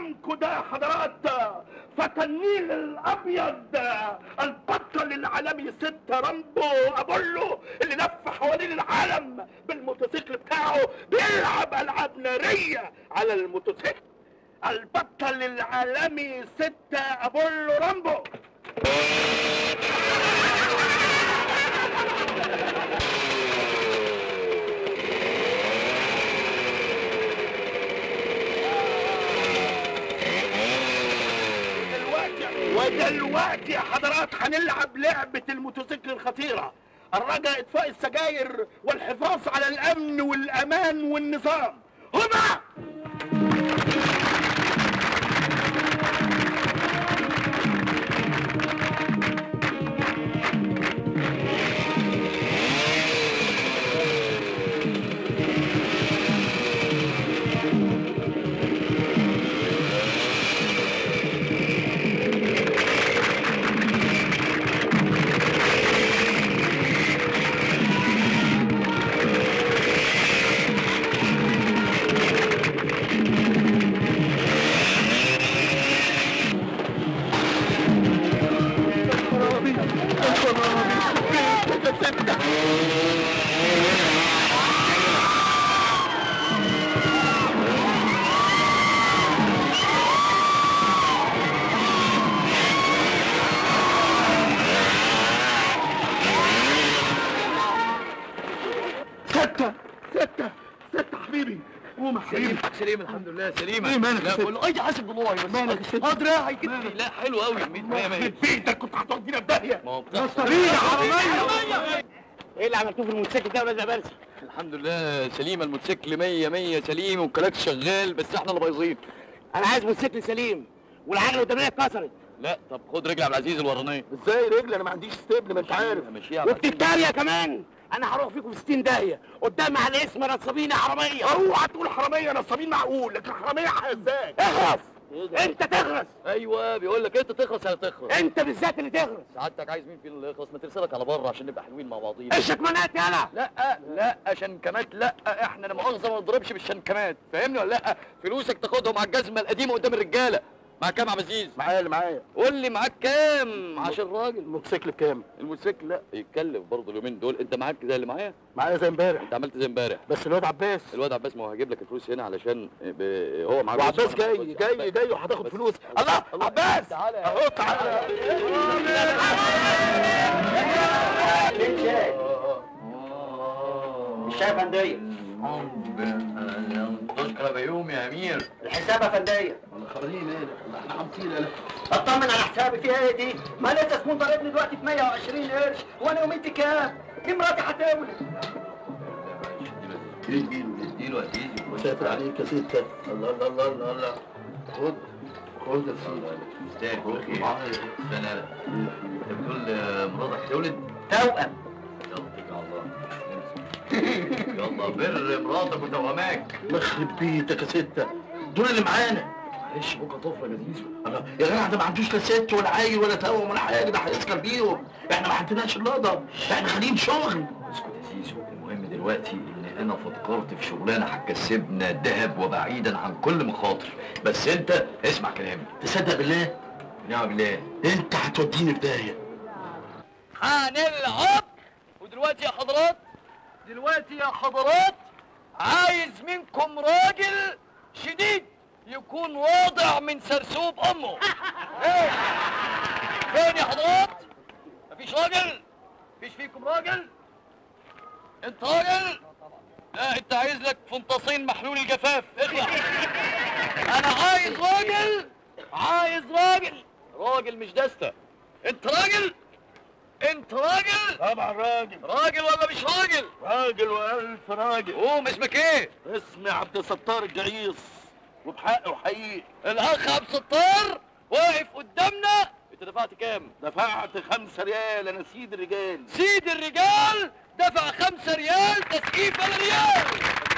قدامكم ده يا حضرات فتى النيل الابيض البطل العالمي ستة رامبو ابولو اللي لف حوالين العالم بالموتوسيكل بتاعه بيلعب العاب ناريه على الموتوسيكل البطل العالمي ستة ابولو رامبو ودلوقتي ودلوقتي يا حضرات هنلعب لعبة الموتوسيكل الخطيرة الرجاء اطفاء السجاير والحفاظ على الامن والامان والنظام هما ستة ستة ستة حبيبي قوم يا حبيبي سليم الحمد لله سليمه إيه مالك يا لا ست؟ بقول له اي حاسب والله بس مالك يا ست؟ اه دراعي كتفي لا حلو قوي 100 100 100 في بيتك كنت هتودينا في داهية ما هو بتحصل نصابين يا حرامية ايه اللي عملتوه في الموتوسيكل ده يا باشا بلسه الحمد لله سليمه الموتوسيكل 100 100 سليم والكلاكس شغال بس احنا اللي بايظين انا عايز موتوسيكل سليم والعجله القداميه اتكسرت لا طب خد رجل عبد العزيز الورانيه ازاي رجل انا ما عنديش ستيبل ما انت عارف ماشيها على وبتتريق كمان انا هروح فيكم في 60 داهيه قدام على الاسم نصابين يا حراميه اوعى تقول حرامية نصابين معقول لكن حرامية ازاي اخرس انت تخرس ايوه بيقول لك انت تخلص ولا تخلص انت بالذات اللي تخرس سعادتك عايز مين فينا اللي يخلص ما ترسلك على بره عشان نبقى حلوين مع بعضينا الشكمانات يالا لا لا شنكمات لا احنا لا مؤاخذه ما نضربش بالشنكمات فاهمني ولا لا فلوسك تاخدهم على الجزمه القديمه قدام الرجاله مع كام يا عم عزيز معايا اللي معايا قول لي معاك كام عشان راجل الموتوسيكل بكام الموتوسيكل لا يتكلف برضه اليومين دول انت معاك زي اللي معايا معايا زي امبارح انت عملت زي امبارح بس الواد عباس الواد عباس ما هو هجيب لك الفلوس هنا علشان ب... هو معاه وعباس فلوس جاي وأنا- جاي جاي وهتاخد فلوس الله عباس تعالى يا اهو تعالى الشاي يا فنديه تشكر بيوم يا امير الحساب يا فنديه خلينا ايه احنا عاملين اطمن على حسابي فيها ايه دي ما لسه سكون ضاربني دلوقتي ب 120 قرش وانا يوميتي كام دي مراتي هتولد اديله اديله مسافر عليك يا ستة الله الله الله الله الله خد خد يا سيدي استاذ اوكي استنى لا انت بتقول آه، مراتك هتولد توأم يلا اتكل على الله يلا بر مراتك وتواماك يخرب بيتك يا ستة دول اللي معانا معلش بكره طفره يا زيزو الله يا جدع ده ما عندوش لا ست ولا عيل ولا توأم ولا حاجة ده هيسكر بيهم احنا ما عندناش اللقطة احنا خالين شغل اسكت يا زيزو المهم دلوقتي ان انا فكرت في شغلانه هتكسبنا ذهب وبعيدا عن كل مخاطر بس انت اسمع كلامي تصدق بالله نعم بالله انت هتوديني في داهية هنلعب ودلوقتي يا حضرات دلوقتي يا حضرات عايز منكم راجل شديد يكون واضع من سرسوب امه ايه فين يا حضرات مفيش راجل مفيش فيكم راجل انت راجل لا انت عايز لك فنطسين محلول الجفاف اخلع انا عايز راجل عايز راجل راجل مش دستة انت راجل انت راجل طبعا راجل راجل ولا مش راجل راجل والف راجل قوم اسمك ايه اسمي عبد الستار الجعيص وبحق وحقيقي الاخ عبد الستار واقف قدامنا انت دفعت كام دفعت خمسة ريال انا سيد الرجال سيد الرجال دفع خمسة ريال تسقيف ولا ريال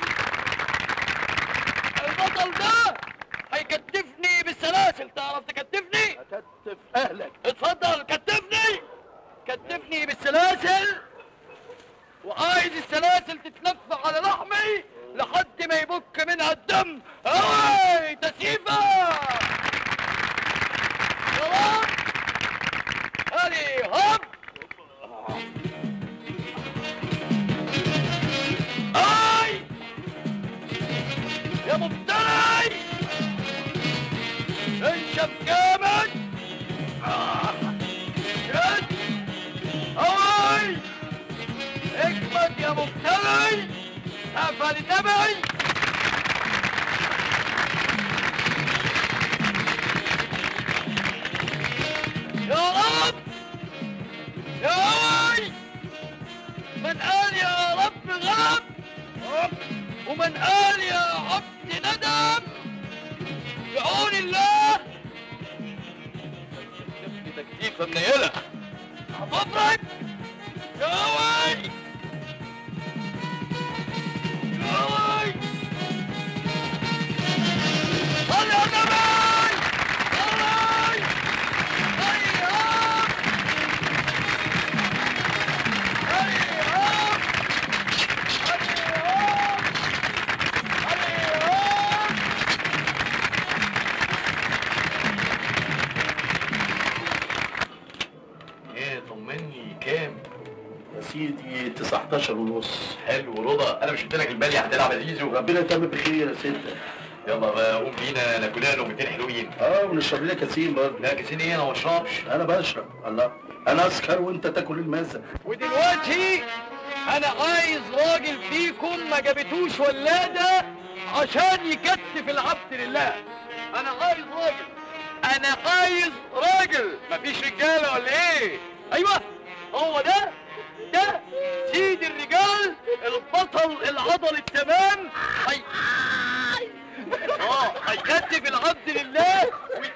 البطل ده هيكتفني بالسلاسل تعرف تكتفني اكتف اهلك اتفضل كتفني كتفني بالسلاسل وعايز السلاسل تتلف على لحمي لحد ما يبك منها الدم هاي تسيفه على النبي يا رب يا وي من قال يا رب غاب ومن قال يا عبد ندم بعون الله تكتيف تكتيفه منيله هتفرج يا وي يا وي صل يا نبي صل هيا ايه طمني كام يا سيدي 19 ونص حلو رضا انا مش قلت لك البالي هتلعب يا زيزو ربنا يتم بخير يا ستة يلا بقى قوم بينا ناكل لنا لقمتين حلوين اه ونشرب لنا كاسين برضه لا كاسين ايه انا ما بشربش انا بشرب الله انا اسكر وانت تاكل المزه ودلوقتي انا عايز راجل فيكم ما جابتوش ولاده عشان يكتف العبد لله انا عايز راجل انا عايز راجل مفيش رجاله ولا ايه ايوه هو ده ده سيد الرجال البطل العضل التمام هي اه هيكتف العبد لله وي...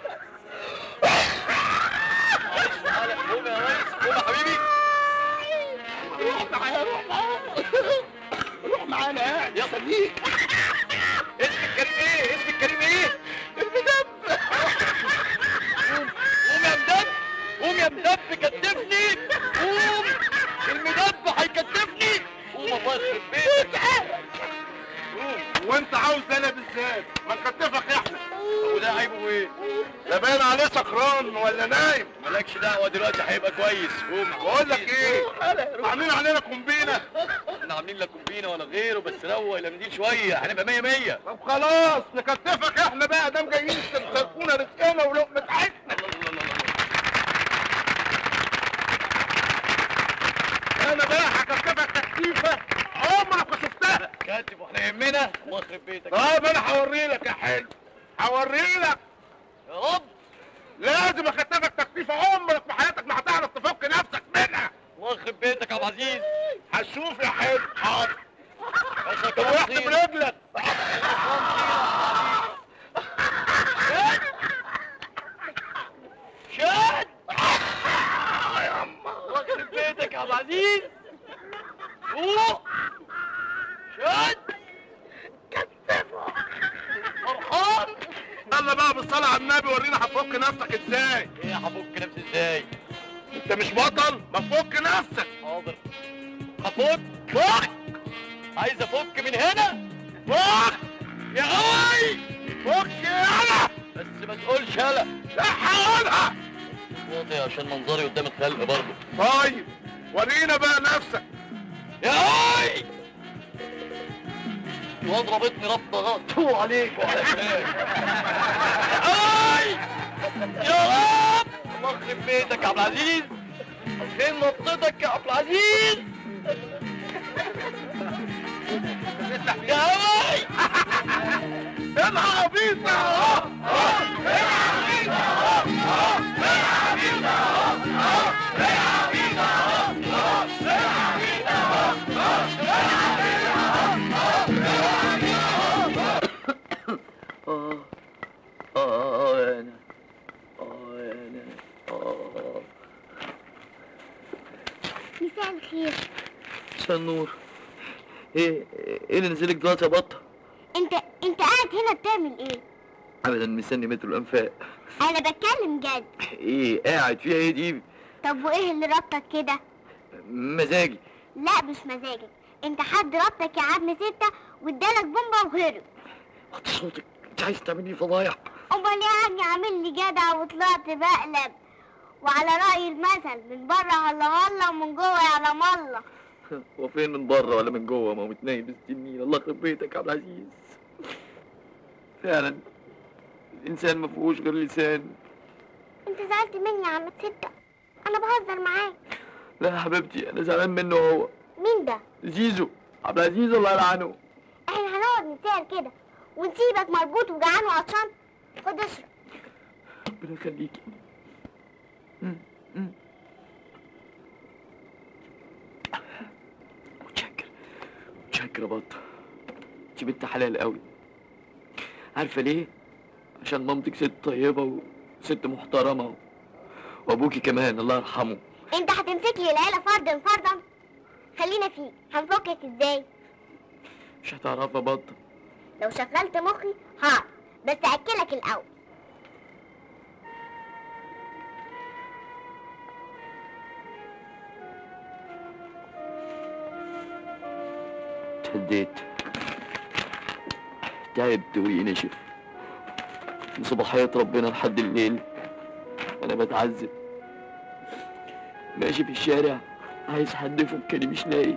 معلش تعالى قوم يا ريس قوم يا حبيبي روح معايا روح معايا روح معانا قاعد يلا ليك اسم الكريم ايه اسم الكريم ايه المدب قوم قوم يا مدب قوم يا مدب كتفني قوم المدب هيكتفني قوم الله يخرب بيتك قوم وانت عاوز انا بالذات ما نكتفك احنا وده عيبه ايه ده باين عليه سكران ولا نايم مالكش دعوه دلوقتي هيبقى كويس قوم بقول لك ايه عاملين علينا كومبينه احنا عاملين لا كومبينه ولا غيره بس روق الى شويه هنبقى مية مية طب خلاص نكتفك احنا بقى دام جايين تسلكونا رزقنا ولقمه عيشنا انا بقى هكتفك تكتيفه عمرك ما شفتها كاتب واحنا يهمنا الله يخرب بيتك طب انا هوري لك يا حلو هوري لك يا رب لازم اكتفك تكتيفه عمرك في حياتك ما هتعرف تفك نفسك منها الله يخرب بيتك يا عبد العزيز هتشوف يا حلو حاضر عشان طب وقت برجلك شاد الله يخرب بيتك يا عبد العزيز فوق شاد فرحان يلا بقى بالصلاه على النبي ورينا هتفك نفسك ازاي ايه هفك نفسي ازاي انت مش بطل ما تفك نفسك حاضر هفك فك عايز افك من هنا فك يا قوي فك يلا بس ما تقولش هلا لا حاولها واطي عشان منظري قدام الخلق برضه طيب ورينا بقى نفسك يا هاي الواد رابطني ربطه غلط تو عليك وعلى فلان يا هاي يا رب الله يخرب بيتك يا عبد العزيز فين ربطتك يا عبد العزيز يا هاي العب عبيطة اهو اه اه انا اه انا اه مساء الخير مساء النور ايه ايه اللي نزلك دلوقتي يا بطه انت انت قاعد هنا بتعمل ايه ابدا مستني مترو الانفاق انا بتكلم جد ايه قاعد فيها ايه دي طب وايه اللي ربطك كده مزاجي لا مش مزاجك انت حد ربطك يا عم ستة وادالك بومبا وهرب وطي صوتك انت عايز تعملي فضايح امال يعني عامل لي جدع وطلعت بقلب وعلى رأي المثل من بره هلا هلا ومن جوه يعلم الله هو فين من بره ولا من جوه ما هو متنايم بالسنين الله يخرب بيتك يا عبد العزيز فعلا الانسان ما فيهوش غير لسان انت زعلت مني يا عم ستة انا بهزر معاك لا يا حبيبتي انا زعلان منه هو مين ده زيزو عبد العزيز الله يلعنه تتسهل كده ونسيبك مربوط وجعان وعطشان خد اشرب ربنا يخليكي مم، مم. متشكر متشكر يا بطة انت بنت حلال قوي عارفة ليه؟ عشان مامتك ست طيبة وست محترمة وابوكي كمان الله يرحمه انت هتمسك لي العيله فردا فردا خلينا فيه هنفكك ازاي مش هتعرفها بطة لو شغلت مخي هعرف بس اكلك الاول اتهديت تعبت وريقي نشف من صباحية ربنا لحد الليل وانا بتعذب ماشي في الشارع عايز حد يفكني مش لاقي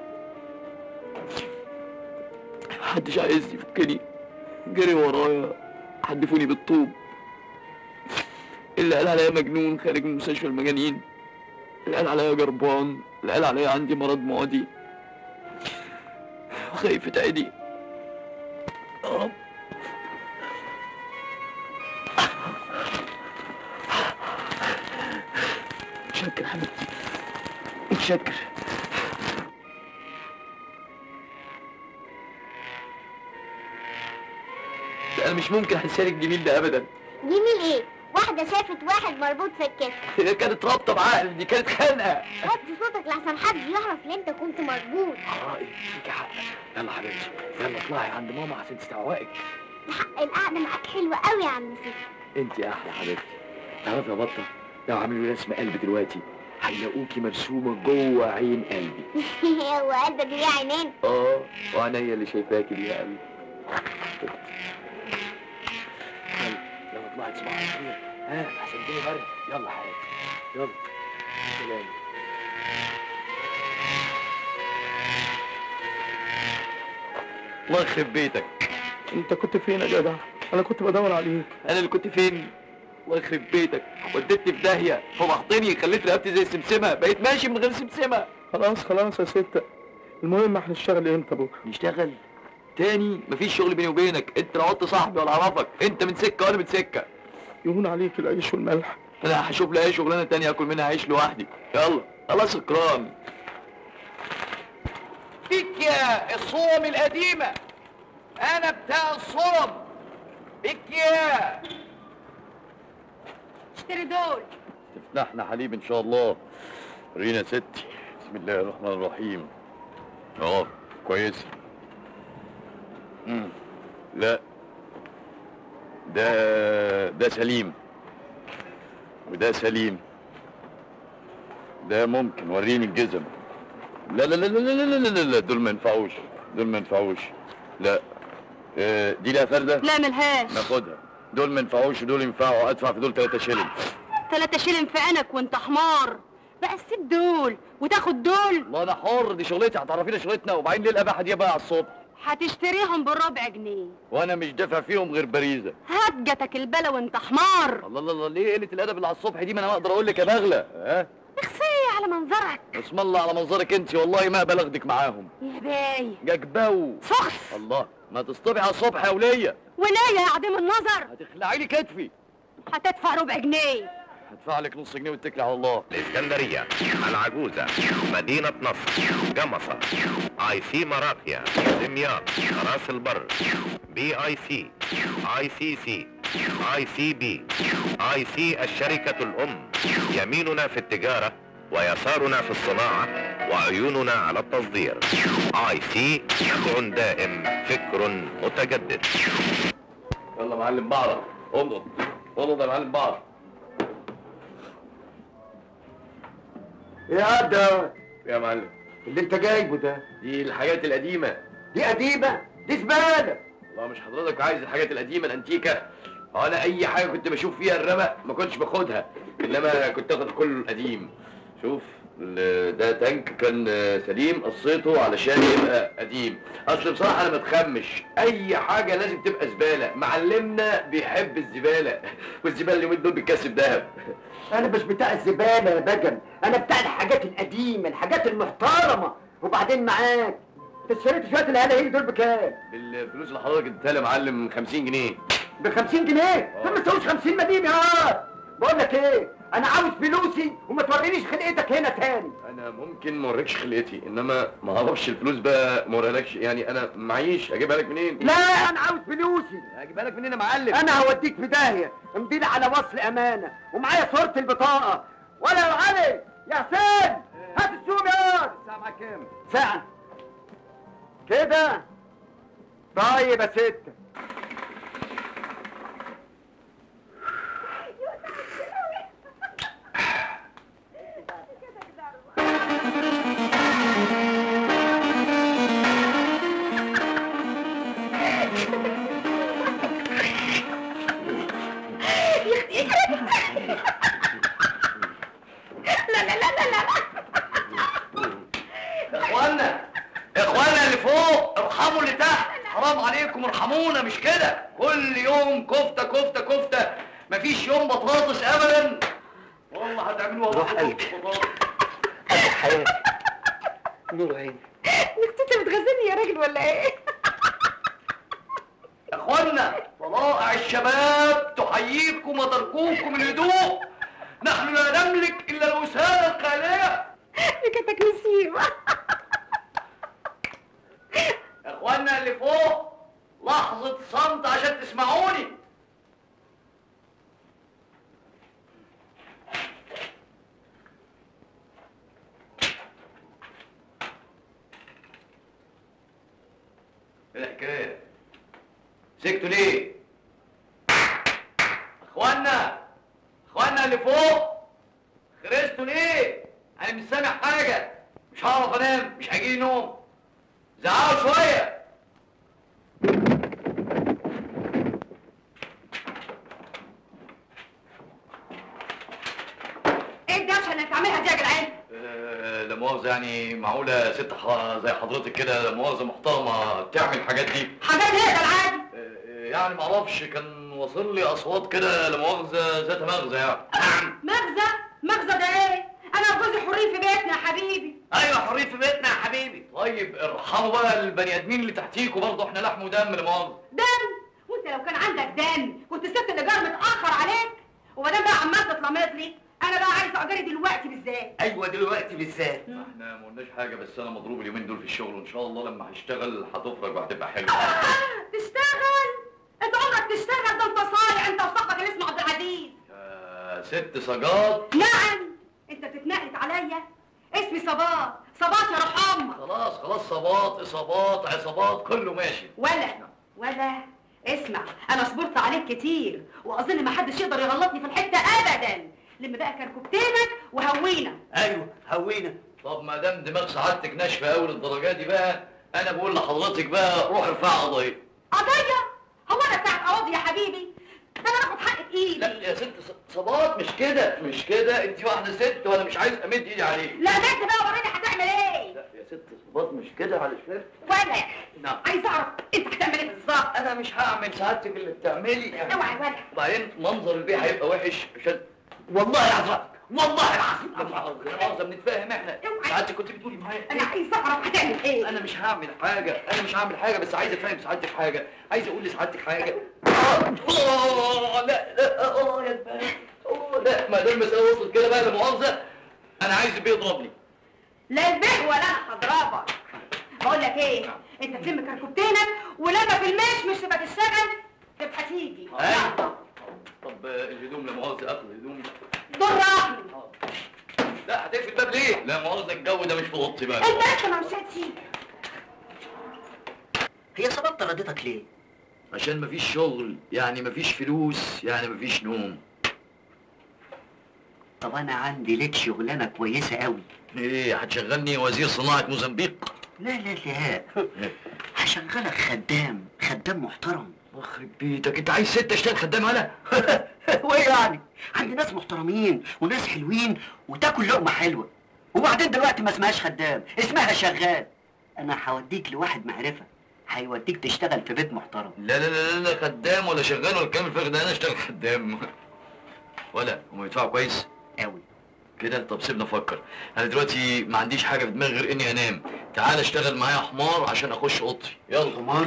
محدش عايز يفكني جري ورايا حدفوني بالطوب اللي قال عليا مجنون خارج من مستشفى المجانين اللي قال عليا جربان اللي قال عليا عندي مرض معدي وخايف تعدي يا رب متشكر حبيبتي متشكر ده انا مش ممكن انسالك الجميل ده ابدا جميل ايه واحده شافت واحد مربوط في الكتف هي كانت رابطه بعقل دي كانت خانقه وطي صوتك لحسن حد يعرف ان انت كنت مربوط حرائق فيك حق يلا حبيبتي يلا اطلعي عند ماما عشان تستوعبك ده حق القعده معاك حلوه قوي يا عم سيدي انت احلى حبيبتي تعرفي يا بطه لو عملوا لي رسم قلب دلوقتي هيلاقوكي مرسومه جوه عين قلبي هو قلبك ليه عينين اه وعينيا اللي شايفاكي دي يا قلبي يلا يلا اطلعي تصبحي على خير ها عشان الدنيا برد يلا حياتي يلا سلام الله يخرب بيتك انت كنت فين يا جدع انا كنت بدور عليك انا اللي كنت فين الله يخرب بيتك وديتني في داهيه فضحتني خليت رقبتي زي السمسمه بقيت ماشي من غير سمسمه خلاص خلاص يا ستة المهم هنشتغل امتى بكره نشتغل تاني مفيش شغل بيني وبينك انت لا عدت صاحبي ولا اعرفك انت من سكه وانا من سكه يهون عليك العيش والملح انا هشوف لي اي شغلانه تانية اكل منها عيش لوحدي يلا خلاص سكران بيك يا الصوم القديمه انا بتاع الصوم بيك يا اشتري دول تفتحنا حليب ان شاء الله رينا ستي بسم الله الرحمن الرحيم اه كويس مم. لا ده ده سليم وده سليم ده ممكن وريني الجزم لا لا لا لا لا لا لا لا, لا. دول ما ينفعوش دول ما ينفعوش لا آه، دي لها فرده لا ملهاش ناخدها دول ما ينفعوش ودول ينفعوا ادفع في دول 3 شيلين تلاتة شيلن في عينك وانت حمار بقى تسيب دول وتاخد دول والله انا حر دي شغلتي هتعرفينا شغلتنا وبعدين ليه الاباحه دي بقى على الصبح هتشتريهم بربع جنيه وانا مش دافع فيهم غير باريزه هات جاتك البلا وانت حمار الله الله الله ليه قله الادب اللي على الصبح دي ما انا اقدر اقول لك يا بغله ها اخسي على منظرك اسم الله على منظرك انت والله ما بلغتك معاهم يا باي جاكباو سخس الله ما تصطبحي على الصبح يا وليه ولاية يا عديم النظر هتخلعي لي كتفي هتدفع ربع جنيه هدفع لك نص جنيه واتكلي على الله الإسكندرية العجوزة مدينة نصر جمصة اي سي مرافيا دمياط راس البر بي اي سي اي سي سي اي سي بي اي سي الشركة الأم يميننا في التجارة ويسارنا في الصناعة وعيوننا على التصدير اي سي نبع دائم فكر متجدد يلا معلم بعض امضض امضض يا معلم بعض يا ده يا معلم اللي انت جايبه ده دي الحاجات القديمه دي قديمه دي زباله والله مش حضرتك عايز الحاجات القديمه الانتيكه هو انا اي حاجه كنت بشوف فيها الرمق ما كنتش باخدها انما كنت اخد كله القديم شوف ال- ده تانك كان سليم قصيته علشان يبقى قديم اصل بصراحه انا متخمش اي حاجه لازم تبقى زباله معلمنا بيحب الزباله والزباله اليومين دول بتكسب ذهب انا مش بتاع الزباله يا بجم انا بتاع الحاجات القديمه الحاجات المحترمه وبعدين معاك انت اشتريت شويه الهلاهيل دول بكام؟ بالفلوس اللي حضرتك اديتها لي يا معلم 50 جنيه ب 50 جنيه دول ما تساويش 50 مدين يا بقول لك ايه انا عاوز فلوسي وما تورينيش خلقتك هنا تاني انا ممكن ما اوريكش خلقتي انما ما اعرفش الفلوس بقى ما اوريلكش يعني انا معيش اجيبها لك منين لا انا عاوز فلوسي اجيبها لك منين يا معلم انا هوديك في داهيه امضيلي على وصل امانه ومعايا صوره البطاقه ولا يا علي يا حسين هات السوم يا الساعه معاك كام ساعه كده طيب يا ست يا اخوانا يا اخوانا اللي فوق ارحموا اللي تحت حرام عليكم ارحمونا مش كده كل يوم كفته كفته كفته مفيش يوم بطاطس ابدا والله هتعملوها روح بطاطس قلبي. بطاطس. ادي حياتي نور عيني انت بتغزلني يا راجل ولا ايه؟ يا اخوانا طلائع الشباب تحييكم وتركوكم الهدوء نحن لا نملك الا الوساده الخاليه ركبتك نسيم يا اخوانا اللي فوق لحظه صمت عشان تسمعوني ايه الحكايه سكتوا ليه اخوانا اخوانا اللي فوق خرجتوا ليه انا مش سامع حاجه مش هعرف انام مش هيجيلي نوم زعقوا شويه ايه الدوشه اللي بتعملها دي يا جدعان؟ آه، لا مؤاخذة يعني معقولة ست ح- زي حضرتك كده لا مؤاخذة محترمة تعمل الحاجات دي حاجات ايه يا جدعان؟ آه، يعني معرفش كان واصل لي أصوات كده لا مؤاخذة ذات مغزى يعني مغزى مغزى ده ايه؟ انا وجوزي حرين في بيتنا يا حبيبي أيوة حرية في بيتنا يا حبيبي طيب ارحموا بقى البني آدمين اللي تحتيكوا برضه احنا لحم ودم لا مؤاخذة دم وانت لو كان عندك دم كنت سبت الايجار متاخر عليك وبعدين بقى عمال تتلمط لي انا بقى عايز اجري دلوقتي بالذات ايوه دلوقتي بالذات احنا ما قلناش حاجة بس أنا مضروب اليومين دول في الشغل وإن شاء الله لما هشتغل هتفرج وهتبقى حلوة تشتغل انت عمرك تشتغل ده انت صايع انت وصاحبك اللي اسمه عبد العزيز يا ست سجاد نعم انت بتتنقلت عليا اسمي صباط صباط يا روح امك خلاص خلاص صباط اصابات عصابات كله ماشي ولا ولا اسمع انا صبرت عليك كتير واظن ما حدش يقدر يغلطني في الحته ابدا لم بقى كركبتينك وهوينا ايوه هوينا طب ما دام دماغ سعادتك ناشفه قوي للدرجه دي بقى انا بقول لحضرتك بقى روح ارفع قضيه قضيه هو انا بتاعت قواضي يا حبيبي ده انا باخد حق بايدي لا يا ست ص- صباط مش كده مش كده انت واحده ست وانا مش عايز امد ايدي عليك لا بنت بقى وريني هتعمل ايه لا يا ست صباط مش كده علشان ولا نعم عايز اعرف انت هتعمل ايه بالظبط انا مش هعمل سعادتك اللي بتعملي يعني اوعى ولا وبعدين منظر البيت هيبقى وحش عشان والله العظيم والله العظيم لا مؤاخذة بنتفاهم احنا اوعى. سعادتك كنت بتقولي معايا انا عايز اعرف هتعمل ايه انا مش هعمل حاجه انا مش هعمل حاجه بس عايز افهم سعادتك حاجه عايز اقول لسعادتك حاجه آه، لا لا اه يا دماغي آه، لا ما دام المساله وصلت كده بقى لا مؤاخذه انا عايز البيه يضربني لا البيه ولا انا هضربك بقول لك ايه انت تلم كركبتينك ولما في المش مش تبقى تشتغل تبقى تيجي أيوة. طب آه، الهدوم لا مؤاخذه اخد الهدوم دور رحمي لا هتقفل الباب ليه؟ لا مؤاخذه الجو ده مش في اوضتي بقى انت انت ما مش هتيجي هي صبت طردتك ليه؟ عشان مفيش شغل يعني مفيش فلوس يعني مفيش نوم طب انا عندي لك شغلانه كويسه قوي ايه هتشغلني وزير صناعه موزمبيق لا لا لا هشغلك خدام خدام محترم يخرب بيتك انت عايز ست اشتغل خدام انا وايه يعني عندي ناس محترمين وناس حلوين وتاكل لقمه حلوه وبعدين دلوقتي ما اسمهاش خدام اسمها شغال انا هوديك لواحد معرفه هيوديك تشتغل في بيت محترم لا لا لا لا خدام ولا شغال ولا الكلام الفارغ ده انا اشتغل خدام ولا هم يدفعوا كويس قوي كده طب سيبنا افكر انا دلوقتي ما عنديش حاجه في دماغي غير اني انام تعال اشتغل معايا حمار عشان اخش اوضتي يلا حمار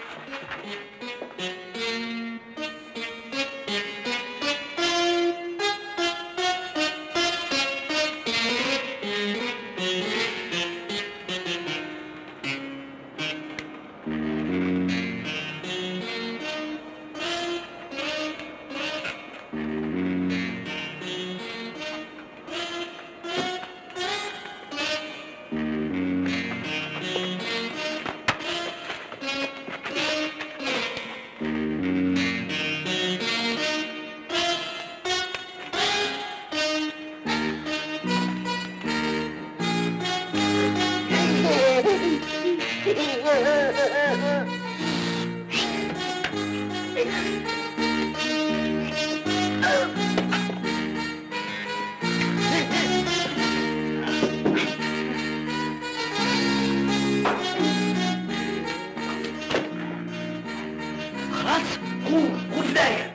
خلاص قوم قوم في داهية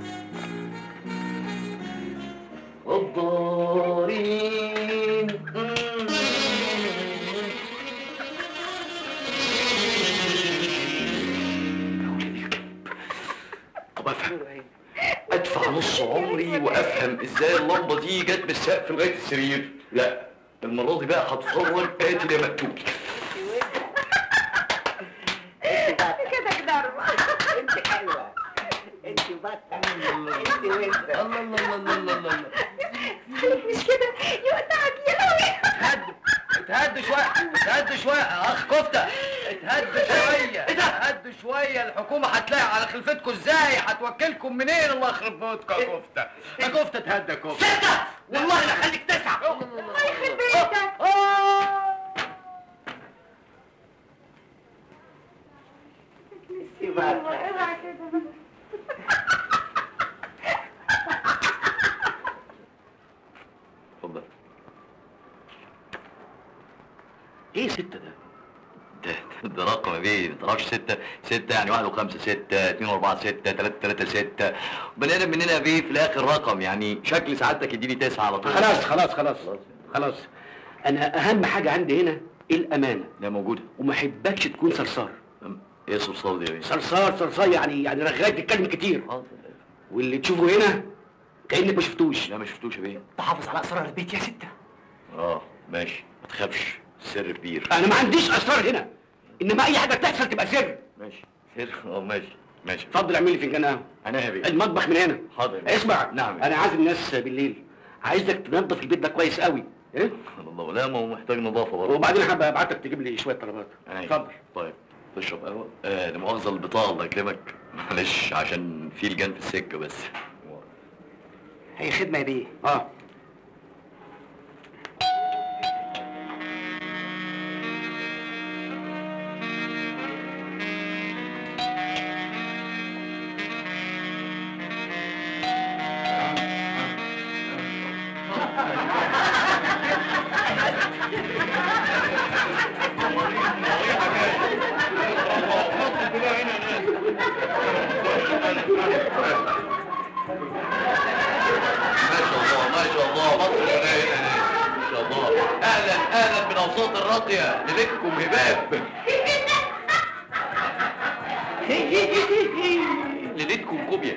الضارين طب افهم ادفع نص عمري وافهم ازاي اللمبه دي جت من السقف لغايه السرير لا المره دي بقى هتفرج قاتل يا مقتول كده كده انت حلوة انت بطة انت وانت الله الله الله الله الله الله مش كده يقطعك يا لهوي اتهدوا اتهدوا شوية اتهدوا شوية يا أخ كفتة اتهدوا شوية اتهدوا شوية الحكومة هتلاقي على خلفتكم ازاي هتوكلكم منين الله يخرب بيتكم يا كفتة يا كفتة اتهدى يا كفتة ستة والله لا خليك تسعة الله يخرب بيتك انت بطة اوعى كده اتفضل ايه ستة ده؟ ده ده رقم يا بيه ما تعرفش ستة ستة يعني واحد وخمسة ستة اتنين وأربعة ستة تلاتة تلاتة ستة بني آدم مننا يا بيه في الآخر رقم يعني شكل سعادتك يديني تسعة على طول خلاص خلاص خلاص خلاص انا اهم حاجه عندي هنا الامانه ده موجودة وما احبكش تكون صرصار أم، ايه صرصار دي يا بيه؟ صرصار صرصار يعني يعني رغاي تتكلم كتير حاضر. واللي تشوفه هنا كانك ما شفتوش لا ما شفتوش يا بيه تحافظ على اسرار البيت يا ستة اه ماشي ما تخافش سر كبير انا ما عنديش اسرار هنا انما اي حاجه تحصل تبقى سر ماشي سر اه ماشي ماشي اتفضل اعمل لي فنجان قهوه انا يا بيه المطبخ من هنا حاضر يا بيه. اسمع نعم انا عازم ناس بالليل عايزك تنظف البيت ده كويس قوي ايه الله لا ما هو محتاج نظافه برضه وبعدين هبقى ابعتك تجيب لي شويه طلبات أيوة. اتفضل طيب تشرب قهوه آه لمؤاخذه البطاقه الله يكرمك معلش عشان في لجان في السكه بس هي خدمة يا بيه اه ما شاء الله ما شاء الله مصر هنا هنا ما شاء الله اهلا اهلا بالاوساط الراقيه لبكم هباب ليلتكم كوبيا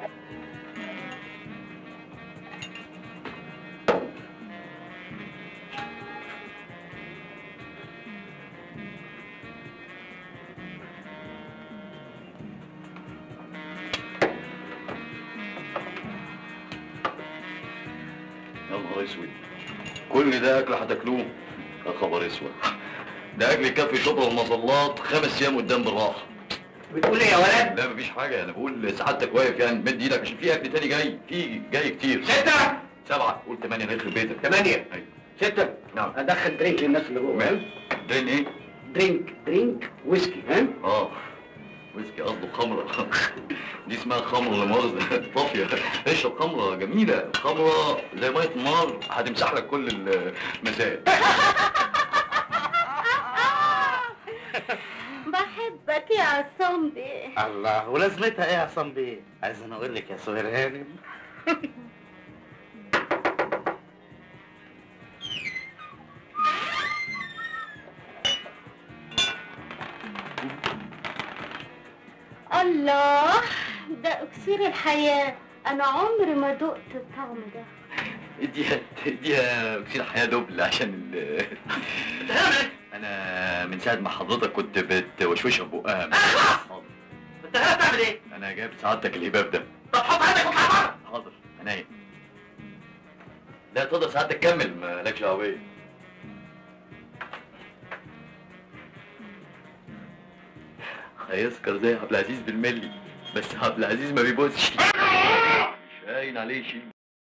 يا نهار اسود كل ده اكل هتاكلوه يا خبر اسود ده اكل يكفي شطر المظلات خمس ايام قدام بالراحه بتقول ايه يا ولد؟ لا مفيش حاجه انا بقول سعادتك واقف يعني مد ايدك عشان في اكل تاني جاي في جاي كتير ستة سبعه قول ثمانيه نخرب بيتك ثمانية أيوة. ستة نعم ادخل درينك للناس اللي جوه ها؟ درين ايه؟ درينك درينك ويسكي ها اه ويسكي قصده خمره دي اسمها خمره لا مؤاخذه طافيه اشرب خمره جميله خمره زي ميه النار هتمسح لك كل المسائل بحبك يا عصام بيه الله ولازمتها ايه يا عصام بيه؟ عايز انا اقول لك يا صغير هانم الله ده اكسير الحياة انا عمري ما دقت الطعم ده اديها اديها اكسير حياه دبل عشان ال تهمك انا من ساعه ما حضرتك كنت بتوشوشها ببقها انت هنا بتعمل ايه؟ انا جايب سعادتك الهباب ده طب حط عينك واطلع بره حاضر عينيا لا تقدر سعادتك كمل مالكش دعوه بيا هيسكر زي عبد العزيز بالملي بس عبد العزيز ما بيبوسش مش باين عليه شيء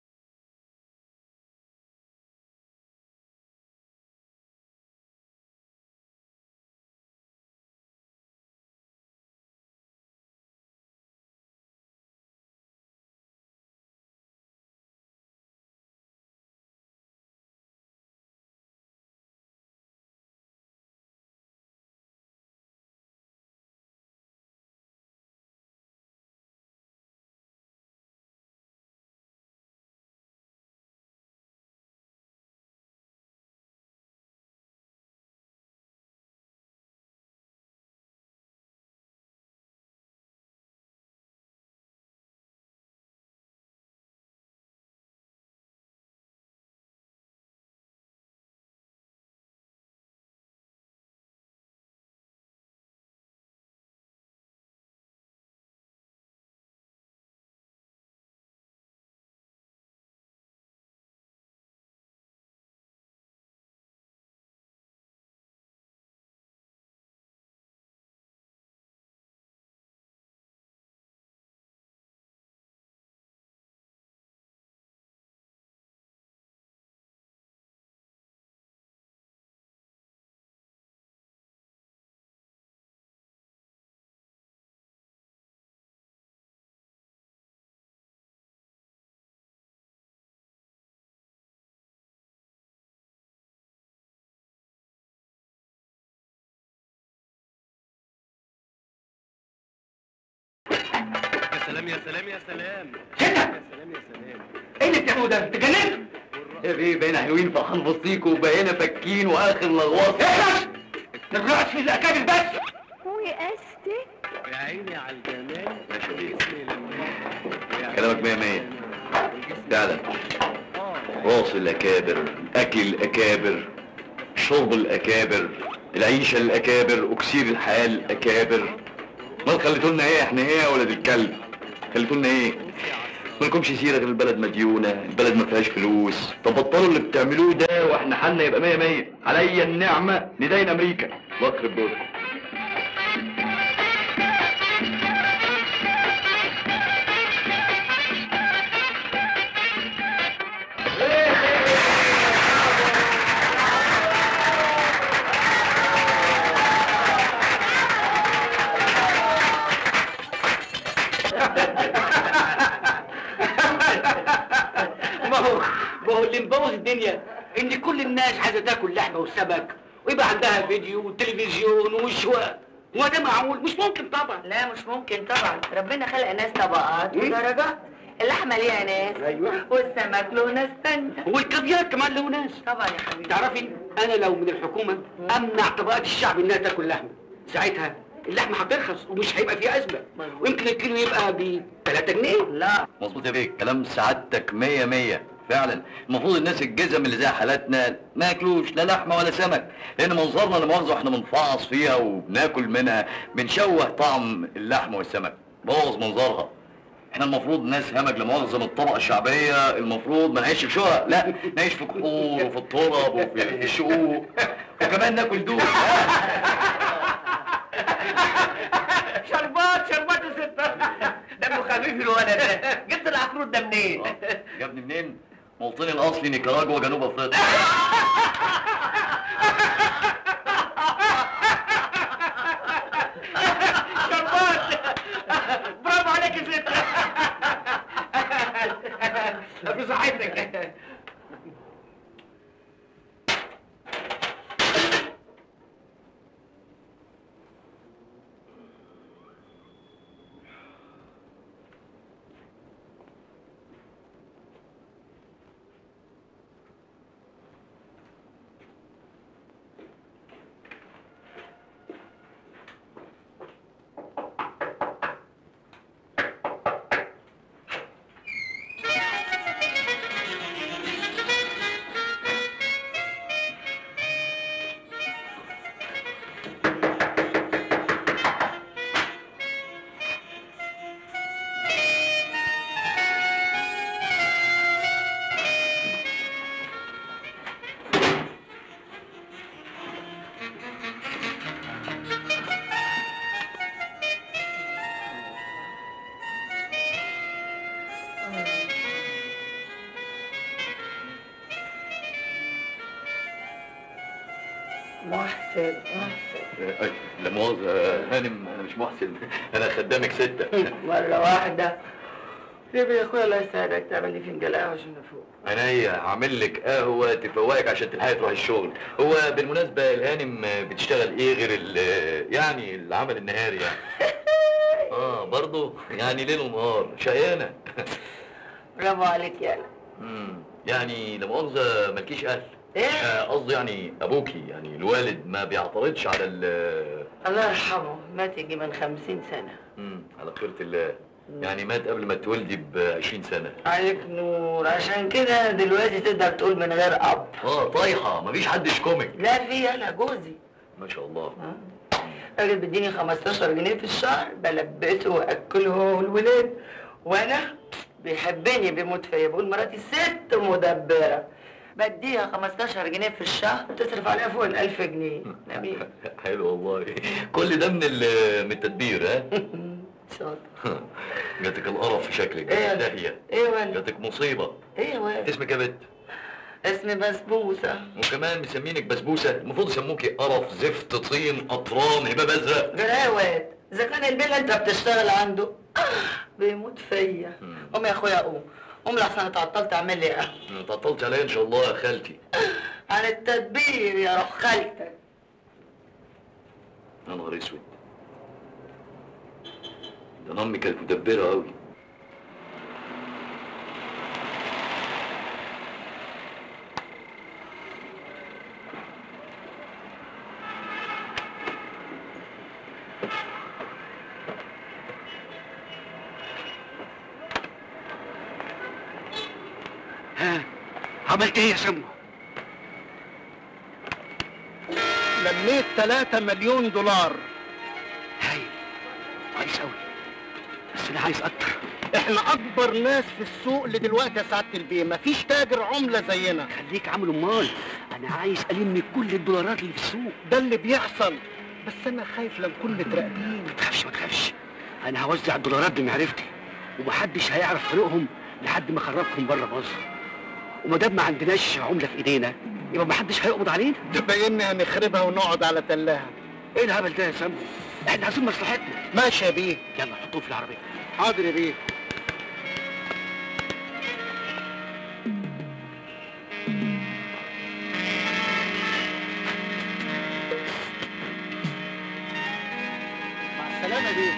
يا سلام يا سلام يا سلام كده يا سلام يا سلام ايه اللي بتعملوه ده؟ انت جننت؟ يا بيه بقينا حلوين فرحان بصيكوا وبقينا فاكين واخر لغواصه اخلص! تغرقش في الاكابر بس وقستك يا عيني على الجمال ماشي يا بيه بسم الله كلامك مية مية فعلا راس الأكابر أكل الأكابر شرب الأكابر العيشة الأكابر أكسير الحياة الأكابر ما خليتوا لنا إيه إحنا إيه يا ولد الكلب خليتوا لنا إيه مالكمش سيرة غير البلد مديونة البلد ما فيهاش فلوس طب بطلوا اللي بتعملوه ده واحنا حالنا يبقى مية مية عليا النعمة ندين أمريكا الله يخرب بيتكم ما هو ما هو اللي مبوظ الدنيا ان كل الناس عايزه تاكل لحمه وسمك ويبقى عندها فيديو وتلفزيون وشواء هو ده معقول مش ممكن طبعا لا مش ممكن طبعا ربنا خلق ناس طبقات مم. ودرجات اللحمه ليها ناس ايوه والسمك له ناس تانية والكافيار كمان له ناس طبعا يا حبيبي تعرفي انا لو من الحكومه امنع طبقات الشعب انها تاكل لحمه ساعتها اللحمه هترخص ومش هيبقى فيها ازمه ويمكن الكيلو يبقى ب 3 جنيه لا مظبوط يا بيه كلام سعادتك مية مية فعلا المفروض الناس الجزم اللي زي حالاتنا ما ياكلوش لا لحمه ولا سمك لان منظرنا لا مؤاخذه احنا بنفعص فيها وبناكل منها بنشوه طعم اللحمه والسمك بوظ منظرها احنا المفروض ناس همج لا مؤاخذه من الطبقه الشعبيه المفروض ما نعيش في شقق لا نعيش في كحور وفي التراب وفي الشقوق وكمان ناكل دول شربات شربات يا ست دمه خفيف الولد ده جبت العفروت ده منين؟ يا ابني منين؟ موطني الاصلي نيكاراجوا جنوب افريقيا شربات برافو عليك يا ست في صحتك محسن محسن أي، لا مؤاخذة هانم أنا مش محسن أنا خدامك ستة مرة واحدة سيب يا اخويا الله يسعدك تعمل لي فنجان قهوة عشان افوق عينيا هعمل لك قهوة تفوقك عشان تلحقي تروحي الشغل هو بالمناسبة الهانم بتشتغل ايه غير ال يعني العمل النهاري يعني اه برضه يعني ليل ونهار شقيانة برافو عليك يا أنا. امم يعني لا مؤاخذة مالكيش أهل ايه آه، قصدي يعني أبوكي يعني الوالد ما بيعترضش على ال الله يرحمه مات يجي من خمسين سنة امم على خيرة الله يعني مات قبل ما تولدي ب 20 سنة عليك نور عشان كده دلوقتي تقدر تقول من غير اب اه طايحة مفيش حد يشكمك لا في انا جوزي ما شاء الله راجل بيديني 15 جنيه في الشهر بلبسه واكله هو والولاد وانا بيحبني بيموت فيا بقول مراتي ست مدبره بديها 15 جنيه في الشهر تصرف عليها فوق ال 1000 جنيه نبيل حلو والله كل ده من ال- من التدبير ها شاطر جاتك القرف في شكلك إيه؟ داهية ايه ولا جاتك مصيبة ايه يا واد اسمك يا بت اسمي بسبوسه وكمان مسمينك بسبوسة المفروض يسموكي قرف زفت طين قطران هباب ازرق غير ايه يا واد اذا كان البيل اللي انت بتشتغل عنده آه، بيموت فيا قوم يا اخويا قوم قوم لحسن اتعطلت اعمل لي قهوه تعطلت عليا ان شاء الله يا خالتي عن التدبير يا روح خالتك يا نهار اسود ده انا امي كانت مدبرة قوي ها عملت ايه يا سمو لميت 3 مليون دولار هايل كويس قوي بس انا عايز اكتر احنا اكبر ناس في السوق اللي دلوقتي يا سعاده البيه مفيش تاجر عمله زينا خليك عامل امال انا عايز الم كل الدولارات اللي في السوق ده اللي بيحصل بس انا خايف لا نكون متراقبين ما تخافش ما تخافش انا هوزع الدولارات بمعرفتي ومحدش هيعرف طريقهم لحد ما اخرجهم بره مصر وما دام ما عندناش عمله في ايدينا يبقى محدش هيقبض علينا تبين هنخربها ونقعد على تلاها ايه الهبل ده يا سامو احنا عايزين مصلحتنا ماشي يا بيه يلا حطوه في العربيه حاضر يا بيه مع السلامه يا بيه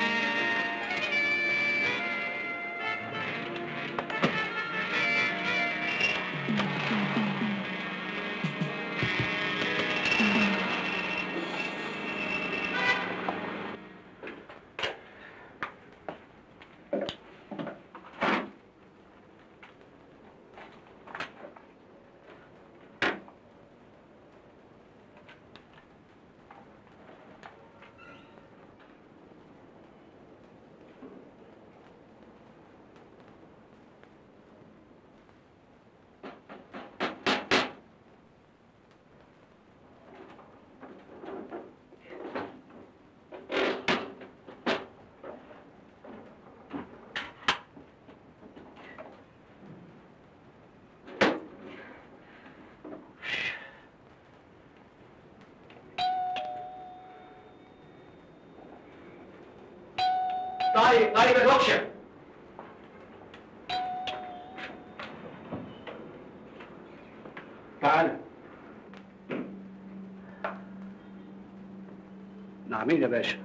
طيب طيب يا دوكشة تعالى نعمين يا باشا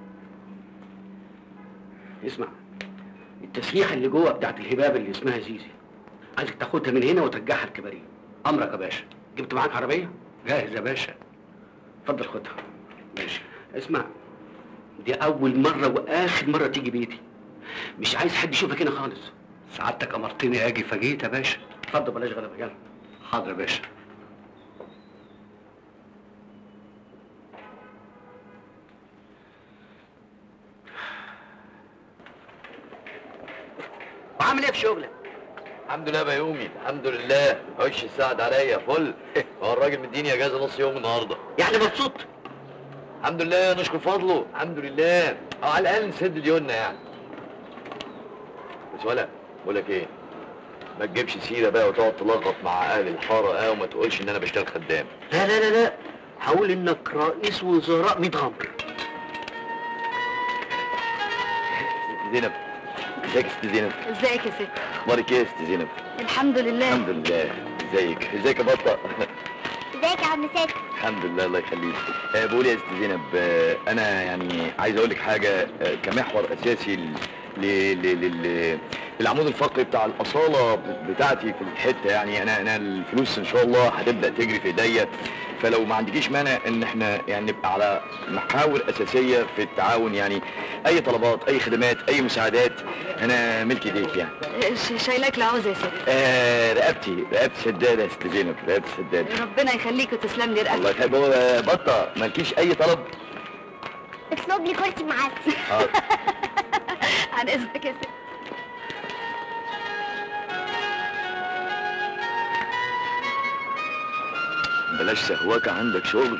اسمع التسريحة اللي جوه بتاعت الهباب اللي اسمها زيزي عايزك تاخدها من هنا وترجعها الكباريه امرك يا باشا جبت معاك عربية؟ جاهز يا باشا اتفضل خدها ماشي اسمع دي أول مرة وآخر مرة تيجي بيتي مش عايز حد يشوفك هنا خالص سعادتك أمرتني أجي فجيت يا باشا اتفضل بلاش غلبة يلا حاضر يا باشا وعامل ايه في شغلك؟ الحمد لله يا بيومي الحمد لله وش السعد عليا فل هو الراجل مديني اجازه نص يوم النهارده يعني مبسوط؟ الحمد لله نشكر فضله الحمد لله او على الاقل نسد ديوننا يعني بس ولا بقول لك ايه ما تجيبش سيره بقى وتقعد تلغط مع اهل الحاره اه وما تقولش ان انا بشتغل خدام لا لا لا لا هقول انك رئيس وزراء ميت غمر زينب ازيك يا ست زينب ازيك يا ست اخبارك ايه يا ست زينب الحمد لله الحمد لله ازيك ازيك يا بطه ازيك يا عم ساتر الحمد لله الله يخليك آه بقول يا ست زينب آه انا يعني عايز اقول لك حاجه آه كمحور اساسي ل... ل... ل... ل... العمود الفقري بتاع الاصاله بتاعتي في الحته يعني انا انا الفلوس ان شاء الله هتبدا تجري في ايديا فلو ما عندكيش مانع ان احنا يعني نبقى على محاور اساسيه في التعاون يعني اي طلبات اي خدمات اي مساعدات انا ملك ايديك يعني شايلاك العوزه يا ست آه رقبتي رقبتي سداده يا ست زينب رقبتي سداده ربنا يخليك وتسلم لي الله رقبتك يخليك هو بطه مالكيش اي طلب اطلب لي كرسي معسل حاضر عن اذنك يا ست بلاش سهواك عندك شغل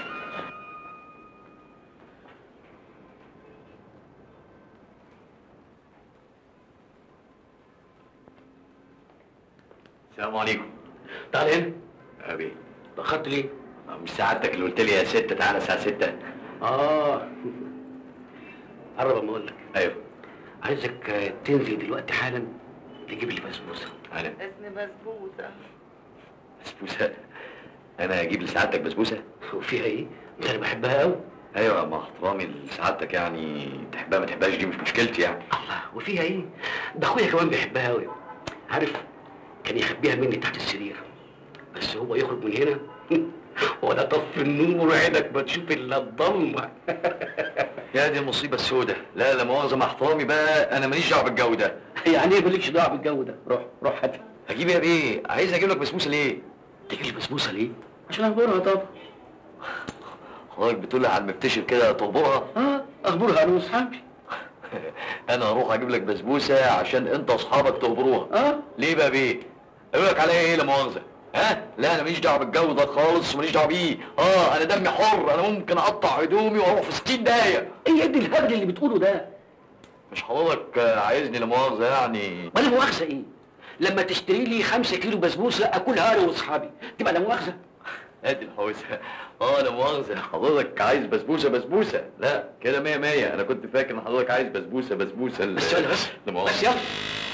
السلام عليكم تعال هنا ابي اتاخرت ليه؟ مش سعادتك اللي قلت لي يا ستة تعالى الساعة 6 اه قرب اما اقول لك ايوه عايزك آه، تنزل دلوقتي حالا تجيب لي بسبوسه انا اسم بسبوسه بسبوسة انا اجيب لسعادتك بسبوسة وفيها ايه؟ ده انا بحبها قوي ايوه مع احترامي لسعادتك يعني تحبها ما تحبهاش دي مش مشكلتي يعني الله وفيها ايه؟ ده اخويا كمان بيحبها قوي عارف كان يخبيها مني تحت السرير بس هو يخرج من هنا ولا طف النور عينك ما تشوف الا الضلمه يا دي المصيبة السوداء لا لا مؤاخذة مع احترامي بقى انا ماليش دعوة بالجو ده يعني ايه مالكش دعوه بالجو ده؟ روح روح هات هجيب يا بيه عايز اجيب لك بسبوسة ليه؟ تجيب لي بسبوسه ليه؟ عشان اخبرها طبعا حضرتك بتقول على المكتشف كده تخبرها اه اخبرها انا واصحابي انا هروح اجيب لك بسبوسة عشان انت واصحابك تخبروها اه ليه بقى بيه؟ اقول لك عليا ايه لا مؤاخذة؟ ها؟ لا انا ماليش دعوة بالجو ده خالص وماليش دعوة بيه، اه انا دمي حر انا ممكن اقطع هدومي واروح في 60 دقايق ايه يا ابني الهبل اللي بتقوله ده؟ مش حضرتك آه، عايزني لا مؤاخذة يعني ولا مؤاخذه ايه؟ لما تشتري لي خمسة كيلو بسبوسه اكلها انا واصحابي تبقى لا مؤاخذه ادي الحوسه اه لا مؤاخذة حضرتك عايز بسبوسة بسبوسة لا كده مية مية انا كنت فاكر ان حضرتك عايز بسبوسة بسبوسة ال- بس يلا بس لا مؤاخذة بس يلا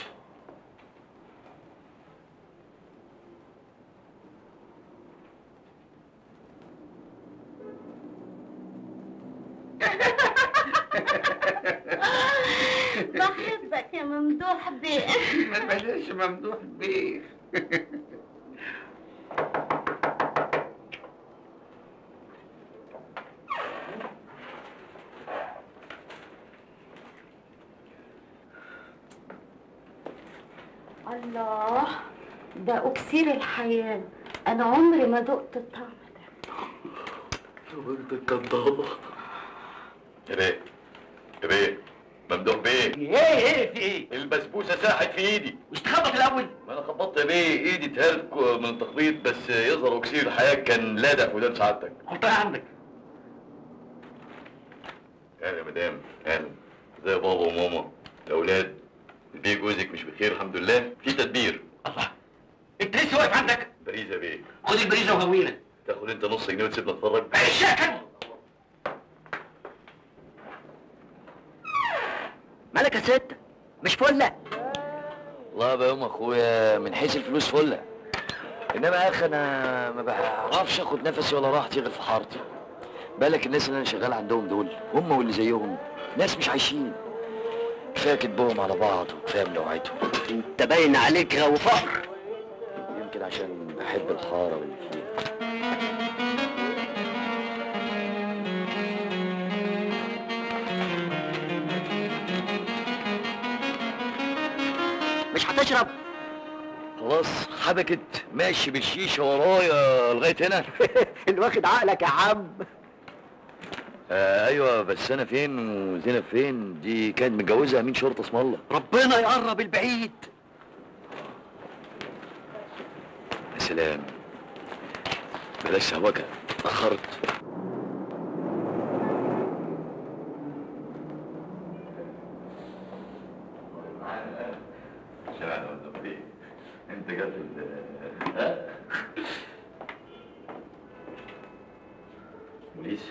بحبك يا ممدوح بيه ما بلاش ممدوح بيه الله ده اكسير الحياه انا عمري ما دقت الطعم ده انت كدابة يا بيه يا بيه ممدوح بيه ايه ايه في ايه؟ البسبوسة ساحت في ايدي مش تخبط الاول؟ ما انا خبطت يا بيه ايدي اتهرت من التخبيط بس يظهر اكسير الحياة كان لادع في ودان سعادتك حطها عندك اهلا يا مدام اهلا زي بابا وماما الاولاد البيه جوزك مش بخير الحمد لله في تدبير الله انت لسه واقف عندك؟ باريزا بيه خد البريزه وهوينا تاخد انت نص جنيه وتسيبنا نتفرج الشاكل مالك يا ست مش فله والله بقى يوم اخويا من حيث الفلوس فله انما يا اخي انا ما بعرفش اخد نفسي ولا راحتي غير في حارتي بالك الناس اللي انا شغال عندهم دول هم واللي زيهم ناس مش عايشين كفايه كدبهم على بعض وكفايه ملوعتهم انت باين عليك غاوي فقر يمكن عشان بحب الحاره واللي فيها مش هتشرب خلاص حبكت ماشي بالشيشه ورايا لغايه هنا اللي واخد عقلك يا عم آه ايوه بس انا فين وزينب فين دي كانت متجوزه امين شرطه اسم الله ربنا يقرب البعيد يا سلام بلاش سهوكه اتاخرت انت جت ال- ها؟ بوليس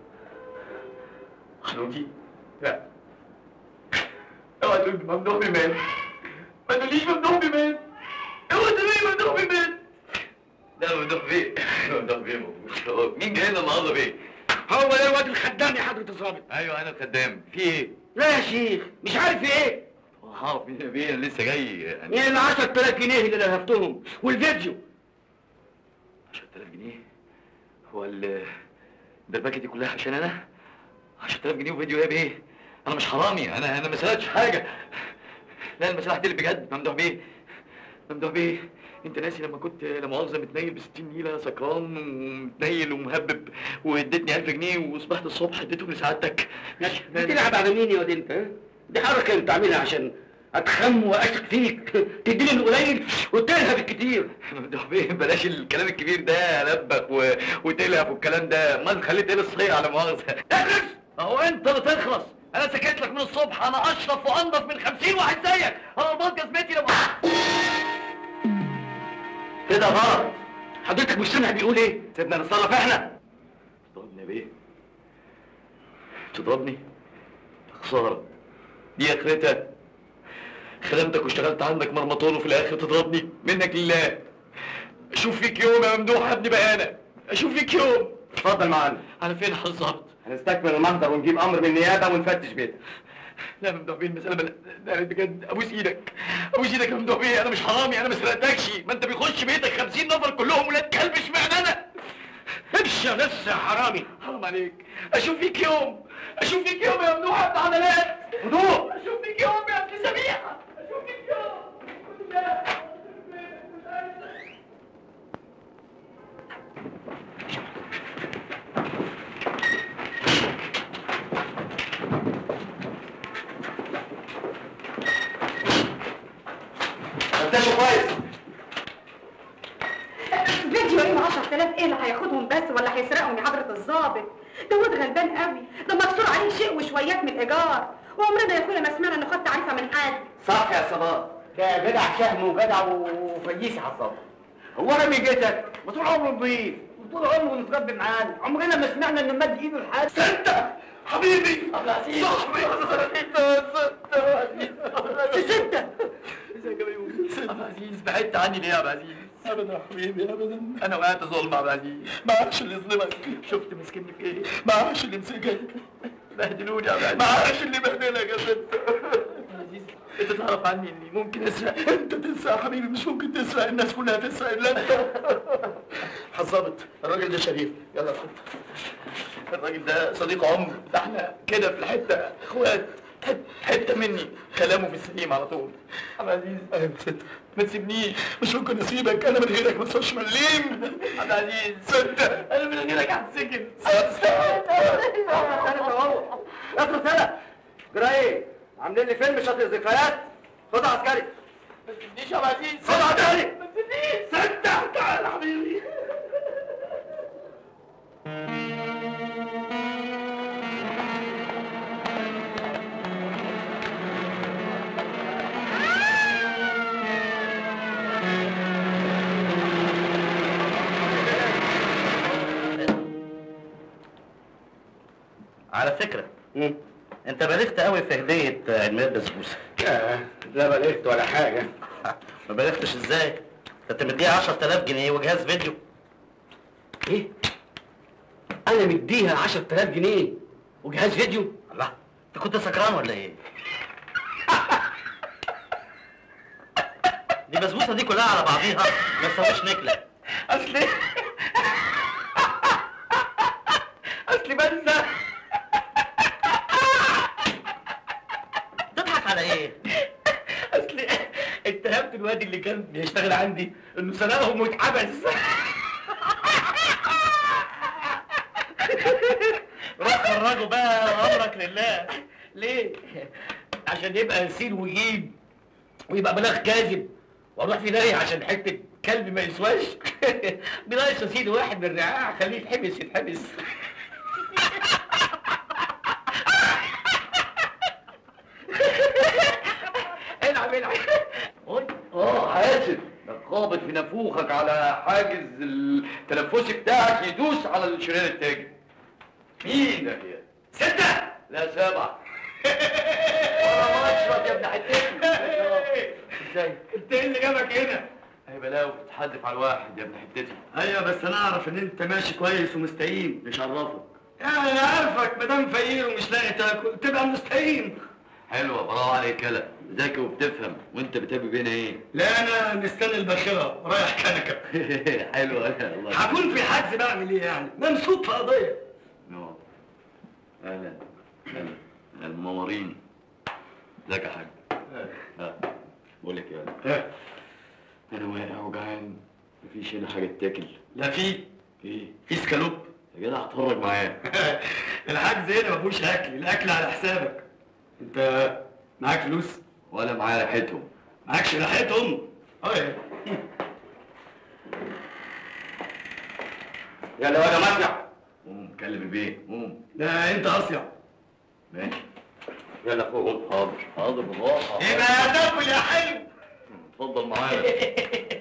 حنوتي لا اوعى تقول ممدوح بمات ما تقوليش ممدوح بمات اوعى تقولي ممدوح بمات لا ممدوح بيه ممدوح بيه موجود مين جاي لنا النهارده بيه؟ هو ده الواد الخدام يا حضرة الظابط ايوه انا الخدام في ايه؟ لا يا شيخ مش عارف في ايه هعرف مين يا بيه انا لسه جاي يعني يعني ال 10000 جنيه اللي لهفتهم والفيديو 10000 جنيه هو ال الدربكه دي كلها عشان انا 10000 جنيه وفيديو ايه بيه انا مش حرامي انا انا ما سرقتش حاجه لا المسرح دي اللي بجد ممدوح بيه ممدوح بيه انت ناسي لما كنت لا مؤاخذه متنيل ب 60 نيله سكران ومتنيل ومهبب واديتني 1000 جنيه وصبحت الصبح اديتهم لسعادتك بتلعب على مين يا واد انت ها؟ دي حركه انت عاملها عشان اتخم واثق فيك تديني القليل وتلهب الكتير ممدوح بيه بلاش الكلام الكبير ده لبك و... وتلهف والكلام ده ما خليت ايه الصحيح على مؤاخذه اخلص اهو انت اللي تخلص انا سكت لك من الصبح انا اشرف وانضف من خمسين واحد زيك انا البط جزمتي لو كده غلط حضرتك مش سامع بيقول ايه سيبنا نتصرف احنا تضربني يا بيه تضربني خساره دي اخرتها خدمتك واشتغلت عندك مرمطون وفي الاخر تضربني منك لله اشوف فيك يوم يا ممدوح يا ابن بقانا اشوف فيك يوم اتفضل معانا على فين بالظبط هنستكمل المحضر ونجيب امر من النيابه ونفتش بيتك لا يا ممدوح بيه المسألة بل... لا بجد ابوس ايدك ابوس ايدك يا ممدوح بيه انا مش حرامي انا ما سرقتكش ما انت بيخش بيتك 50 نفر كلهم ولاد كلب اشمعنى انا امشي لسه يا حرامي حرام عليك اشوف فيك يوم اشوف فيك يوم يا ممدوح يا ابن عضلات هدوء اشوف فيك يوم يا ابن سميحه اشوف فيك يوم فتشوا كويس فيديو ايه 10000 ايه اللي هياخدهم بس ولا هيسرقهم يا حضرة الظابط ده واد غلبان قوي ده مكسور عليه شيء وشويات من الايجار وعمرنا يا اخويا ما سمعنا انه خد تعريفه من حد صح يا صباح ده جدع شهم وجدع وفييس على الصبر هو انا من جيتك وطول عمره نضيف وطول عمره متربي معانا عمرنا ما سمعنا انه مد ايده لحد ستة حبيبي صاحبي ستة ازيك يا بيومي عبد العزيز بعدت عني ليه يا عبد العزيز ابدا يا حبيبي ابدا انا وقعت ظلم يا عبد العزيز معاش اللي يظلمك شفت مسكني في ايه معاش اللي مسكك بهدلوني يا عبد العزيز معاش اللي بهدلك يا ست عبد العزيز انت تعرف عني اني ممكن اسرق انت تسرق يا حبيبي مش ممكن تسرق الناس كلها تسرق الا انت حظبت الراجل ده شريف يلا خد الراجل ده صديق عمر ده احنا كده في الحته اخوات حت- حته مني كلامه في السليم على طول عبد العزيز ايوه يا ست ما تسيبنيش مش ممكن اسيبك انا من غيرك ما صارش مليم عبد العزيز ستة انا من غيرك هتسجن افرض سنة جرى ايه؟ عاملين لي فيلم شاطئ ذكريات خد عسكري ما تسيبنيش يا عبد العزيز خد عسكري ما تسيبنيش ستة تعال يا حبيبي على فكرة انت بلغت قوي في هدية عيد ميلاد بسبوسة لا بلغت ولا حاجة ما بلغتش ازاي؟ انت مديها 10000 جنيه وجهاز فيديو ايه؟ انا مديها 10000 جنيه وجهاز فيديو الله انت كنت سكران ولا ايه؟ دي بسبوسة دي كلها على بعضيها ما تساويش نكلة اصلي اصلي بنسى تضحك على ايه؟ اصلي اتهمت الواد اللي كان بيشتغل عندي انه سرقهم واتحبس روح خرجوا بقى وامرك لله ليه؟ عشان يبقى يسير ويجيب ويبقى بلاغ كاذب واروح في داهيه عشان حته كلب ما يسواش بناقص يا سيدي واحد من الرعاع خليه يتحبس يتحبس العب العب قول اه حاسب ده خابط في نافوخك على حاجز التنفسي بتاعك يدوس على الشريان التاجي مين ده هي؟ ستة؟ لا سبعة وانا مشرط يا ابن حتتي ازاي؟ انت ايه اللي جابك هنا؟ هي بلاوي بتتحدف على الواحد يا ابن حتتي ايوه بس انا اعرف ان انت ماشي كويس ومستقيم مش عرفك يعني انا عارفك ما دام فقير ومش لاقي تاكل تبقى مستقيم حلوة برافو عليك يلا ذكي وبتفهم وانت بتحب بينا ايه؟ لا انا مستني الباخره رايح كنكه حلوة الله هكون في حجز بعمل ايه يعني؟ ممسوك في قضيه نعم. اهلا اهلا المنورين ازيك يا حاج ها بقول لك ايه انا واقع وجعان مفيش هنا حاجه تاكل لا في ايه في سكالوب يا جدع اتفرج معايا الحجز هنا ما فيهوش اكل الاكل على حسابك انت معاك فلوس؟ ولا معايا ريحتهم معاكش ريحتهم؟ اه يلا يا مصنع قوم كلم البيه قوم ده انت اصيع ماشي يلا فوق قوم حاضر حاضر بالراحه ايه بقى تاكل يا حلو اتفضل معايا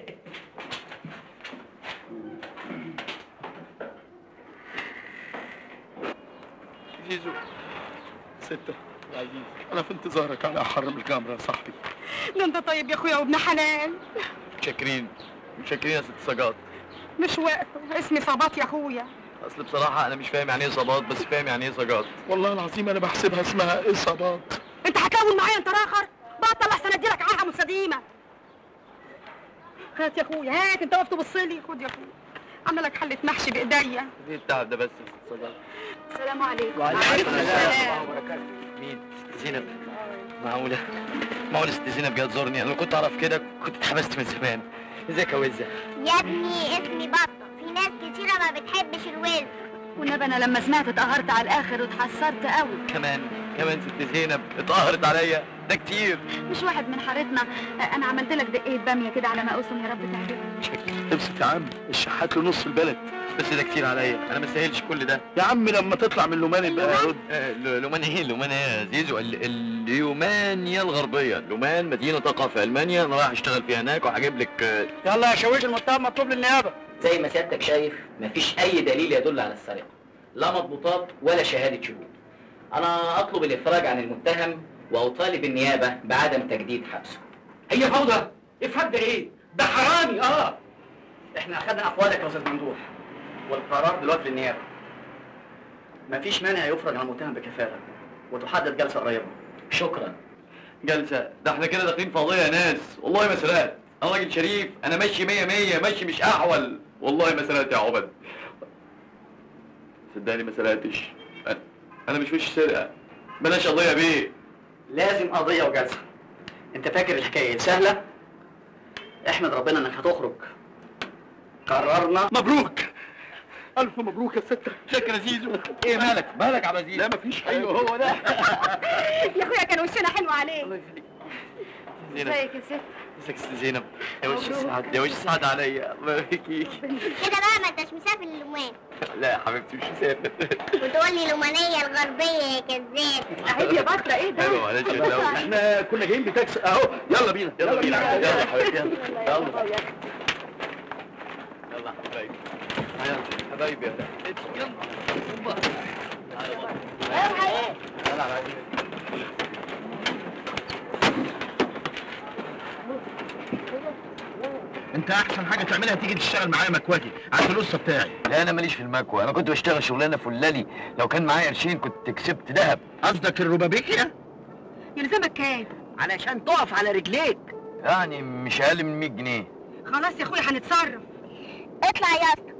زيزو ستة يا عزيز انا في انتظارك على حرم الجمرة يا صاحبي ده انت طيب يا اخويا وابن حلال متشكرين متشكرين يا ست سجاد مش وقته اسمي صباط يا اخويا اصل بصراحه انا مش فاهم يعني ايه صباط بس فاهم يعني ايه سجاد والله العظيم انا بحسبها اسمها اصابات انت هتلون معايا انت راخر بطل احسن اديلك عاهه مستديمه هات يا اخويا هات انت واقف تبص لي خد يا اخويا عامله لك حله محشي بايديا ايه التعب ده بس يا ست سجاد السلام عليكم وعليكم السلام مين ست زينب معقوله معقوله ست زينب جايه تزورني انا لو كنت اعرف كده كنت اتحبست من زمان ازيك يا وزه يا ابني اسمي بطة في ناس كتيرة ما بتحبش الوز والنبي انا لما سمعت اتقهرت على الاخر واتحسرت قوي كمان كمان ست زينب اتقهرت عليا ده كتير مش واحد من حارتنا انا عملت لك دقيقه باميه كده على ما اوسم يا رب تعجبك امسك يا عم الشحات له نص البلد بس ده كتير عليا انا ما استاهلش كل ده يا عم لما تطلع من لومان يبقى رد آه، ل- لومان ايه لومان ايه يا زيزو ال- اليومانيا الغربيه لومان مدينه تقع في المانيا انا رايح اشتغل فيها هناك وهجيب لك آه، يلا يا شاويش المتهم مطلوب للنيابه زي ما سيادتك شايف مفيش اي دليل يدل على السرقه لا مضبوطات ولا شهاده شهود انا اطلب الافراج عن المتهم واطالب النيابه بعدم تجديد حبسه هي فوضى افهم ده ايه ده حرامي اه احنا اخدنا اقوالك يا استاذ ممدوح والقرار دلوقتي للنيابه مفيش مانع يفرج عن المتهم بكفاله وتحدد جلسه قريبه شكرا جلسه ده احنا كده داخلين في قضيه يا ناس والله ما سرقت انا راجل شريف انا ماشي مية مية ماشي مش احول والله ما سرقت يا عبد صدقني ما سرقتش أنا- انا مش وش سرقه بلاش قضيه بيه لازم قضيه وجلسه انت فاكر الحكايه إيه؟ سهله احمد ربنا انك هتخرج قررنا مبروك الف مبروك يا ستة شكرا زيزو ايه مالك مالك يا عبد العزيز لا مفيش حاجه ايوه هو ده يا اخويا كان وشنا حلو عليه الله يخليك زينب ازيك يا ست ازيك يا ست زينب يا وش السعد يا وش السعد عليا الله يبارك فيك كده بقى ما انتش مسافر للومان لا يا حبيبتي مش مسافر وتقول لي الأمانية الغربية يا كذاب عيب يا بطه ايه ده ايوه معلش يا دولة. احنا كنا جايين بتاكسي اهو يلا بينا يلا بينا يلا يا حبيبتي يلا يلا يلا يا حبايبي يلا حبايبي يلا يلا يلا حبايبي انت احسن حاجه تعملها تيجي تشتغل معايا مكواكي على الفلوس بتاعي لا انا ماليش في المكوى انا كنت بشتغل شغلانه فلالي لو كان معايا قرشين كنت كسبت ذهب قصدك الربابيكيا يلزمك كام علشان تقف على رجليك يعني مش اقل من 100 جنيه خلاص يا اخويا هنتصرف اطلع يا اسطى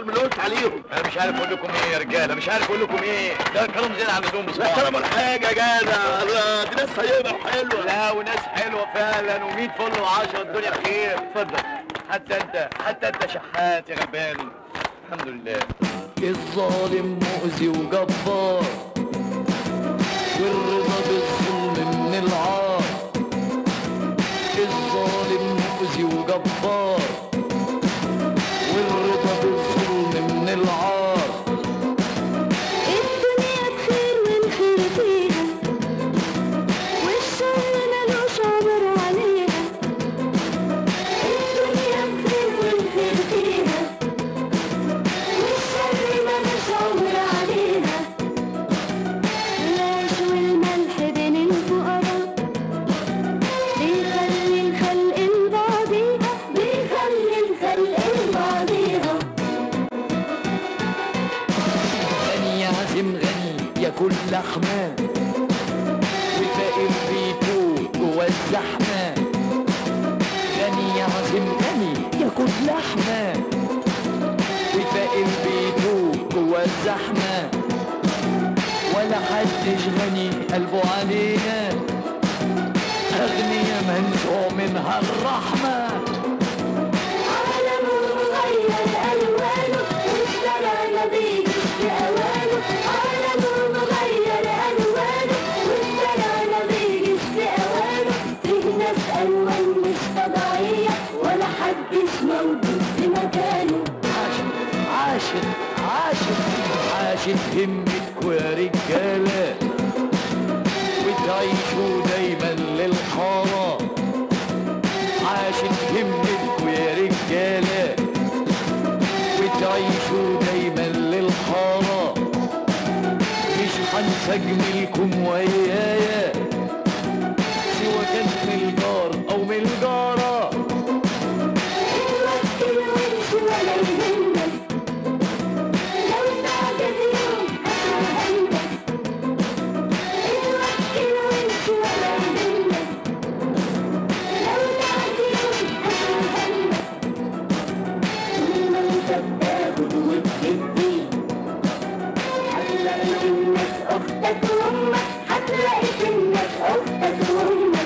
اكتر من اللي قلت عليهم انا مش عارف اقول لكم ايه يا رجاله مش عارف اقول لكم ايه ده كلام زيادة عن اللزوم لا بصراحه كلام ولا حاجه يا جدع لا، دي ناس طيبه وحلوه لا وناس حلوه فعلا و100 فل و10 الدنيا بخير اتفضل حتى انت حتى انت شحات يا غلبان الحمد لله الظالم مؤذي وجبار والرضا بالظلم من العار الظالم مؤذي وجبار والرضا بالظلم من العار الدنيا بخير والخير فيها والشر ملوش عمر عليها الدنيا بخير والخير فيها والشر ملوش عمر عليها العيش والملح بين الفقراء بيخلي الخلق لبعضيها بيخلي الخلق لبعضيها غني يعزم غني ياكل لحمة والفقير بيته جوا الزحمة غني يعزم غني ياكل لحمة والفقير بيته جوا الزحمة ولا حدش غني قلبه علينا أغنية منزوع منها الرحمة عالم مغير ألوانه والزرع بيجي في أوانه عالم مغير ألوانه والزرع بيجي في أوانه فيه ناس ألوان مش طبيعية ولا حدش موجود في مكانه عاشت عاشت عاشت همتكوا يا رجالة وتعيشوا دايما للحارة عاشت همتكوا يا رجالة وتعيشوا دايما للحارة مش هنسى جميلكم ويايا سوا كان من الجار أو من الجارة توكل وامشي ولا يهمك لو تعجز يوم هتوهمك توكل وامشي ولا يهمك لو تعجز يوم هتوهمك طول ما انت بتاخد وبتدي هتلاقي في الناس اختك وامك هتلاقي في الناس اختك وامك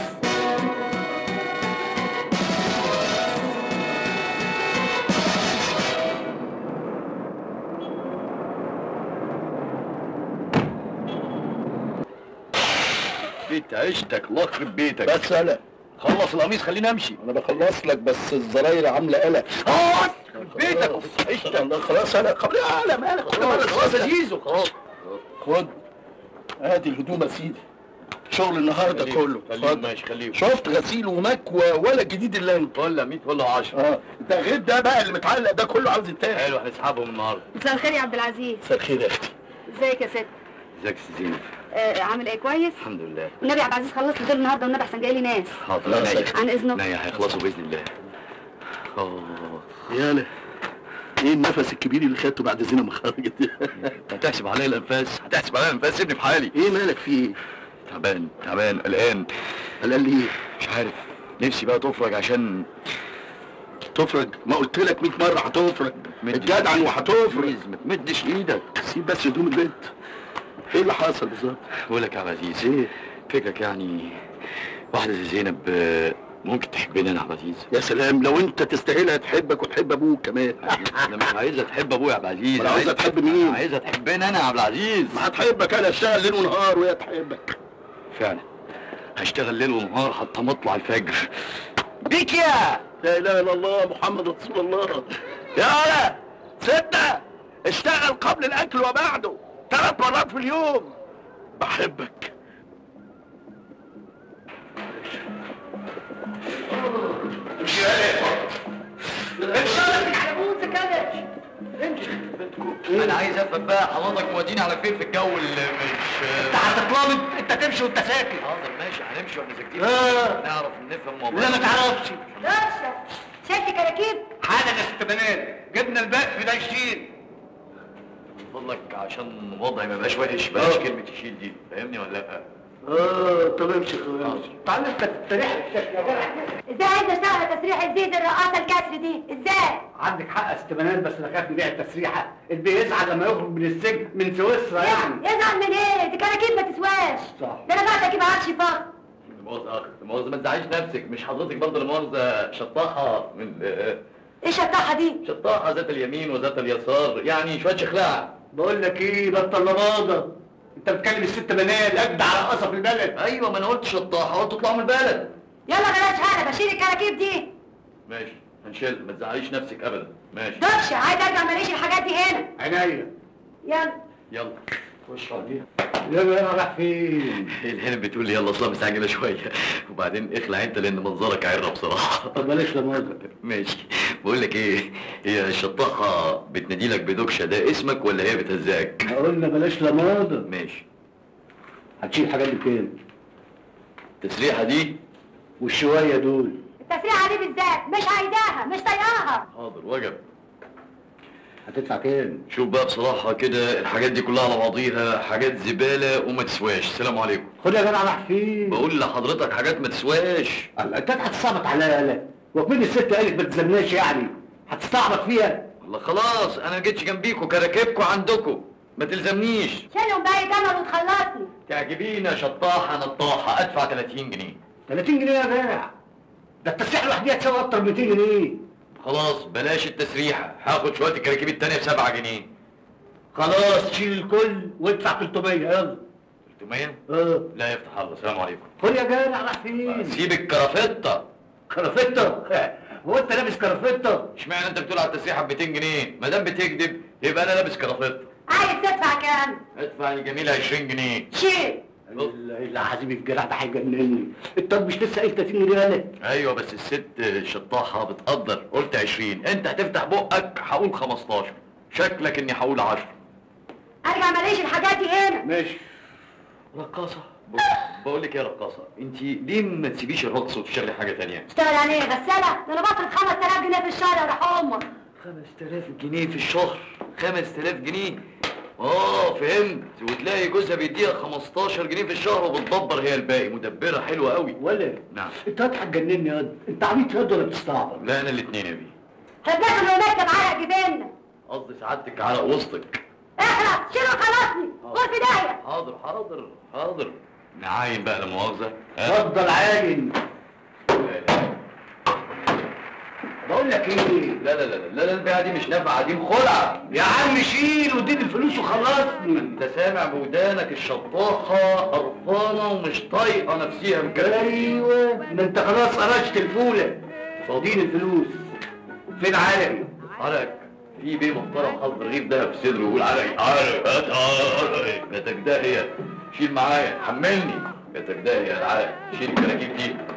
بيت عيشتك الله يخرب بيتك بس انا خلص القميص خليني امشي انا بخلص لك بس الزراير عامله قلق اه بيتك عيشتك الله خلاص انا خلاص لا مالك خلاص خلاص يا زيزو خلاص خد ادي الهدوم يا سيدي شغل النهارده خليه- كله خليه اتفضل. ماشي خليه شفت غسيل ومكوى ولا الجديد اللي انت ولا 100 ولا 10 اه ده غير ده بقى اللي متعلق ده كله عاوز يتاخد حلو هنسحبهم النهارده مساء الخير يا عبد العزيز مساء الخير يا اختي ازيك يا ست ازيك يا ست زينب آه عامل ايه كويس الحمد لله والنبي يا عبد العزيز خلصت دول النهارده والنبي احسن جاي لي ناس حاضر لا، عينيا عن اذنك عينيا هيخلصوا باذن الله اه يالا ايه النفس الكبير اللي خدته بعد زينة ما خرجت هتحسب عليا الانفاس هتحسب عليا الانفاس سيبني في حالي ايه مالك في ايه؟ تعبان تعبان قلقان قال لي ايه؟ مش عارف نفسي بقى تفرج عشان تفرج ما قلت لك 100 مره هتفرج مد- اتجدعن وهتفرج بليز ما تمدش ايدك سيب بس هدوم البيت ايه اللي حصل بالظبط؟ بقول لك يا عبد العزيز ايه فكرك يعني واحده زي زينب آه، ممكن تحبني انا يا عبد العزيز يا سلام لو انت تستاهلها تحبك وتحب ابوك كمان انا مش عايزها تحب ابويا يا عبد العزيز ولا عايزها تحب مين؟ عايزها تحبني انا يا عبد العزيز ما هتحبك انا اشتغل ليل ونهار وهي تحبك فعلا هشتغل ليل ونهار حتى مطلع الفجر بيك يا لا اله الا الله محمد رسول الله يا ولا ستة اشتغل قبل الاكل وبعده ثلاث مرات في اليوم بحبك امشي انا عايز افهم بقى حضرتك موديني على فين في الجو اللي مش انت هتطلب انت تمشي وانت ساكت حاضر ماشي هنمشي واحنا ساكتين لا. نعرف نفهم موضوع لا ما تعرفش رشا شد كراكيب حالا يا ست بنات جبنا الباقي في ده يشيل من فضلك عشان وضعي ما يبقاش وحش بلاش اه. كلمة يشيل دي فاهمني ولا لا؟ اه طب امشي خلاص تعالى انت تستريح الشكل يا جدع ازاي عايز اشتغل تسريح الزيت الرقاصه الكسر دي ازاي عندك حق استبانات بس انا خايف نبيع التسريحه اللي بيزعل لما يخرج من السجن من سويسرا يعني يزعل من ايه دي كراكيب ما تسواش صح ده انا بعت اجيب عرش فخر مؤاخذة يا أخي مؤاخذة ما تزعليش نفسك مش حضرتك برضه المؤاخذة شطاحة من آه، ايه الشطاحه دي شطاحة ذات اليمين وذات اليسار يعني شوية شخلاع بقول لك ايه بطل لباضه انت بتكلم الست بنات اجدع رقاصه في البلد ايوه ما انا قلت شطاحة قلت اطلعوا من البلد يلا بلاش هلا بشيل الكراكيب دي ماشي هنشيل ما تزعليش نفسك ابدا ماشي دوكش عايز ارجع ماليش الحاجات دي هنا عينيا يلا يلا خش عليها يا انا رايح فين الهنا بتقول لي يلا اصلا مستعجله شويه وبعدين اخلع انت لان منظرك عره بصراحه طب بلاش لمؤاخذه ماشي بقول لك ايه هي الشطاحه بتنادي لك بدوكشه ده اسمك ولا هي بتهزاك قلنا بلاش لماضه ماشي هتشيل الحاجات دي بكام التسريحه دي والشويه دول التسريحه دي بالذات مش عايزاها مش طايقاها حاضر وجب هتدفع كام شوف بقى بصراحه كده الحاجات دي كلها على بعضيها حاجات زباله وما تسواش سلام عليكم خد يا جدع رايح فين بقول لحضرتك حاجات ما تسواش انت هتصعبط عليا يالا وكمان الست قالت ما تزمناش يعني هتستعبط فيها والله خلاص انا ما جيتش جنبيكوا كراكبكوا عندكم ما تلزمنيش شيلهم باقي جمل وتخلصني تعجبينا شطاحه نطاحه ادفع 30 جنيه 30 جنيه يا جدع ده التسريحه لوحدها تساوي اكتر من 200 جنيه خلاص بلاش التسريحه هاخد شويه الكراكيب التانيه ب 7 جنيه خلاص شيل الكل وادفع 300 يلا 300 اه لا يفتح الله السلام عليكم خد يا جدع رايح فين سيب الكرافته كرافتة هو انت لابس كرافتة اشمعنى انت بتقول على التسريحه ب 200 جنيه ما دام بتكذب يبقى انا لابس كرافته عايز تدفع كام ادفع الجميله 20 جنيه شيل اللي عازم الجدع ده هيجنني انت مش لسه قايل 30 جنيه يالا ايوه بس الست شطاحه بتقدر قلت 20 انت هتفتح بقك هقول 15 شكلك اني هقول 10 ارجع ماليش الحاجات دي هنا ماشي رقاصه بقول لك يا رقاصه انت ليه ما تسيبيش الرقص وتشتغلي حاجه تانية اشتغل يعني ايه غسالة ده انا بصرف 5000 جنيه في الشهر يا روح امك 5000 جنيه في الشهر 5000 جنيه اه فهمت وتلاقي جوزها بيديها 15 جنيه في الشهر وبتدبر هي الباقي مدبره حلوه قوي ولا نعم انت هتجنني يا انت عبيط يا ولا بتستعبط لا انا الاثنين يا بيه هتدخل ومكتب عرق جبيننا قصدي سعادتك على وسطك اخلص شيله خلصني قول في داهية حاضر حاضر حاضر نعاين بقى لا مؤاخذه ها؟ اتفضل عاين بقول لك ايه لا لا لا لا لا البيعه دي مش نافعه دي مخلعه يا عم شيل واديني الفلوس وخلصني انت سامع بودانك الشطاحه قرفانه ومش طايقه نفسيها مكلمه ايوه ما انت خلاص قرشت الفوله فاضيين الفلوس فين عرقي عرق في بيه محترم حاطط رغيف دهب في صدره ويقول عرق عرق هات عرق جاتك داهيه شيل معايا حملني جاتك داهيه العرق شيل الكراكيب دي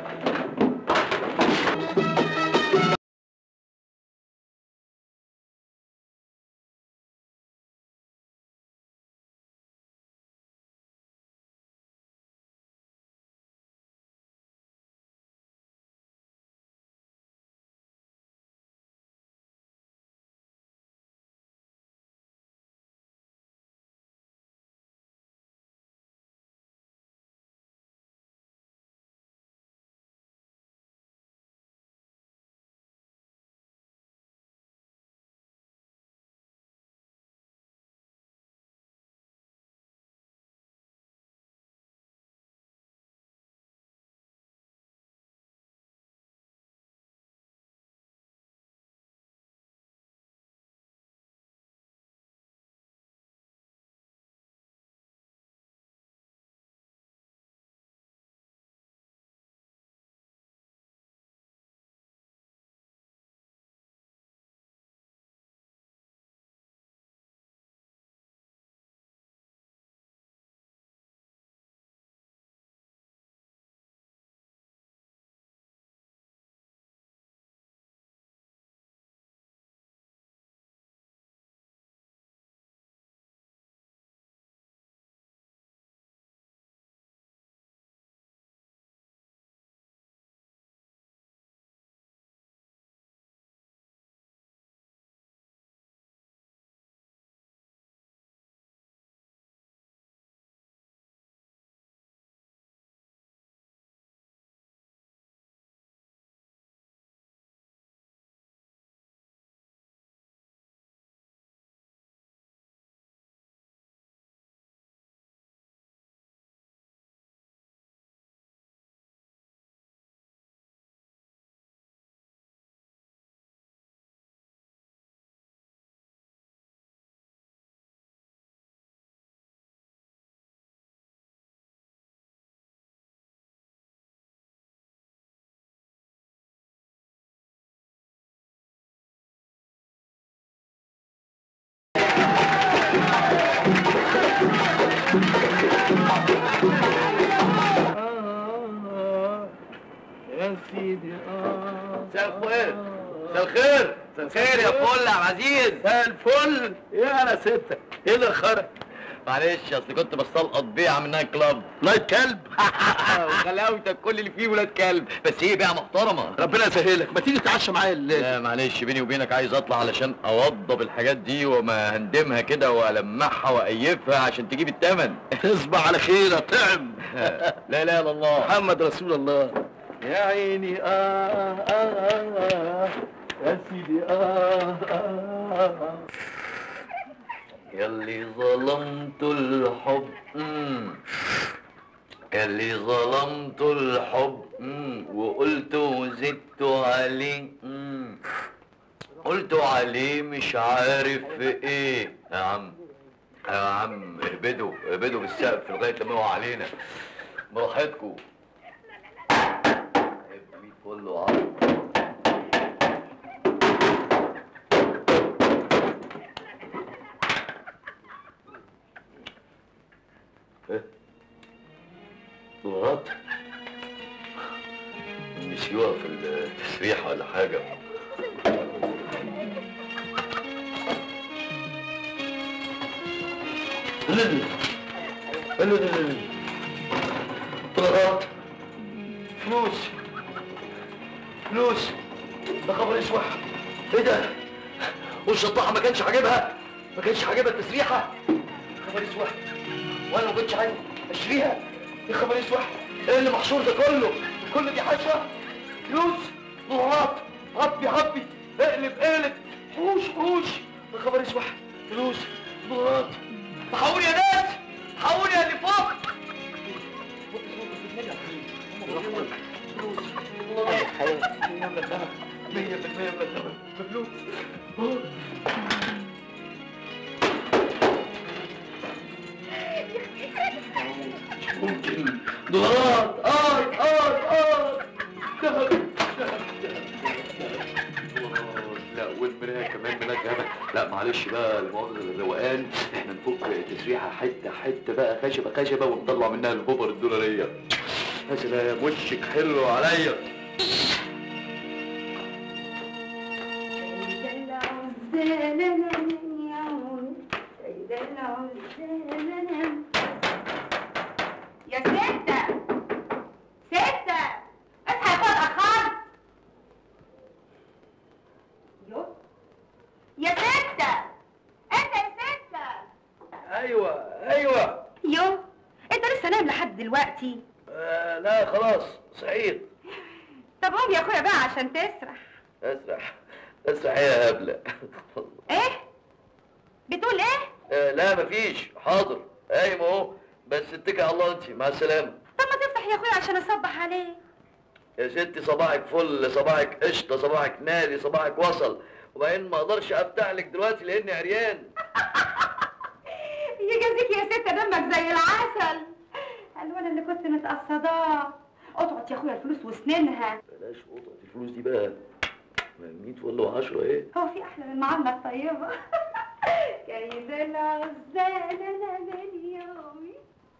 يا سيدي اه مساء الخير مساء الخير مساء الخير يا فل يا عبد العزيز مساء الفل يا انا ستة ايه اللي خرج معلش اصل كنت بستلقط بيعه من نايت كلاب نايت كلب وغلاوتك كل اللي فيه ولاد كلب بس هي بيعه محترمه ربنا يسهلك ما تيجي تتعشى معايا الليل لا معلش بيني وبينك عايز اطلع علشان اوضب الحاجات دي وما هندمها كده والمعها وايفها عشان تجيب التمن تصبح على خير يا طعم لا لا الا الله محمد رسول الله يا عيني آه آه آه آه يا سيدي آه آه آه يلي ظلمت الحب مم. يلي ظلمت الحب مم. وقلت وزدت عليه مم. قلت عليه مش عارف ايه يا عم يا عم اهبدوا اهبدوا بالسقف لغايه لما يقع علينا براحتكم ابني كله عرض ايه ضغط نسيوها في التسريح ولا حاجة ضغط فلوس فلوس ده خبر اسود ايه ده والشطاحة ما كانش عاجبها ما كانش عاجبها التسريحة خبر اسود وانا ما كنتش عايز اشتريها يا خبر اسود ايه اللي محشور ده كله كل دي حشوه فلوس دولارات عبي عبي اقلب اقلب حوش حوش يا خبر اسود فلوس دولارات تحول يا ناس تحول يا اللي فوق مية بالمية من الثمن بفلوس ممكن دولارات اه اه اه ذهب ذهب لا والمرايه كمان ملاك ذهب لا معلش بقى المؤاخذه الروقان احنا نفك تسريحه حته حته بقى خشبه خشبه ونطلع منها البوبر الدولاريه يا سلام وشك حلو عليا يا ستة ستة اصحى يا اخويا اتأخرت يو يا ستة انت يا ستة ايوه ايوه يو انت لسه نايم لحد دلوقتي آه لا خلاص صحيت طب قوم يا اخويا بقى عشان تسرح اسرح اسرح يا هبله ايه بتقول ايه آه لا مفيش حاضر قايم اهو بس اتكل على الله انت مع السلامه طب ما تفتح يا اخويا عشان اصبح عليك يا ستي صباحك فل صباحك قشطه صباحك نادي صباحك وصل وبعدين ما اقدرش افتح لك دلوقتي لاني عريان يجازيك يا ستة دمك زي العسل قالوا انا اللي كنت متقصداه اقعد يا اخويا الفلوس وسنينها بلاش قطعه الفلوس دي بقى 100 فل و10 ايه هو في احلى من المعامله الطيبه كيد العزال انا من يومي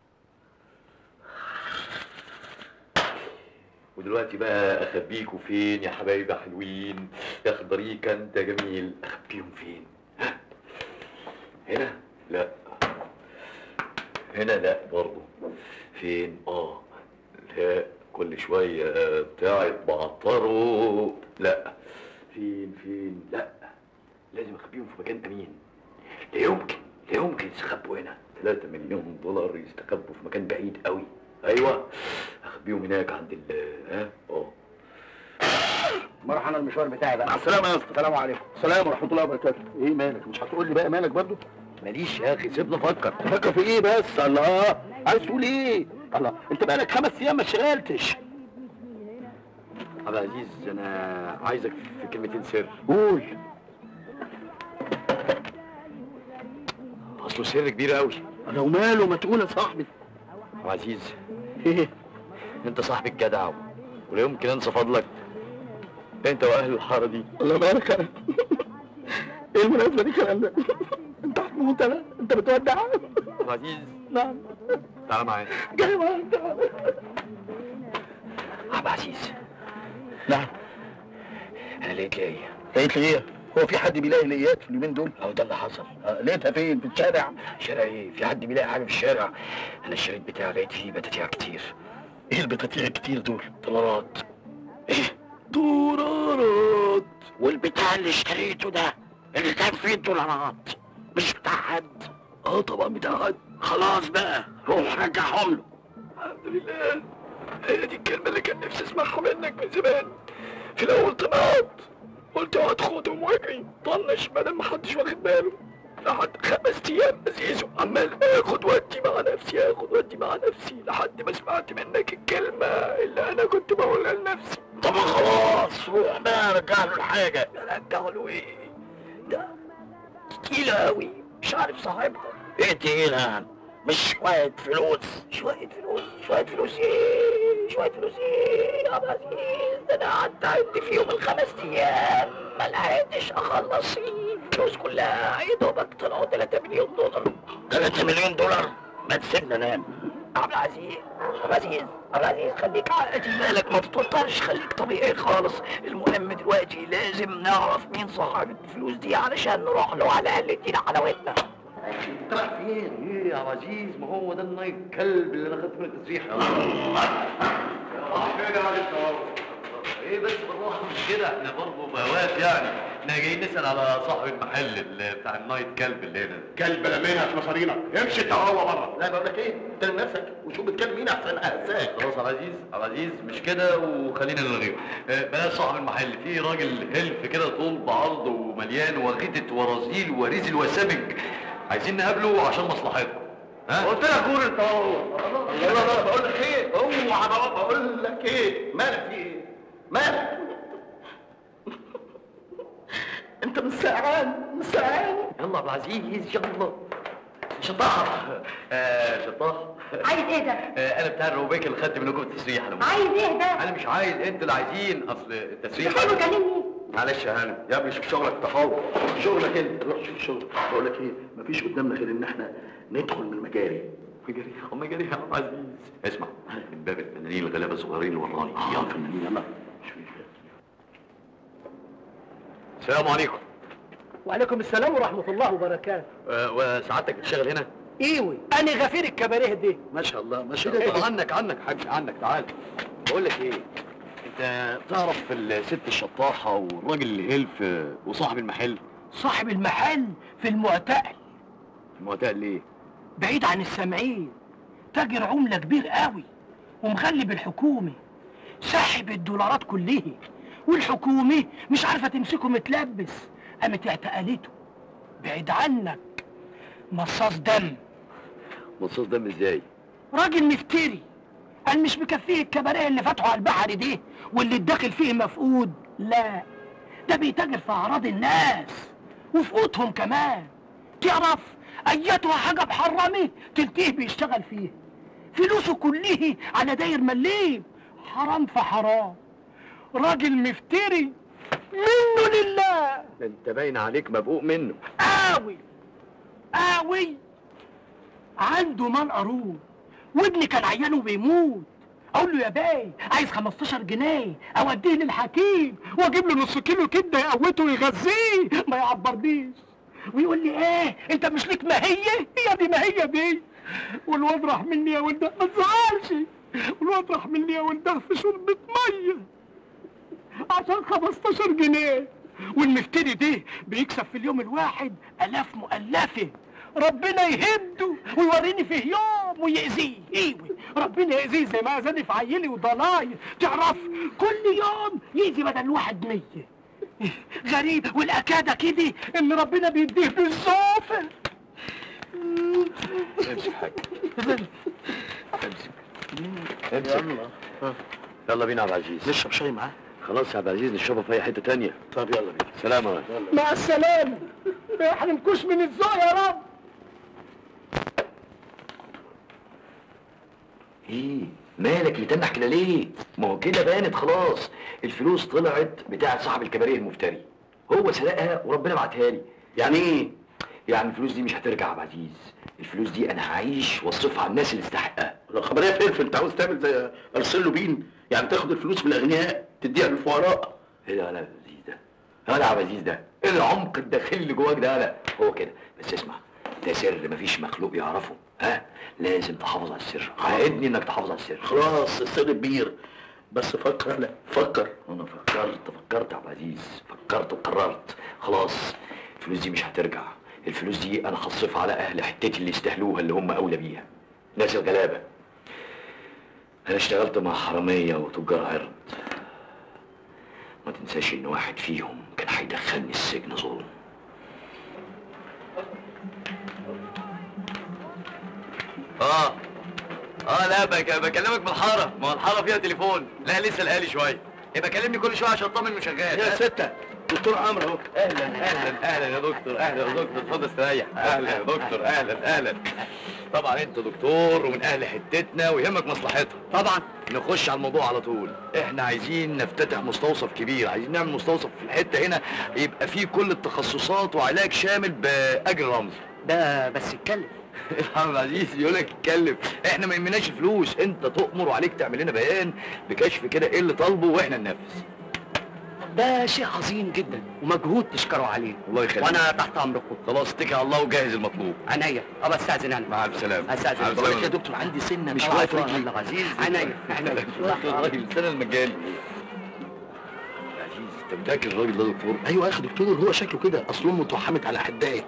ودلوقتي بقى اخبيكوا فين يا حبايبي حلوين يا خضريك انت جميل اخبيهم فين ها؟ هنا لا هنا لا برضه فين اه لا كل شويه بتاعت بعطره لا فين فين لا لازم اخبيهم في مكان امين لا يمكن لا يمكن يستخبوا هنا 3 مليون دولار يستخبوا في مكان بعيد قوي ايوه اخبيهم هناك عند ال ها اه راح انا المشوار بتاعي بقى مع السلامه يا اسطى السلام عليكم السلام ورحمه الله وبركاته ايه مالك مش هتقول لي بقى مالك برضو ماليش يا اخي سيبنا افكر تفكر في ايه بس الله عايز تقول ايه الله انت بقالك خمس ايام ما اشتغلتش عبد العزيز انا عايزك في كلمتين سر قول اصله سر كبير قوي لو ماله ما تقول يا صاحبي عبد العزيز ايه انت صاحبي الجدع ولا يمكن انسى فضلك انت واهل الحاره دي الله مالك انا ايه المناسبه دي الكلام ده انت هتموت انا انت بتودع عبد العزيز نعم تعالى معايا جاي معاك عبد العزيز نعم انا لقيت لاقي لقيت لي ايه؟ هو في حد بيلاقي لقيات في اليومين دول؟ اهو ده اللي حصل آه، لقيتها فين؟ في الشارع؟ شارع ايه في حد بيلاقي حاجه في الشارع انا الشريط بتاعي لقيت فيه بتاتيع كتير ايه البطاطيع الكتير دول؟ دولارات ايه؟ دولارات والبتاع اللي اشتريته ده اللي كان فيه الدولارات مش بتاع حد اه طبعا بتاع حد خلاص بقى روح رجعهم له الحمد لله هي دي الكلمة اللي كان نفسي اسمعها منك من زمان في الأول طلعت قلت اوعى خدهم واجري طنش بدل ما حدش واخد باله لحد خمس أيام أزيزه عمال آخد ودي مع نفسي آخد ودي مع نفسي لحد ما سمعت منك الكلمة اللي أنا كنت بقولها لنفسي طب خلاص روح بقى رجع له الحاجه رجعوا له إيه؟ ده تقيلة أوي مش عارف صاحبها ايه تقيلة مش شوية فلوس شوية فلوس شوية فلوس ايه شوية فلوس ايه يا عبد العزيز ده انا قعدت اعد فيهم الخمس ايام ما لحقتش اخلص الفلوس كلها يا دوبك طلعوا 3 مليون دولار 3 مليون دولار ما تسيبنا نام عبد العزيز عبد العزيز عبد العزيز خليك عادي مالك ما تتوترش خليك طبيعي خالص المهم دلوقتي لازم نعرف مين صاحب الفلوس دي علشان نروح له على الاقل يدينا حلاوتنا انت رايح فين؟ ايه يا عزيز ما هو ده النايت كلب اللي انا خدت منه التسريح راح فين يا راجل ايه بس بالراحه مش كده احنا برضه بهوات يعني احنا جايين نسال على صاحب المحل اللي بتاع النايت كلب اللي هنا كلب لمينا في مصارينا امشي انت وهو بره لا بقول لك ايه احترم نفسك وشوف بتكلم مين احسن اهزاك خلاص يا عزيز يا عزيز مش كده وخلينا نلغيه اه، بلاش صاحب المحل في راجل هلف كده طول بعرض ومليان وغيتة ورازيل وريزل وسمك عايزين نقابله عشان مصلحتنا ها قلت لك قول انت وهو لا لا لا بقول لك ايه اوعى بقى بقول لك ايه مالك في ايه مالك انت مش سقعان مش سقعان يلا يا عبد العزيز يلا شطاح آه شطاح عايز ايه ده؟ آه انا بتاع الروبيك اللي خدت منكم التسريح انا عايز ايه ده؟ انا مش عايز انتوا اللي عايزين اصل التسريح حلو كلمني معلش يا هانم يا ابني شوف شغلك تفاوض شغلك انت روح شوف شغلك بقول لك ايه مفيش قدامنا غير ان احنا ندخل من المجاري مجاري اه مجاري يا عبد العزيز اسمع من باب الفنانين الغلابه الصغيرين اللي وراني يا فنانين يلا السلام عليكم وعليكم السلام ورحمة الله وبركاته آه وسعادتك بتشتغل هنا ايوي انا غفير الكباريه دي ما شاء الله ما شاء إيه الله ده؟ عنك عنك حاج عنك تعال بقول لك ايه انت تعرف الست الشطاحه والراجل اللي هلف آه، وصاحب المحل صاحب المحل في المعتقل المعتقل ليه بعيد عن السامعين تاجر عملة كبير قوي ومغلب الحكومة ساحب الدولارات كلها والحكومة مش عارفة تمسكه متلبس قامت اعتقلته بعيد عنك مصاص دم مصاص دم ازاي راجل مفتري قال مش مكفيه الكباريه اللي فتحوا على البحر دي واللي الداخل فيه مفقود لا ده بيتاجر في اعراض الناس وفي قوتهم كمان تعرف ايتها حاجه محرمه تلتيه بيشتغل فيها فلوسه كله على داير مليم حرام في حرام راجل مفتري منه لله ده انت باين عليك مبقوق منه قوي قوي عنده مال قارون وابني كان عيانه بيموت اقول له يا باي عايز 15 جنيه اوديه للحكيم واجيب له نص كيلو كبده يقوته ويغذيه ما يعبرنيش ويقول لي ايه انت مش ليك ماهيه هي دي ماهيه دي والواد راح مني يا ولده ما تزعلش والواد راح مني يا ولده في شربة ميه عشان 15 جنيه والمفتري ده بيكسب في اليوم الواحد الاف مؤلفه ربنا يهده ويوريني فيه يوم ويأذيه ايوه ربنا يأذيه زي ما أذاني في عيلي وضلايا تعرف كل يوم يأذي بدل الواحد مية غريب والأكادة كده إن ربنا بيديه بالزوفر امسك حاجه امسك امسك يلا يلا بينا يا عبد العزيز نشرب شاي معاه خلاص يا عبد العزيز نشربها في اي حته تانية طب يلا بينا سلام يا ولد. مع السلامة ما يحرمكوش من الذوق يا رب ايه مالك متنح كده ليه ما هو كده بانت خلاص الفلوس طلعت بتاعت صاحب الكباريه المفتري هو سرقها وربنا بعتها لي يعني ايه يعني الفلوس دي مش هترجع يا عبد العزيز الفلوس دي انا هعيش واصرفها على الناس اللي تستحقها الخبريه فين انت عاوز تعمل زي ارسلو بين يعني تاخد الفلوس من الاغنياء تديها للفقراء ايه ده انا عزيز ده انا عبد العزيز ده ايه العمق الداخلي اللي جواك ده انا هو كده بس اسمع ده سر مفيش مخلوق يعرفه ها لازم تحافظ على السر عاهدني انك تحافظ على السر خلاص السر كبير بس فكر انا فكر انا فكرت فكرت يا عبد العزيز فكرت وقررت خلاص الفلوس دي مش هترجع الفلوس دي انا هصرفها على اهل حتتي اللي يستاهلوها اللي هم اولى بيها ناس الغلابه انا اشتغلت مع حراميه وتجار عرض ما تنساش ان واحد فيهم كان هيدخلني السجن ظلم اه اه لا بك بكلمك من الحاره ما هو الحاره فيها تليفون لا لسه الالي شويه يبقى كلمني كل شويه عشان اطمن انه شغال يا ستة دكتور عمرو اهو اهلا اهلا اهلا يا دكتور اهلا يا دكتور اتفضل استريح اهلا يا دكتور اهلا اهلا طبعا انت دكتور ومن اهل حتتنا ويهمك مصلحتها طبعا نخش على الموضوع على طول احنا عايزين نفتتح مستوصف كبير عايزين نعمل مستوصف في الحته هنا يبقى فيه كل التخصصات وعلاج شامل باجر رمزي ده بس اتكلم الحمد العزيز يقول لك اتكلم احنا ما يهمناش فلوس انت تؤمر وعليك تعمل لنا بيان بكشف كده ايه اللي طالبه واحنا ننفذ ده شيء عظيم جدا ومجهود تشكروا عليه الله يخليك وانا تحت امركم خلاص اتكل على الله وجهز المطلوب عينيا ابى استاذن انا مع السلامه استاذن مع السلامة. يا دكتور عندي سنه مش مش واقف واقف رجلي. عبد العزيز عينيا عينيا الراجل السنه المجاني عزيز انت متاكد الراجل ده دكتور؟ ايوه يا اخي دكتور هو شكله كده اصل امه اتوحمت على حدايه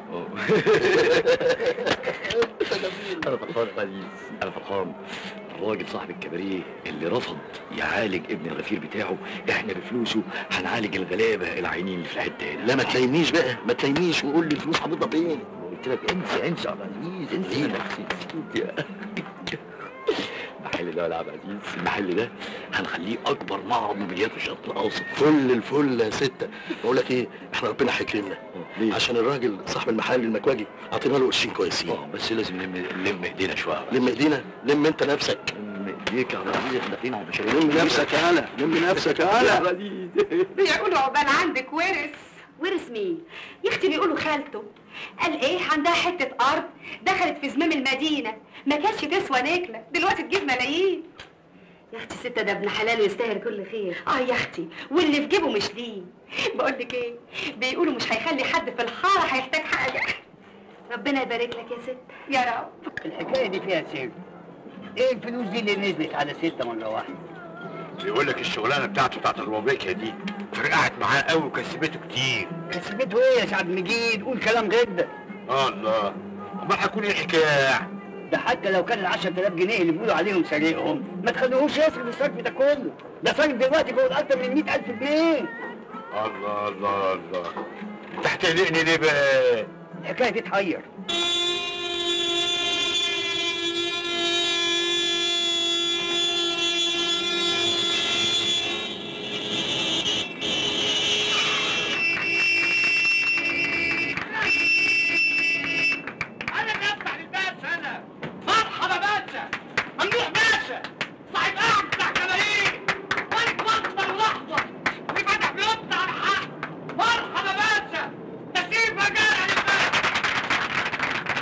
انا فرحان يا عزيز انا فرحان الراجل صاحب الكباريه اللي رفض يعالج ابن الغفير بتاعه احنا بفلوسه هنعالج الغلابه العينين اللي في الحته هنا لا ما تلاقينيش بقى ما تلاقينيش وقول لي الفلوس حاططها فين قلت لك انسى انسى يا عبد العزيز انسى انسى المحل ده يا عبد العزيز المحل ده هنخليه اكبر معرض موبيليات في الشرق الاوسط فل الفل يا ستة بقول لك ايه احنا ربنا هيكرمنا عشان الراجل صاحب المحل المكواجي عطينا له قرشين كويسين اه بس لازم نلم نلم ايدينا شويه لم ايدينا لم انت نفسك لم ايديك يا عبد العزيز احنا داخلين على البشريه لم نفسك يا هلا لم نفسك يا هلا بيقولوا عقبال عندك ورث ورث مين؟ يا اختي بيقولوا خالته قال ايه عندها حته ارض دخلت في زمام المدينه ما كانتش تسوى نكله دلوقتي تجيب ملايين يا اختي ستة ده ابن حلال ويستاهل كل خير اه يا اختي واللي في جيبه مش ليه بقول لك ايه بيقولوا مش هيخلي حد في الحاره هيحتاج حاجه ربنا يبارك لك يا ست يا رب الحكايه دي فيها سر ايه الفلوس دي اللي نزلت على ستة مرة واحدة بيقول لك الشغلانه بتاعته بتاعت الروبيكيا دي فرقعت معاه قوي وكسبته كتير كسبته ايه يا سعد مجيد قول كلام غير ده الله امال هيكون ايه الحكايه ده حتى لو كان ال 10000 جنيه اللي بيقولوا عليهم سارقهم ما تخلوهوش يصرف الصرف ده كله ده صارف دلوقتي فوق اكتر من 100000 جنيه الله الله الله انت هتقلقني ليه بقى الحكايه دي تحير انا اللي افتح للباشا انا مرحبا باشا ممدوح باشا صاحب قاعد بتاع كلاهين ملك مصر ولحظه اللي فتح بيوتنا على حق مرحبا باشا تسيب مجال للباشا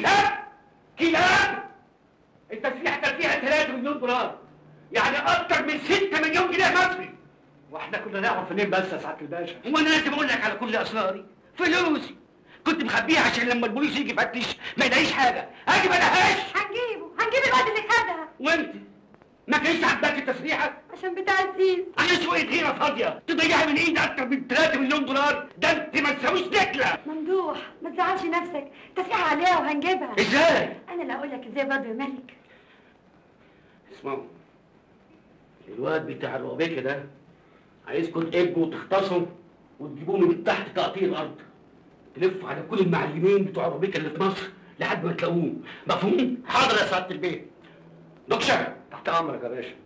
كتاب كتاب التسليح كان فيها 3 مليون دولار يعني اكتر من 6 مليون جنيه مصري واحنا كنا نعرف منين بس يا سعاده الباشا هو انا لازم اقول لك على كل اسراري فلوسي كنت مخبيها عشان لما البوليس يجي يفتش ما يلاقيش حاجه اجي ما لهاش هنجيبه هنجيب الواد اللي خدها وانت ما كانش عندك التسليحه عشان بتاع الزيز عشان شويه هيره فاضيه تضيعي من ايدي اكتر من 3 مليون دولار ده انت ما تساويش نكله ممدوح ما تزعلش نفسك تسريحة عليها وهنجيبها ازاي؟ انا اللي اقول لك ازاي برضه يا ملك اسمعوا الواد بتاع الربيكه ده عايزكم تقبوا وتختصوا وتجيبوه من تحت تقطيع الارض تلفوا على كل المعلمين بتوع الربيكه اللي في مصر لحد ما تلاقوه مفهوم؟ حاضر يا سعاده البيت دكشة تحت امرك يا باشا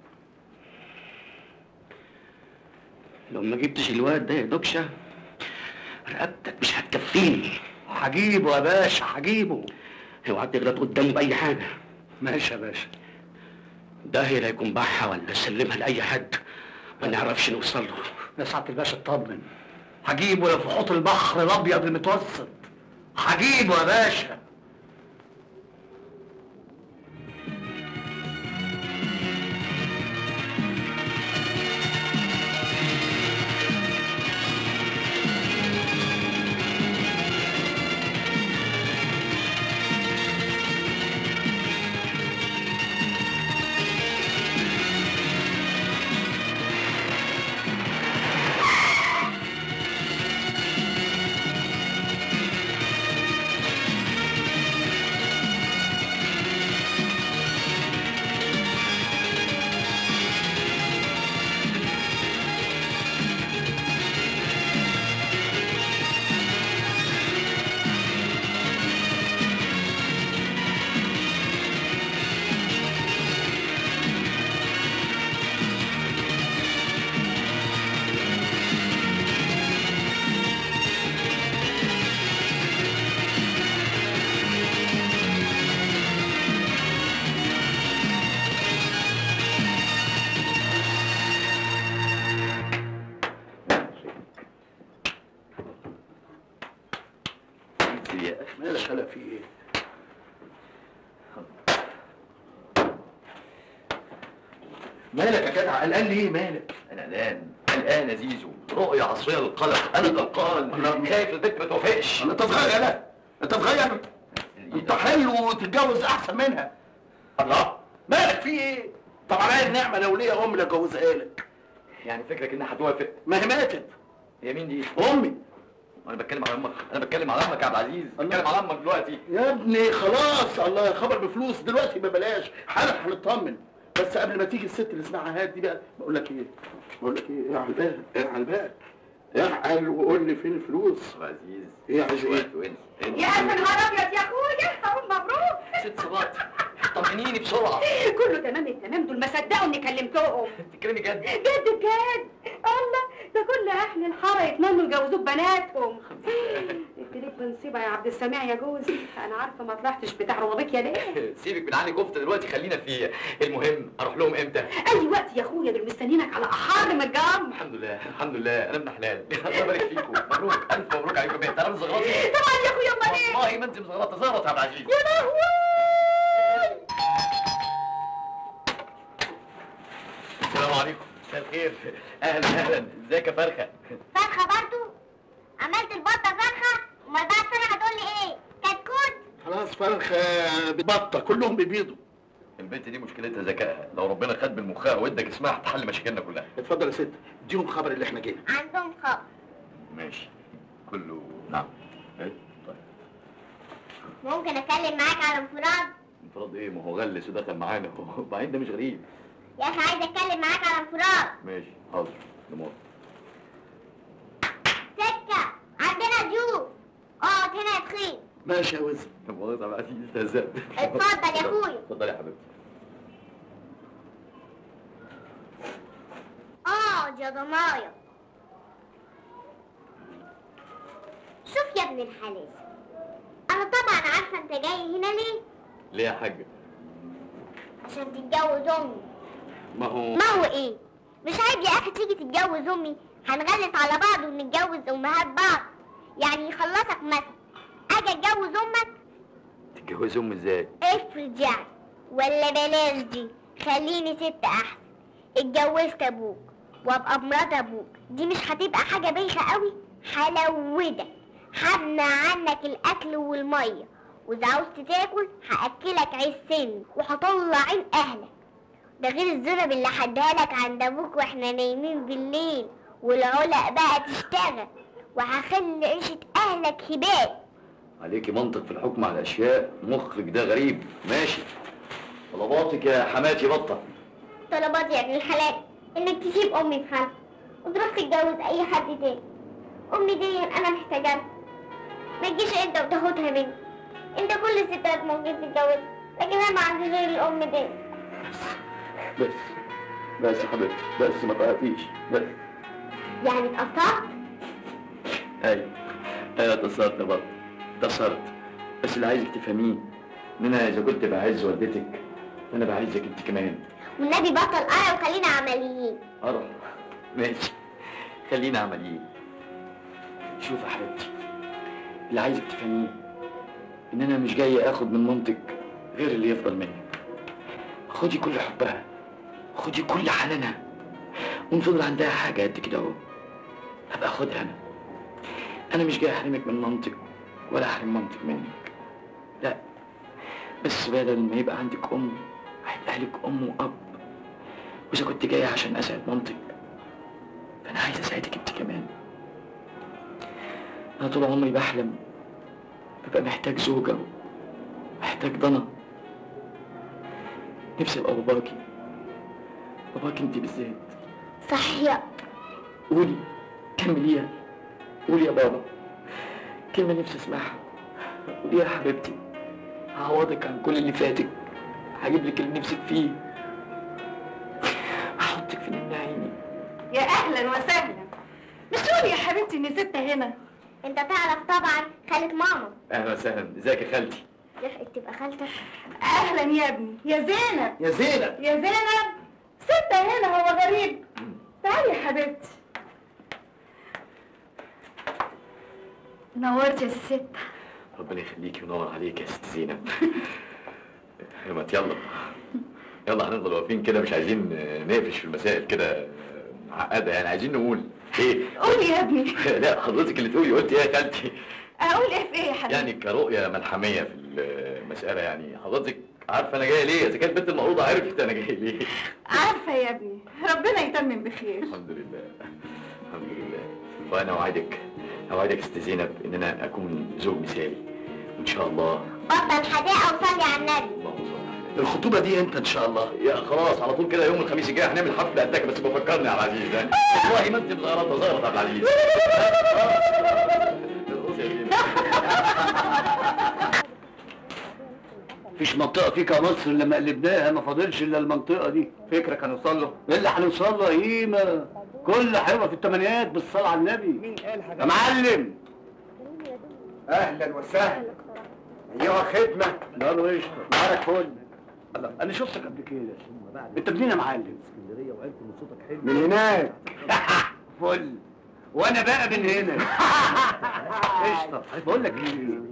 لو ما جبتش الواد ده يا دكشة رقبتك مش هتكفيني هجيبه يا باشا هجيبه اوعى تغلط قدامه باي حاجه ماشي يا باشا ده هي لا يكون باعها ولا سلمها لاي حد ما نعرفش نوصل له يا سعاده الباشا اطمن هجيبه يا في حوض البحر الابيض المتوسط هجيبه يا باشا مالك خلق في ايه؟ مالك يا جدع قلقان ليه مالك؟ انا قلقان قلقان يا زيزو رؤية عصرية للقلق انا قلقان خايف البنت ما توافقش انت تتغير لا انت تتغير انت حلو وتتجوز احسن منها الله مالك في ايه؟ طب عليا النعمه لو ليا ام اللي اتجوزها لك يعني فكرك انها هتوافق ما هي ماتت هي مين دي؟ امي انا بتكلم على امك انا بتكلم على امك يا عبد العزيز بتكلم على امك دلوقتي يا ابني خلاص الله خبر بفلوس دلوقتي ببلاش حالا هنطمن بس قبل ما تيجي الست اللي اسمها هات دي بقى بقول لك ايه بقول لك ايه ايه على البال ايه على البال اعقل وقول لي فين الفلوس عبد العزيز ايه عايز ايه يا الف نهار ابيض يا اخويا اقول مبروك ست صبات طمنيني بسرعة كله تمام التمام دول ما صدقوا اني كلمتهم بتتكلمي جد جد بجد الله ده كل اهل الحاره يتمنوا يجوزوه ببناتهم ابتديت بنصيبه يا عبد السميع يا جوزي انا عارفه ما طلعتش بتاع روابيك يا ليه سيبك من علي كفته دلوقتي خلينا في المهم اروح لهم امتى؟ اي وقت يا اخويا دول مستنيينك على احر من الجمر الحمد لله الحمد لله انا ابن حلال الله يبارك فيكم مبروك الف مبروك عليكم يا بنت انا مزغرطه طبعا يا اخويا امال ايه والله ما انت مزغرطه زغرط يا عبد العزيز يا لهوي السلام عليكم مساء الخير اهلا اهلا ازيك يا فرخه فرخة برضو عملت البطة فرخة امال بعد سنة هتقول لي ايه كتكوت خلاص فرخه بطه كلهم بيبيضوا البنت دي مشكلتها ذكائها لو ربنا خد من مخها وادك اسمها هتحل مشاكلنا كلها اتفضل يا ست اديهم خبر اللي احنا جينا عندهم خبر ماشي كله نعم ايه طيب ممكن اتكلم معاك على انفراد انفراد ايه ما هو غلس ودخل معانا وبعدين ده مش غريب يا اخي عايز اتكلم معاك على انفراد ماشي حاضر دمار سكة عندنا ضيوف اقعد هنا يا تخين ماشي يا وزن طب والله طب عزيز استهزأت اتفضل يا اخويا اتفضل يا حبيبتي اقعد يا ضنايا شوف يا ابن الحلال انا طبعا عارفه انت جاي هنا ليه ليه يا حاجه عشان تتجوز امي ما هو ما هو ايه مش عيب يا اخي تيجي تتجوز امي هنغلس على بعض ونتجوز امهات بعض يعني يخلصك مثلا اجي اتجوز امك تتجوز امي ازاي افرض يعني ولا بلاش دي خليني ست احسن اتجوزت ابوك وابقى مرات ابوك دي مش هتبقى حاجه بايخه قوي حلوده همنع عنك الاكل والميه واذا عاوزت تاكل هاكلك عيش سن وهطلع عين اهلك ده غير الذنب اللي هديها لك عند ابوك واحنا نايمين بالليل والعلق بقى تشتغل وهخلي عيشة اهلك هباء عليكي منطق في الحكم على اشياء مخك ده غريب ماشي طلباتك يا حماتي بطه طلباتي يا ابن الحلال انك تسيب امي في حالها وتروح تتجوز اي حد تاني امي دي انا محتاجاها ما تجيش انت وتاخدها مني انت كل الستات ممكن تتجوز لكن انا ما عندي غير الام دي بس بس يا حبيبتي بس ما تعرفيش بس يعني اتقطعت ايوه ايوه اتصلت يا بطه اتصلت بس اللي عايزك تفهميه ان انا اذا كنت بعز والدتك انا بعزك انت كمان والنبي بطل انا وخلينا عمليين أروح ماشي خلينا عمليين شوف يا حبيبتي اللي عايزك تفهميه ان انا مش جاي اخد من مامتك غير اللي يفضل منك خدي كل حبها خدي كل حنانها وان فضل عندها حاجه قد كده اهو هبقى اخدها انا انا مش جاي احرمك من مامتك ولا احرم مامتك منك لا بس بدل ما يبقى عندك ام هيبقى لك ام واب واذا كنت جاي عشان اسعد مامتك فانا عايز اسعدك انت كمان انا طول عمري بحلم ببقى محتاج زوجة محتاج ضنا نفسي ابقى باباكي باباكي انت بالذات صحيح قولي كمليها قولي يا بابا كلمة نفسي اسمعها قولي يا حبيبتي هعوضك عن كل اللي فاتك هجيب لك اللي نفسك فيه هحطك في نمنا عيني يا اهلا وسهلا مش تقولي يا حبيبتي ان ستة هنا انت تعرف طبعا خالة ماما اهلا وسهلا ازيك يا خالتي يحق تبقى خالتك اهلا يا ابني يا زينب يا زينب يا زينب ستة هنا هو غريب تعالي يا حبيبتي نورتي يا ست ربنا يخليكي وينور عليك يا ست زينب ما يلا يلا هنفضل واقفين كده مش عايزين نقفش في المسائل كده معقده يعني عايزين نقول ايه قولي يا ابني لا حضرتك اللي تقولي قلت ايه يا خالتي اقول ايه في ايه يا حبيبتي يعني كرؤيه ملحميه في المساله يعني حضرتك عارفه انا جاي ليه اذا كانت بنت المقروضه عرفت انا جاي ليه عارفه يا ابني ربنا يتمم بخير الحمد لله الحمد لله وانا اوعدك اوعدك يا ست زينب ان انا اكون زوج مثالي وان شاء الله بطل حداقة وصلي على النبي الخطوبه دي امتى ان شاء الله يا خلاص على طول كده يوم الخميس الجاي هنعمل حفله قدك بس بفكرني يا عبد العزيز ها؟ والله ما انت مزغرطه زغرط يا عبد العزيز مفيش منطقة في كمصر لما قلبناها ما فاضلش إلا المنطقة دي فكرك هنوصل له إيه اللي هنوصل له يا هيمة كل حلوة في الثمانينات بالصلاة على النبي مين قال حاجة يا معلم اهلا وسهلا ايها خدمة قالوا قشطة نهارك فل الله أنا شفتك قبل كده أنت منين يا معلم؟ اسكندرية وعرفت إن صوتك حلو من هناك فل وأنا بقى من هنا قشطة بقول لك إيه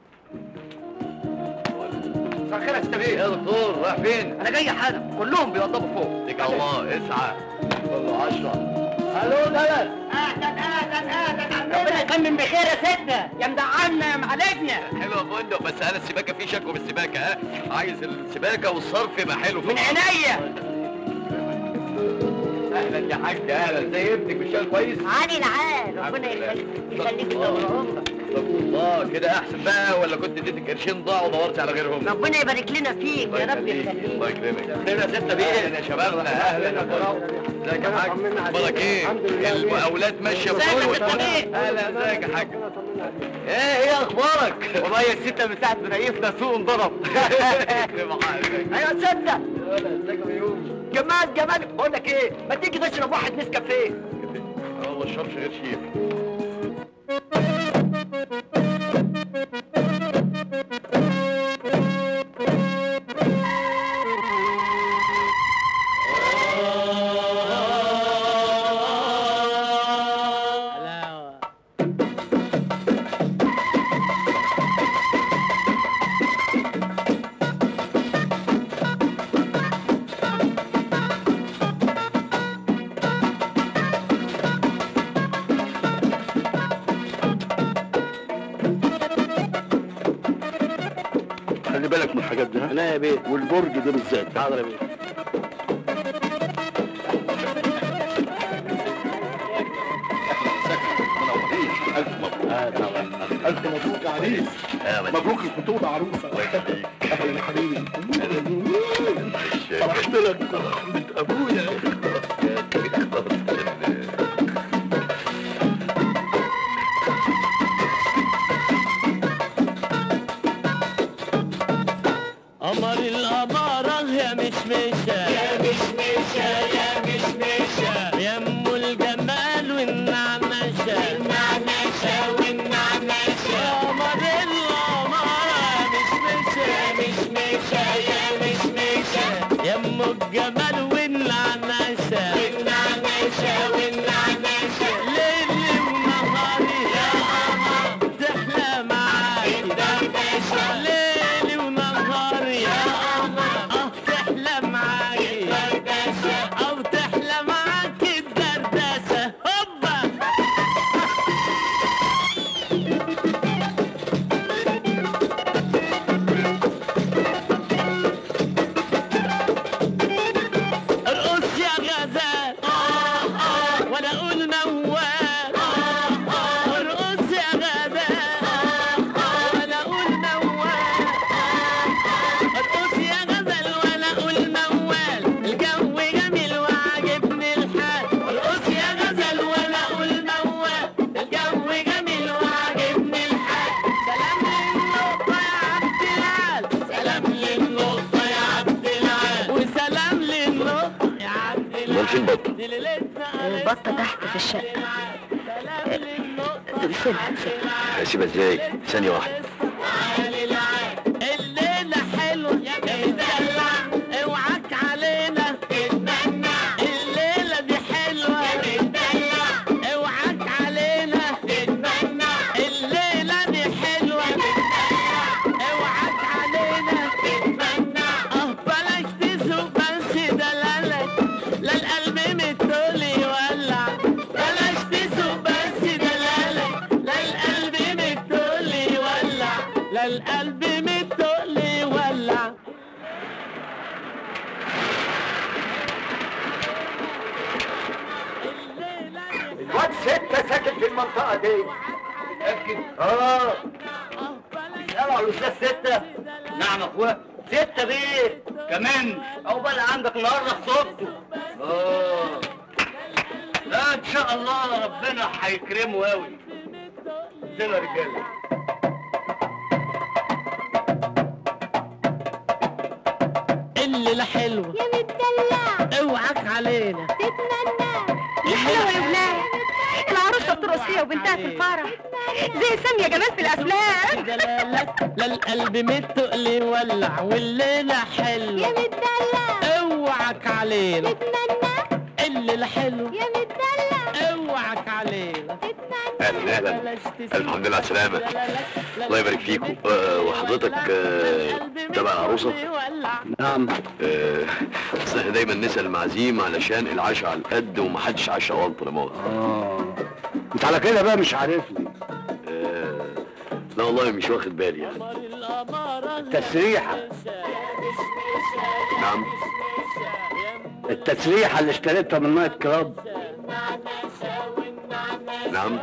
مساء الخير يا استاذ يا دكتور رايح فين؟ انا جاي حالا كلهم بيوضبوا فوق اتكل على الله اسعى والله عشرة الو دلال اهلا اهلا اهلا ربنا يتمم بخير يا ستنا يا مدعمنا يا معالجنا حلو يا فندق بس انا السباكه في شكوى بالسباكه ها عايز السباكه والصرف يبقى حلو من عينيا اهلا يا حاج اهلا زي ابنك بيشتغل كويس علي العال ربنا يخليك يخليك يدور طب الله كده احسن بقى ولا كنت اديتك قرشين ضاعوا ودورت على غيرهم ربنا يبارك لنا فيك يا رب يخليك الله يكرمك خير يا ستة بيه اهلا يا شبابنا اهلا يا فندم ازيك يا حاج اخبارك ايه المقاولات ماشيه بكل وتمام اهلا ازيك يا حاج ايه ايه اخبارك والله يا ستة من ساعة ما رئيسنا سوق انضرب ايوه يا ستة ازيك يا بيوم جمال جمال بقول لك ايه ما تيجي تشرب واحد نسكافيه اه ما اشربش غير شيخ بالك من الحاجات دي انا يا بيه والبرج ده بالذات حاضر يا بيه ألف مبروك ألف مبروك يا عريس مبروك الخطوبة عروسة أهلا يا حبيبي فرحت لك رحمة أبويا قمر الأمارة يا مشمشة يا مشمشة يا مشمشة يا أم الجمال والنعنشة والنعنشة والنعنشة يا قمر الأمارة يا مشمشة يا مشمشة يا مشمشة يا أم الجمال والنعنشة والنعنشة والنعنشة ليلي ونهاري يا قمر تحلى معاكي دردشة ليلي ونهاري يا قمر اه تحلى معاكي دردشة او تحلى معاكي الدردشة هوبا ارقص يا غزال وانا اقول موال ارقص يا غزال وانا اقول موال ارقص يا غزال وانا اقول موال الجو جميل وعاجبني الحال ارقص يا غزال وانا اقول موال الجو جميل وعاجبني الحال سلام للنقطة يا عبد العال سلام للنقطة يا عبد العال وسلام للنقطة يا عبد العال امال فين بطه؟ البطة تحت في الشقة سيبها سيبها اسيبها ازاي ثانيه واحده الليلة حلوة يا بتدلع اوعك علينا تتمنع الليلة دي حلوة يا بتدلع اوعك علينا تتمنع الليلة دي حلوة يا بتدلع اوعك علينا تتمنع اه بلاش تسوق بس دلالك لا القلب متولي يولع بلاش تسوق بس دلالك لا القلب متولي يولع لا القلب متولي يولع الواد ستة ساكن في المنطقة دي اه اسألوا على الأستاذ ستة نعم أخويا ستة بيه كمان عقبال عندك النهارده خطوبته اه لا إن شاء الله ربنا هيكرمه أوي زي يا رجالة الليلة حلوة يا متدلع اوعك علينا تتمنى يا حلوة يا ولاد العروسة بترقص هي وبنتها في الفرح زي سامية جمال في الأفلام دلالك لا القلب متقلي يولع والليلة حلوة يا متدلع اوعك علينا تتمنى الليلة حلوة يا متدلع اوعك علينا اهلا اهلا الحمد لله على السلامه الله يبارك فيكم آه وحضرتك آه تبع العروسه نعم آه اصل احنا دايما نسال المعازيم علشان العشاء على القد ومحدش عشا غلط لا مؤاخذه اه انت على كده بقى مش عارفني آه لا والله مش واخد بالي يعني التسريحة نعم التسريحة اللي اشتريتها من نايت كلاب نعم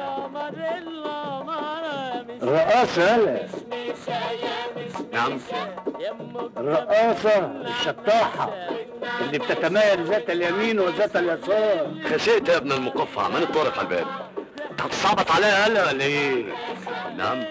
الرقاصة هلا نعم الرقاصة الشطاحة اللي بتتمايل ذات اليمين وذات اليسار خسيت يا ابن المقفع من الطارق على الباب انت هتصعبط عليا هلا ولا ايه؟ نعم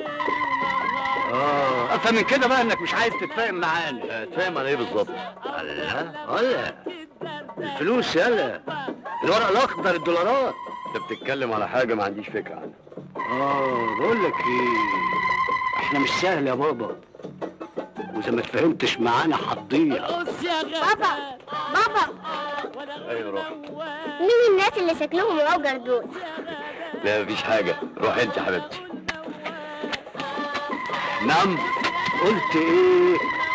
اه افهم من كده بقى انك مش عايز تتفاهم معانا آه، تفهم على ايه بالظبط الله هلا الفلوس يلا الورق الاخضر الدولارات انت بتتكلم على حاجه ما عنديش فكره عنها اه بقول لك ايه احنا مش سهل يا بابا واذا ما اتفهمتش معانا هتضيع بابا بابا ايوه روح مين الناس اللي شكلهم اوجر دول لا مفيش حاجه روح انت يا حبيبتي نعم قلت ايه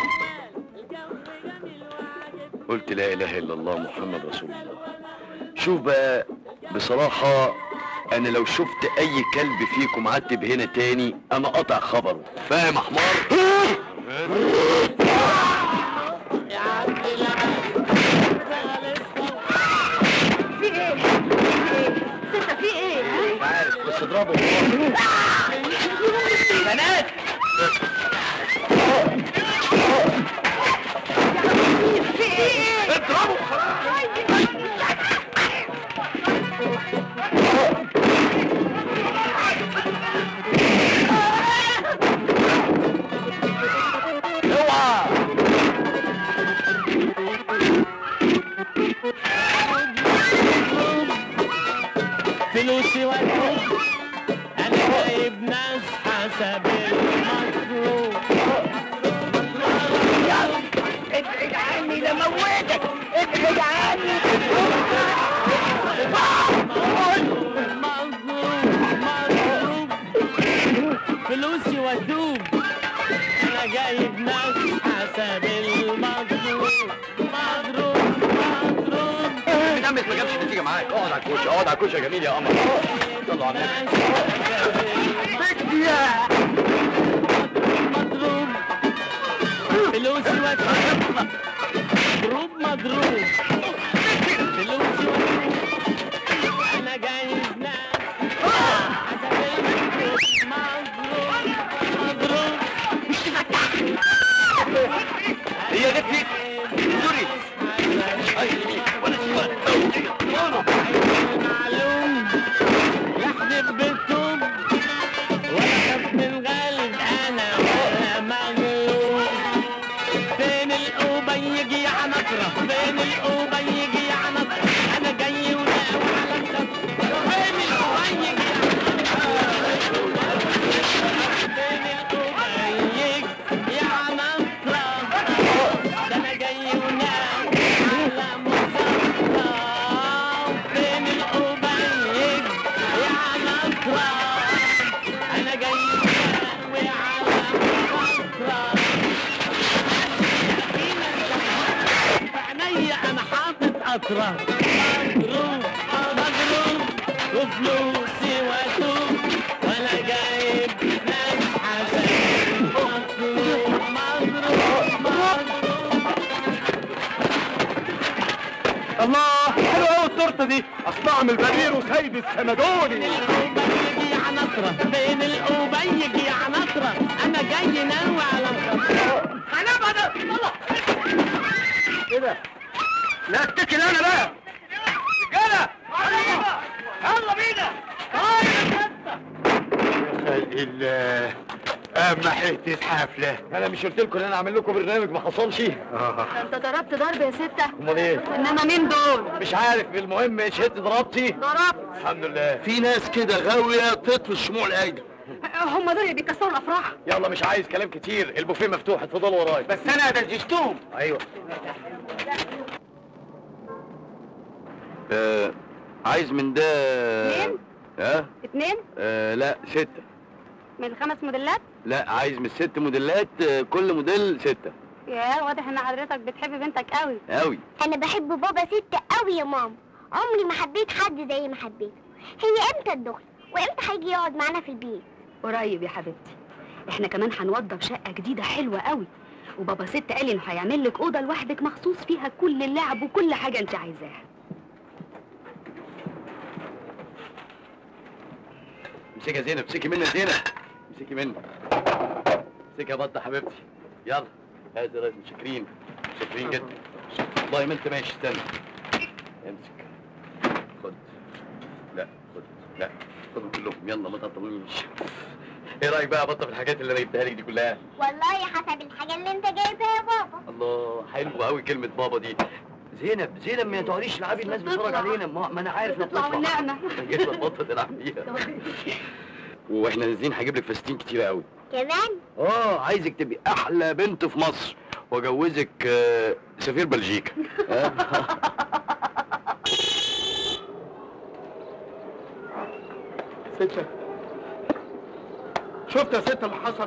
قلت لا اله الا الله محمد رسول الله شوف بقى بصراحه انا لو شفت اي كلب فيكم عتب هنا تاني انا قطع خبره فاهم يا حمار تضربه بنات اضربه اوعى فلوسي والحب انا جايب ناس حسب المطلوب ابعد عني ده موتك ابعد عني فلوسي ودوب انا جايب ناس حسب المضروب مضروب مضروب دمك ما جابش نتيجه معاك اقعد على الكوشه اقعد على الكوشه يا جميل يا قمر يلا على النبي مضروب فلوسي ودوب مضروب مضروب فلوسي ودوب انا جايب ناس حسب المضروب مضروب مضروب هي دي فيك دوري اي يمين ولا شمال معلوم يحدف بالطوب ولا خاف من غالب انا ولا مغلوب فين الأبيج يا عنطرة فين الأبيج يا عنطرة انا جاي وناوي على السفر فين الأبيج يا عنطرة فين الأبيج يا عنطرة ده انا جاي وناوي على مظبطة فين الأبيج يا عنطرة انا جاي وناوي على مظبطة عينيا انا حاطط قطرة مضروب مضروب وفلوسي واتوب وانا جايب ناس حسن مطلوب مضروب مضروب الله حلوه قوي التورته دي اصنع من البرير وسيد السمدوني الأبيج يا عنطرة فين الأبيج يا عنطرة أنا جاي ناوي على الخطر هنام انا يلا ايه ده؟ لا اتكل انا بقى رجاله يلا بينا خلق الله اما حته حفله انا مش قلت لكم ان انا اعمل لكم برنامج ما حصلش انت ضربت ضرب يا ستة امال ايه انما مين دول مش عارف المهم شهدت ضربتي ضربت الحمد لله في ناس كده غاويه تطفي شموع العيله هم دول اللي بيكسروا الافراح يلا مش عايز كلام كتير البوفيه مفتوح اتفضلوا ورايا بس انا دججتهم ايوه آه عايز من ده اتنين؟ ها اتنين آه لا ستة من الخمس موديلات لا عايز من الست موديلات آه، كل موديل ستة يا واضح ان حضرتك بتحب بنتك قوي قوي انا بحب بابا ست قوي يا ماما عمري ما حبيت حد زي ما حبيته هي امتى الدخل وامتى هيجي يقعد معانا في البيت قريب يا حبيبتي احنا كمان هنوضب شقه جديده حلوه قوي وبابا ست قال انه هيعمل لك اوضه لوحدك مخصوص فيها كل اللعب وكل حاجه انت عايزاها امسكي يا زينب امسكي مني يا زينب امسكي مني امسكي يا بطة حبيبتي يلا هاتي رايك متشكرين متشكرين جدا والله ما انت ماشي استنى امسك خد لا خد لا خدهم كلهم يلا ما تطولنيش ايه رايك بقى يا بطه في الحاجات اللي انا جبتها لك دي كلها والله حسب الحاجه اللي انت جايبها يا بابا الله حلو قوي كلمه بابا دي زينب زينب ما تقعديش تلعبي الناس بتتفرج علينا ما, ما انا عارف تطلع والنعمة. جيت البطه تلعب بيها واحنا نازلين هجيب لك فساتين كتيره قوي كمان اه عايزك تبقي احلى بنت في مصر واجوزك آه، سفير بلجيكا آه. ستة شفت يا ستة اللي حصل؟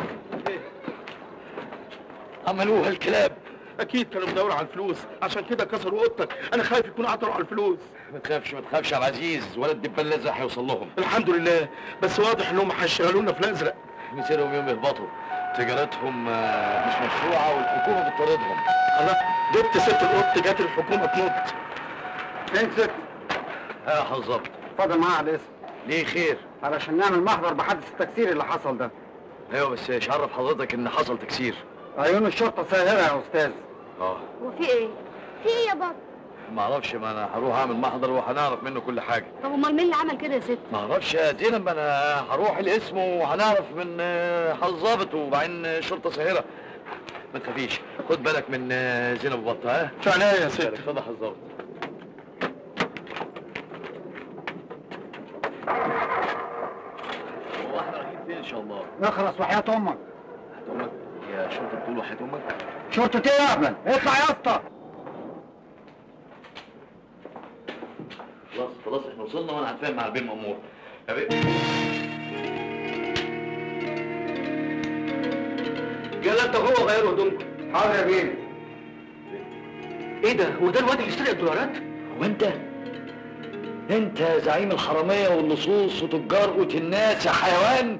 عملوها الكلاب اكيد كانوا بيدوروا على الفلوس عشان كده كسروا اوضتك انا خايف يكونوا عثروا على الفلوس ما تخافش ما تخافش يا عبد العزيز ولا الدبان الازرق هيوصل لهم الحمد لله بس واضح انهم هيشغلونا في الازرق مسيرهم يوم يهبطوا تجارتهم آه، مش مشروعه والحكومه بتطاردهم الله جبت ست القط جت الحكومه تنط فين ست؟ ها حظبط اتفضل معايا على الاسم ليه خير علشان نعمل محضر بحادث التكسير اللي حصل ده ايوه بس ايش عرف حضرتك ان حصل تكسير عيون الشرطه ساهره يا استاذ اه وفي ايه؟ في ايه يا بابا ما اعرفش ما انا هروح اعمل محضر وهنعرف منه كل حاجه طب امال مين اللي عمل كده يا ست؟ ما اعرفش يا زينب ما انا هروح الاسم وهنعرف من آه، حال الظابط وبعدين الشرطه ساهره ما تخافيش خد بالك من آه، زينب بطه ها في عينيا يا ست اتفضل يا الظابط هو احنا رايحين فين ان شاء الله؟ اخلص وحياه امك امك يا شرطه بتقول وحياه امك شرطه ايه يا اهبل اطلع يا اسطى خلاص خلاص احنا وصلنا وانا هتفاهم مع البيه مأمور يا بيه يلا انت هو غيروا هدومكم حاضر يا بيه ايه ده هو ده الواد اللي سرق الدولارات هو انت انت زعيم الحراميه واللصوص وتجار قوت الناس يا حيوان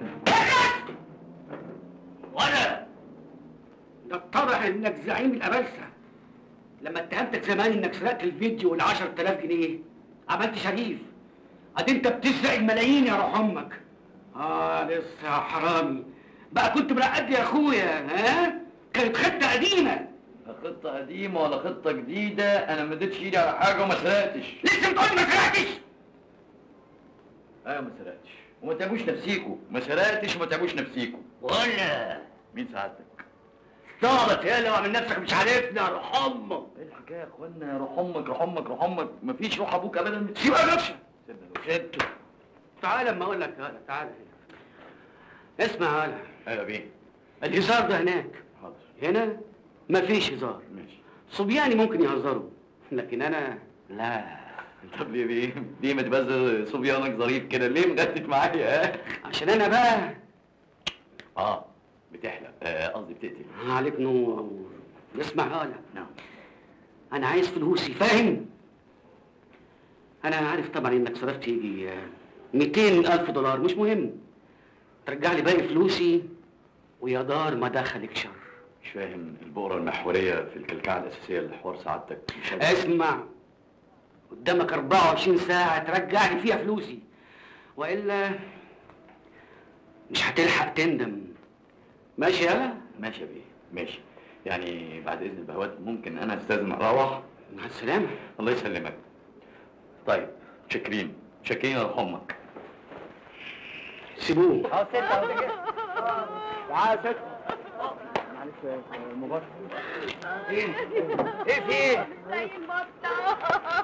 وانا ده اتضح انك زعيم الابلسه لما اتهمتك زمان انك سرقت الفيديو وال 10000 جنيه عملت شريف ادي انت بتسرق الملايين يا روح امك اه لسه يا حرامي بقى كنت مرقد يا اخويا ها كانت خطه قديمه لا خطه قديمه ولا خطه جديده انا ما اديتش ايدي على حاجه وما سرقتش لسه بتقول لي ما سرقتش ايوه ما سرقتش وما تعبوش نفسيكوا ما سرقتش وما تعبوش نفسيكوا ولا مين سعادتك طالت يا لو عامل نفسك مش عارفني يا روح امك ايه الحكايه يا اخوانا روح امك روح امك روح امك مفيش روح ابوك ابدا سيبها يا باشا سيبنا يا باشا. سبته تعال اما اقول لك هلا تعال هنا اسمع هلا ايوه يا بيه الهزار ده هناك حاضر هنا مفيش هزار ماشي صبياني ممكن يهزروا لكن انا لا طب ليه بيه ليه ما تبقى صبيانك ظريف كده ليه مغتت معايا ها عشان انا بقى اه بتحلق آه، قصدي بتقتل عليك نور اسمع هلا نعم انا عايز فلوسي فاهم انا عارف طبعا انك صرفت يجي آه، 200 الف دولار مش مهم ترجع لي باقي فلوسي ويا دار ما دخلك شر مش فاهم البؤرة المحورية في الكلكعة الأساسية لحوار سعادتك مش عارف. اسمع قدامك 24 ساعة ترجع لي فيها فلوسي وإلا مش هتلحق تندم ماشي يلا ماشي يا بيه ماشي يعني بعد إذن البهوات ممكن أنا أستاذن أروح مع السلامة الله يسلمك طيب شاكرين شاكرين يا روح أمك سيبوه اه ستة اهو ده جه. تعال ستة معلش الموبايل ايه ايه في ايه؟ لاقيين بطة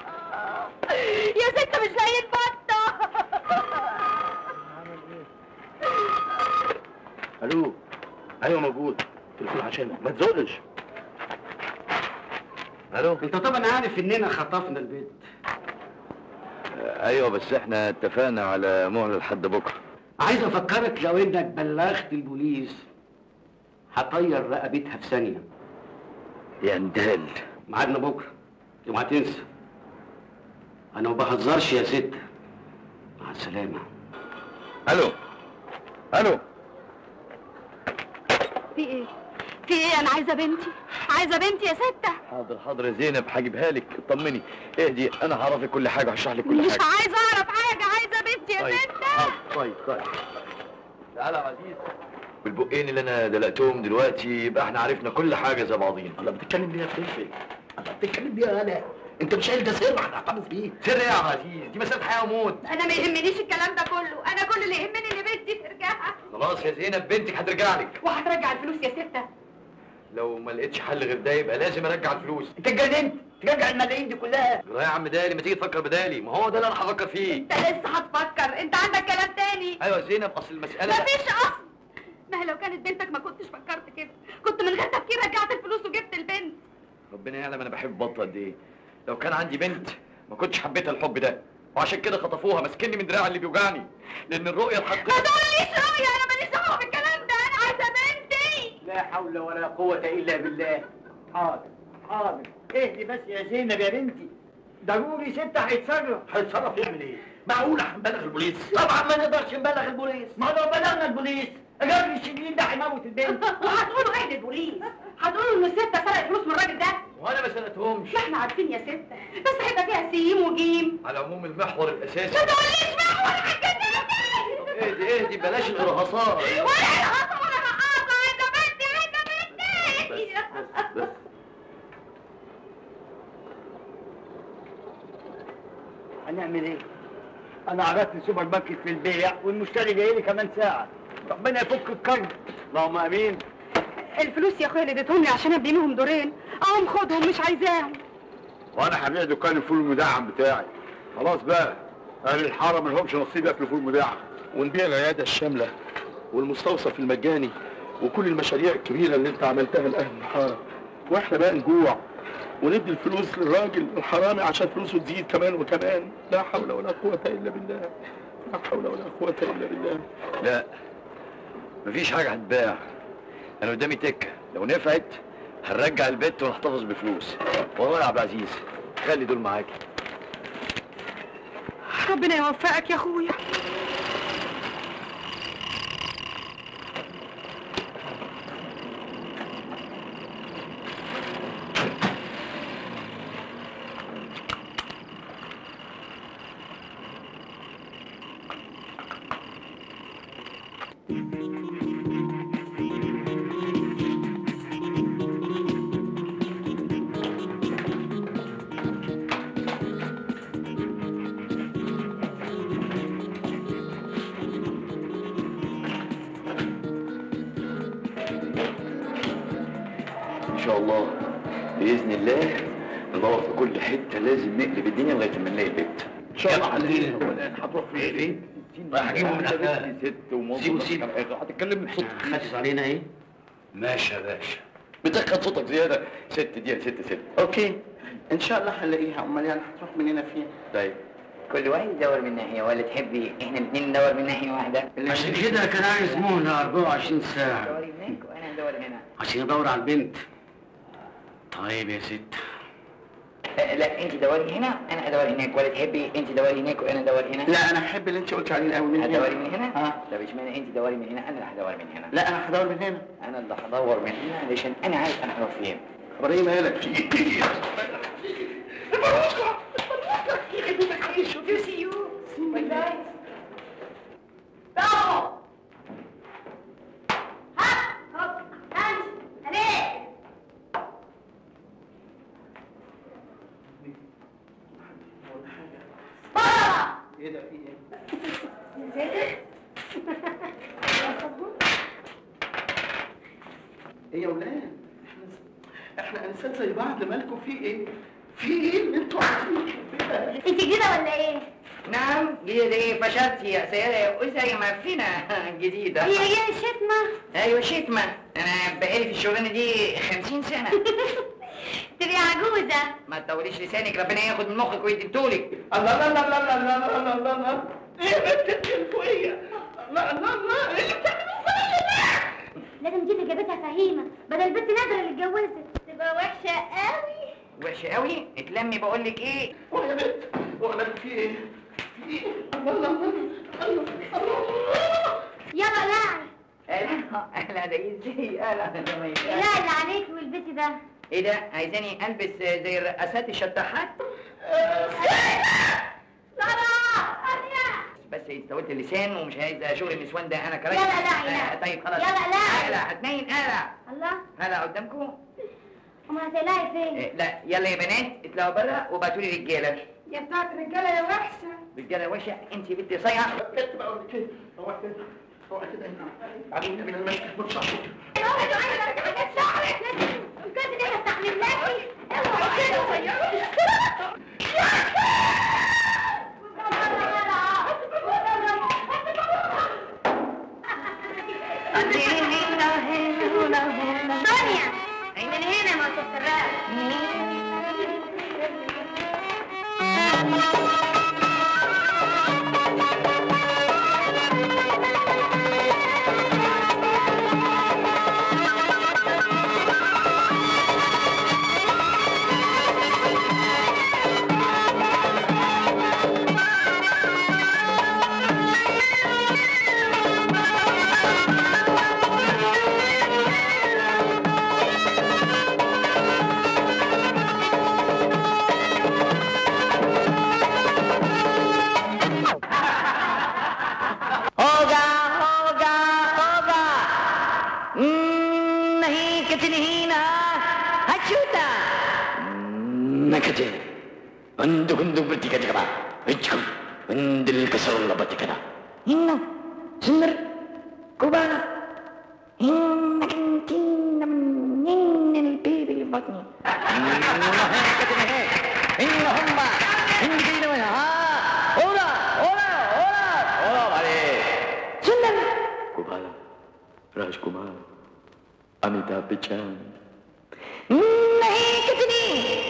يا ست مش لاقيين بطة الو ايوه موجود تليفون عشانك ما تزقش ألو انت طبعا عارف اننا خطفنا البيت أيوه بس إحنا اتفقنا على مهلة لحد بكرة عايز افكرك لو انك بلغت البوليس هطير رقبتها في ثانية يا ندال ميعادنا بكرة اوعى تنسى انا ما بهزرش يا ست مع السلامة ألو ألو في ايه؟ في ايه انا عايزة بنتي عايزة بنتي يا ستة حاضر حاضر يا زينب هجيبها لك اطمني اهدي أنا هعرفك كل حاجة وهشرح لك كل مش حاجة عايزة اعرف حاجة عايزة بنتي يا طيب ستة حاضر طيب طيب تعالى يا عزيز بالبقين اللي انا دلقتهم دلوقتي يبقى احنا عرفنا كل حاجه زي بعضينا الله بتتكلم ليه يا فلفل الله بتتكلم ليه يا هلا انت مش قايل ده سر هنحتفظ بيه سر ايه يا عم عزيز دي مساله حياه وموت انا ما يهمنيش الكلام ده كله انا كل اللي يهمني ان بنتي ترجع خلاص يا زينب بنتك هترجع لك وهترجع الفلوس يا ستة لو ما لقيتش حل غير ده يبقى لازم ارجع الفلوس انت اتجننت ترجع الملايين دي كلها يا عم دالي ما تيجي تفكر بدالي ما هو ده اللي انا هفكر فيه انت لسه هتفكر انت عندك كلام تاني ايوه يا زينب اصل المساله مفيش اصل ما هي لو كانت بنتك ما كنتش فكرت كده كنت من غير تفكير رجعت الفلوس وجبت البنت ربنا يعلم انا بحب بطه قد ايه لو كان عندي بنت ما كنتش حبيتها الحب ده وعشان كده خطفوها ماسكني من دراعي اللي بيوجعني لان الرؤيه ما الحقيقيه تقوليش رؤيا انا ماليش دعوه بالكلام ده انا عايزه بنتي لا حول ولا قوة إلا بالله حاضر حاضر اهدي بس يا زينب يا بنتي ضروري ستة هيتصرف هيتصرف يعمل ايه معقولة هنبلغ البوليس طبعا ما نقدرش نبلغ البوليس ما لو بلغنا البوليس الراجل الشرير ده هيموت البنت وهتقولوا ايه للبوليس؟ هتقولوا ان الستة سرقت فلوس من الراجل ده؟ وانا ما سالتهمش ما احنا عارفين يا ستة بس هيبقى فيها سين وجيم على العموم المحور الاساسي ما تقوليش محور حاجة بلاش الارهاصات ولا رقاصة ولا رقاصة عايزة بنتي عايزة بنتي بس هنعمل ايه؟ انا عرضت السوبر ماركت في البيع والمشتري جاي لي كمان ساعه ربنا يفك الكرب اللهم امين الفلوس يا اخويا اللي اديتهم لي عشان ابنيهم دورين اقوم خدهم مش عايزاهم وانا هبيع دكان الفول المدعم بتاعي خلاص بقى اهل الحاره ما لهمش نصيب ياكلوا فول مدعم ونبيع العيادة الشاملة والمستوصف المجاني وكل المشاريع الكبيرة اللي انت عملتها لأهل الحارة واحنا بقى نجوع وندي الفلوس للراجل الحرامي عشان فلوسه تزيد كمان وكمان لا حول ولا قوة إلا بالله لا حول ولا قوة إلا بالله لا مفيش حاجة هتباع أنا قدامي تكة لو نفعت هنرجع البيت ونحتفظ بفلوس والله يا عبد العزيز خلي دول معاكي ربنا يوفقك يا اخويا إن شاء الله بإذن الله ندور في كل حتة لازم نقلب الدنيا لغاية ما نلاقي البيت إن شاء الله علينا هتروح فين؟ فين؟ رايح أجيبه من أخويا. ست وموظف سيبه سيبه. هتتكلم بصوت خاسس علينا ايه؟ ماشي يا باشا بتخن صوتك زيادة ست دي يا ست ست اوكي ان شاء الله هنلاقيها امال يعني هتروح مننا فين طيب كل واحد يدور من ناحية ولا تحبي احنا الاثنين ندور من ناحية واحدة عشان كده كان عايز مهلة 24 ساعة دوري هناك وانا ادور هنا عشان ادور على البنت طيب يا ست آه، لا انت دوري هنا انا ادور هناك ولا تحبي انت دوري هناك وانا ادور هنا لا انا احب اللي انت قلت عليه الاول من هنا هتدوري من هنا؟ اه طب اشمعنى انت دوري من هنا انا اللي هدور من هنا لا انا هدور من هنا انا اللي هدور من هنا علشان انا عارف انا هروح فين ابراهيم مالك ايه ده في ايه؟ ايه يا ولاد؟ احنا احنا انسان زي بعض مالكم في ايه؟ في ايه اللي انتوا عايزين انت جديدة ولا ايه؟ نعم جديدة ايه فشلت يا سيدة يا أسرة ما فينا جديدة هي هي الشتمة ايوه شتمة انا بقالي في الشغلانة دي خمسين سنة تبقي عجوزة ما تطوليش لسانك ربنا ياخد من مخك ويديتولك الله الله الله الله الله الله الله الله ايه يا بنت التلفوية؟ الله الله الله ايه اللي بتعملوا فيا لازم دي اللي جابتها فهيمة بدل البنت نادرة اللي اتجوزت تبقى وحشة قوي وحشة قوي اتلمي بقول لك ايه هو يا بنت هو انا في ايه؟ في ايه؟ الله الله الله الله يلا لا لا لا ده ازاي لا لا ده ما ينفعش. لا اللي عليك والبسي ده ايه ده عايزاني البس زي الرقاسات الشطاحات بس استويت اللسان ومش عايز شغل النسوان ده انا كمان يلا لا، لا. آه طيب خلاص يلا لا. لا هتنين انا الله هلا قدامكم امال هتلاقي فين؟ إيه، لا يلا يا بنات اطلعوا بره وبعتوا لي رجاله يا بتاعت الرجاله يا وحشه رجاله وحشه انت بنت صايعه بنت بقول لك ايه؟ هو كده هو كده هنا عدوني من المسك بتصحى الكاس دي هستحمل لكي اوعى كده دنيا من هنا ما kete. Untuk untuk bertiga tiga pak. Icku. Undil kesel lah bertiga dah. Inno. Sener. Kuba. Inna kentina menyin el pibi batni. Inna kete ne. Inna humba. Inna kete ne. Ha. Ora. Ora. Ora. Ora bale. Sener. Kuba. Rajkumar. Amitabh Bachchan. नहीं कितनी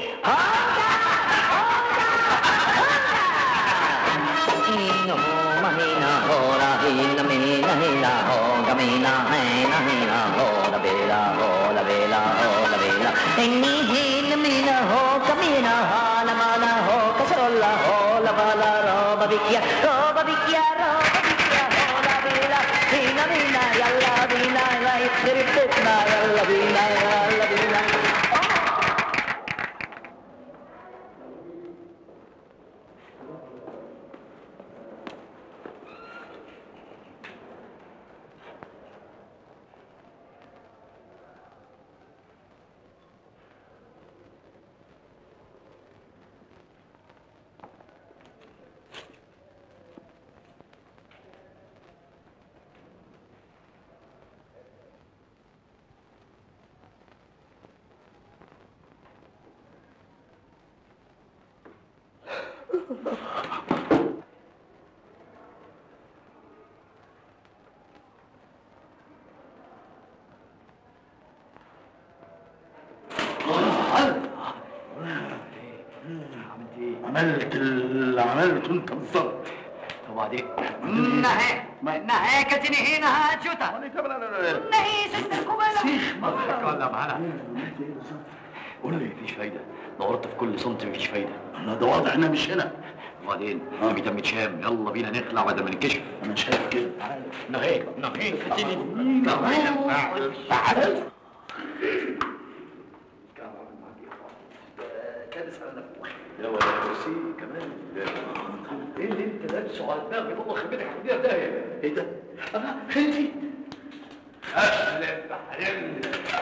महीना हो रही न महीना हीना हो गमीना है नहीना हो लबेला हो लबेला हो लबेला इन्नी ही नमीना हो कमीना हाल माना हो कसरोला हो लबाला रो बबिकिया रो बबिकिया रो बबिकिया हो लबेला हीना मीना यल्ला बीना लाई तिरपितना यल्ला बीना यल्ला बीना عملت اللي عملته انت بالظبط وبعدين नहीं नहीं कचनी ही नहा जूता नहीं सिस्टर को ولا معانا قول لي مفيش فايدة دورت في كل سنتي مفيش فايدة انا ده واضح انها مش هنا وبعدين ابي تم هشام يلا بينا نخلع بدل ما ننكشف انا شايف كده نهيك نهيك تعال كابس على نفوخ يا ولا كرسي كمان ايه اللي انت لابسه على دماغك والله خبيتك هتديها بدايه ايه ده؟ انا خنتي اهلا بحرمني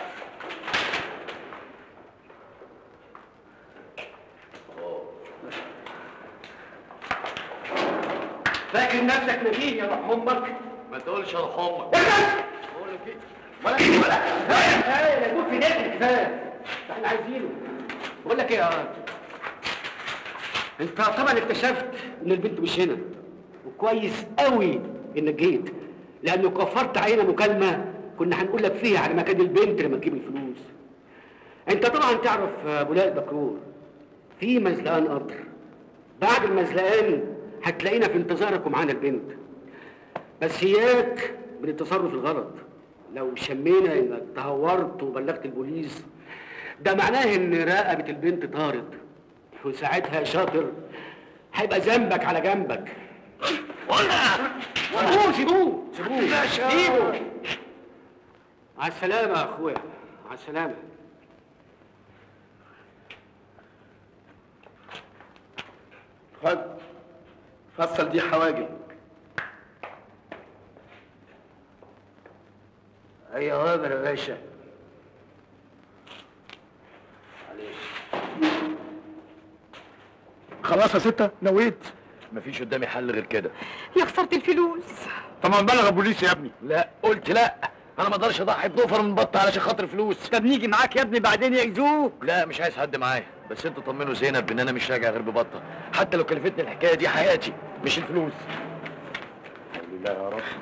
فاكر نفسك نبيه يا روح امك ما تقولش يا روح امك بقول لك ايه ولا ولا ايه يا في نادي كفايه احنا عايزينه بقول لك ايه يا راجل انت طبعا اكتشفت ان البنت مش هنا وكويس قوي انك جيت لانه كفرت علينا مكالمه كنا هنقول لك فيها على مكان البنت لما تجيب الفلوس انت طبعا تعرف بولاء البكرور في مزلقان قطر بعد المزلقان هتلاقينا في انتظارك ومعانا البنت بس اياك من التصرف الغلط لو شمينا انك تهورت وبلغت البوليس ده معناه ان رقبه البنت طارت وساعتها يا شاطر هيبقى ذنبك على جنبك ولا سيبوه سيبوه سيبوه سيبوه مع السلامة يا اخويا مع السلامة خد فصل دي حواجب اي اوامر يا باشا خلاص يا ستة نويت مفيش قدامي حل غير كده يا خسارة الفلوس طبعا بلغ البوليس يا ابني لا قلت لا انا ما اقدرش اضحي بضفر من بطه علشان خاطر فلوس طب نيجي معاك يا ابني بعدين يأذوك لا مش عايز حد معايا بس انتوا طمنوا زينب ان انا مش راجع غير ببطه حتى لو كلفتني الحكايه دي حياتي مش الفلوس الحمد لله يا رب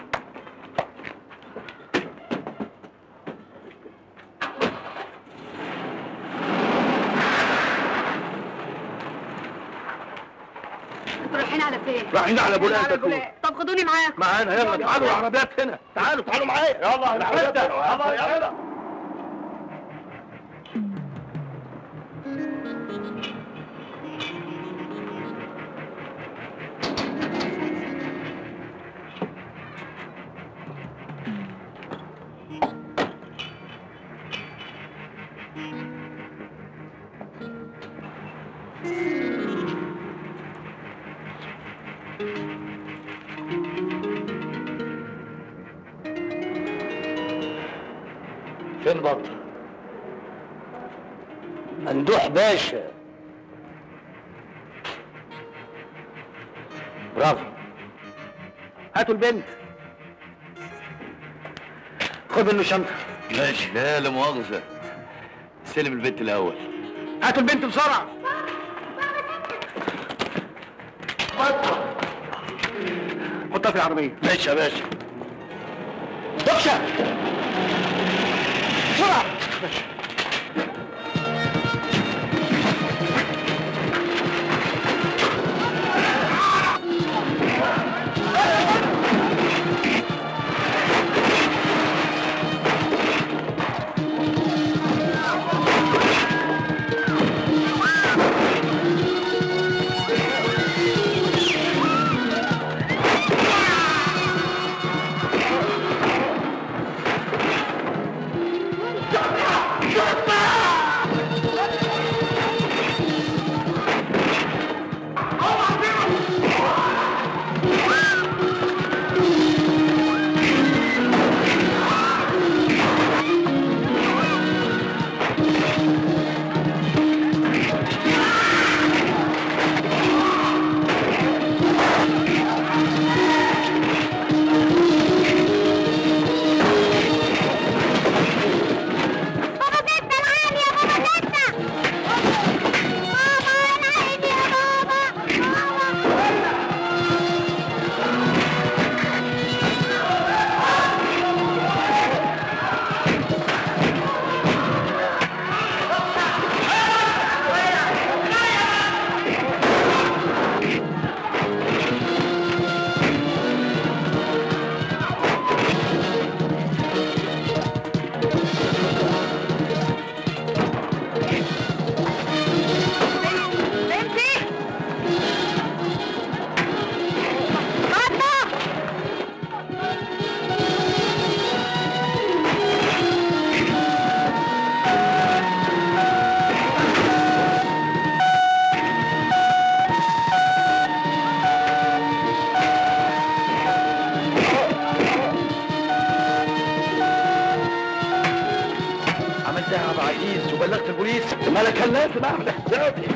انتوا رايحين على فين؟ رايحين على بولاق على البكرور. بولاق. طب خدوني معاكم معانا يلا تعالوا العربيات هنا تعالوا تعالوا معايا يلا العربيات يلا يلا فين بطه؟ ممدوح باشا برافو هاتوا البنت خد منه شنطه ماشي لا لا مؤاخذة استلم البنت الأول هاتوا البنت بسرعه حطها في العربيه ماشي يا باشا دكشه بسرعه عملتها يا ابو عزيز وبلغت البوليس مالك كان لازم اعمل احتياطي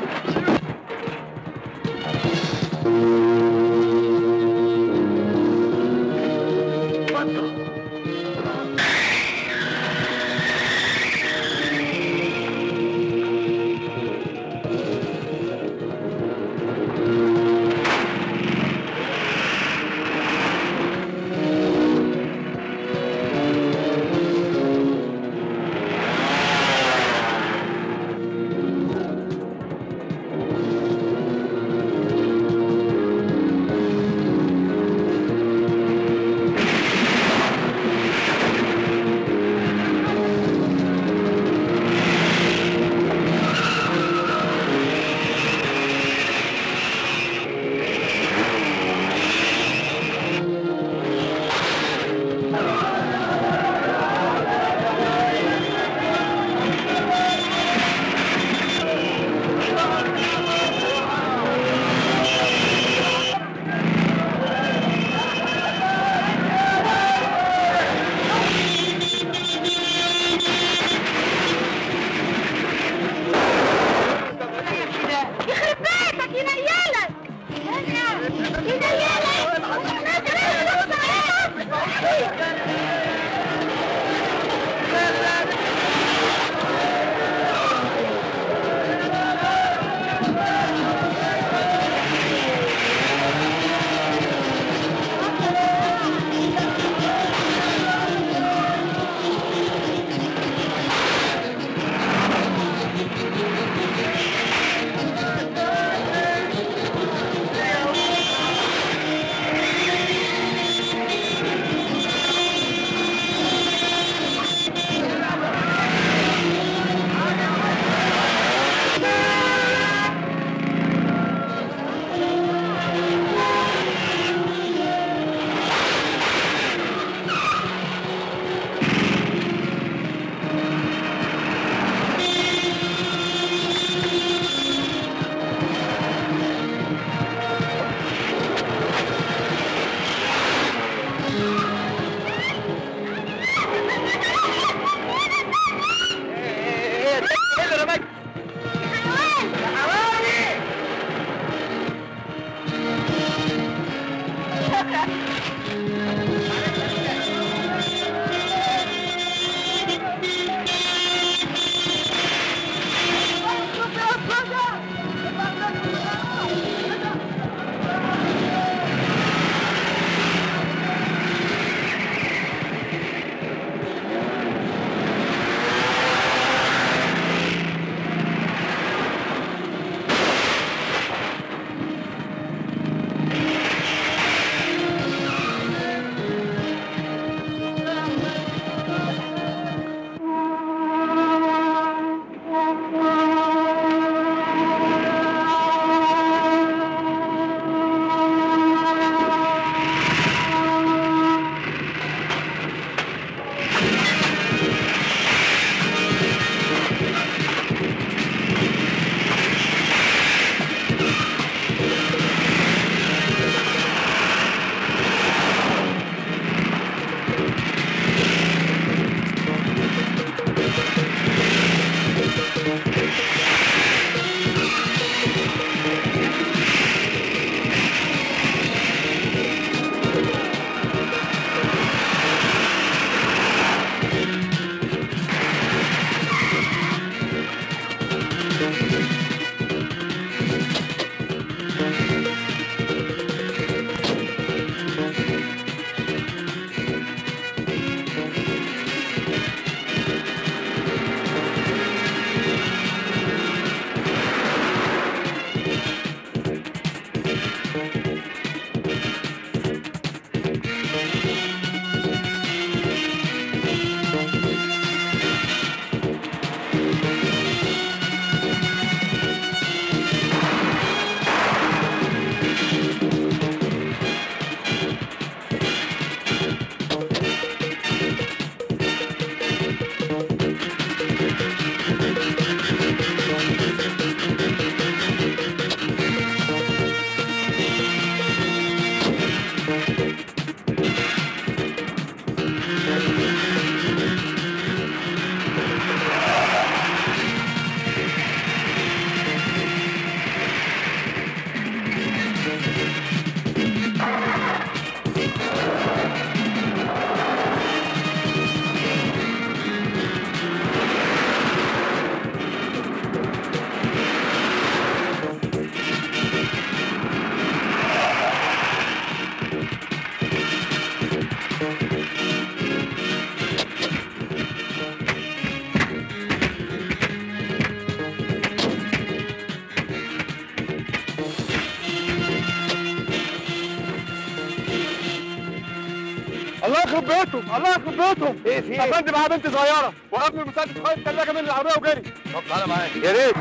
الله يخرب بيتهم الله يخرب بيتهم ايه في يا فندم معاه بنت صغيره وقبل المساعدة خد الثلاجه من العربيه وجري طب تعالى معايا يا ريت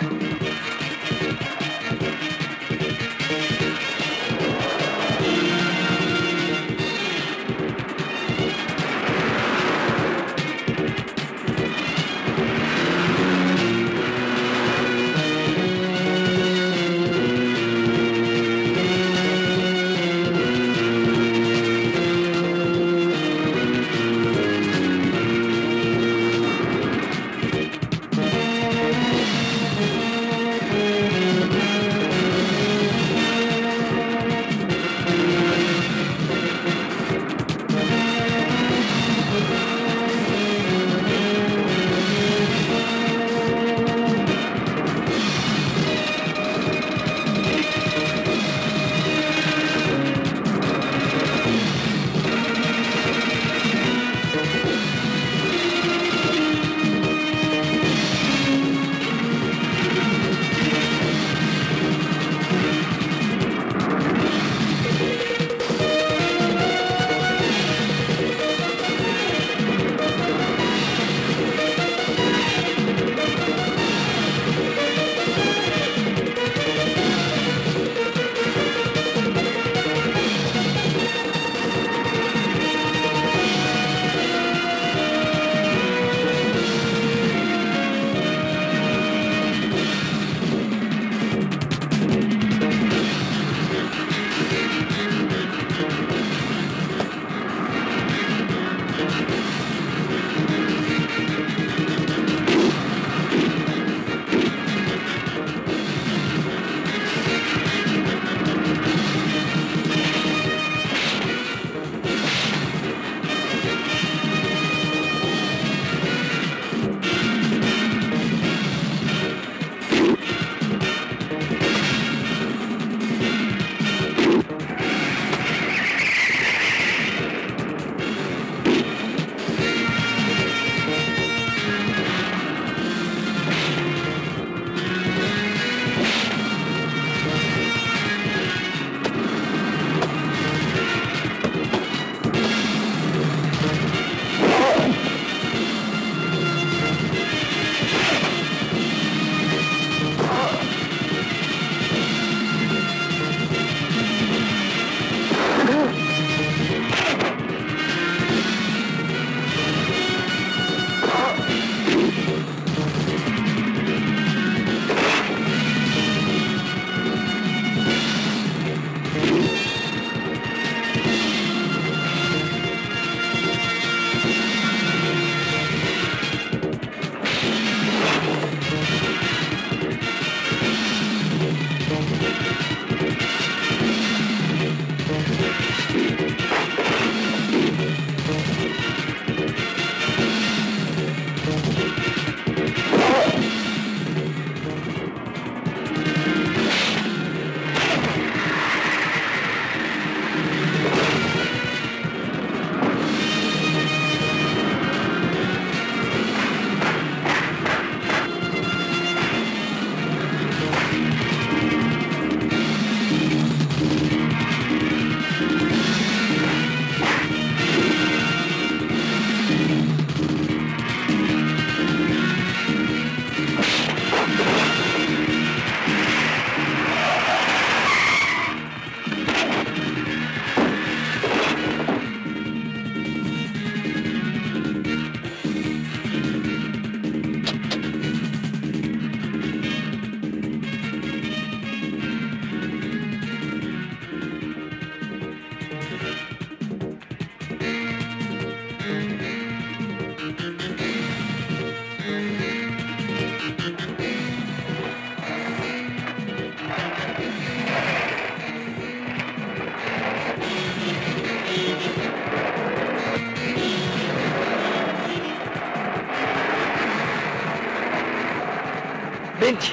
بنتي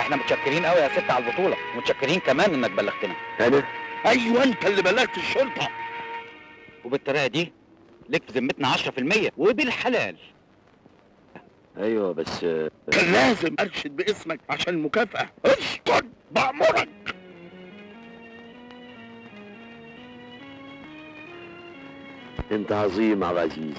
احنا متشكرين قوي يا ست على البطوله متشكرين كمان انك بلغتنا انا ايوه انت اللي بلغت الشرطه وبالطريقه دي ليك في ذمتنا 10% وبالحلال ايوه بس كان لازم ارشد باسمك عشان المكافاه اسكت بامرك انت عظيم عبد العزيز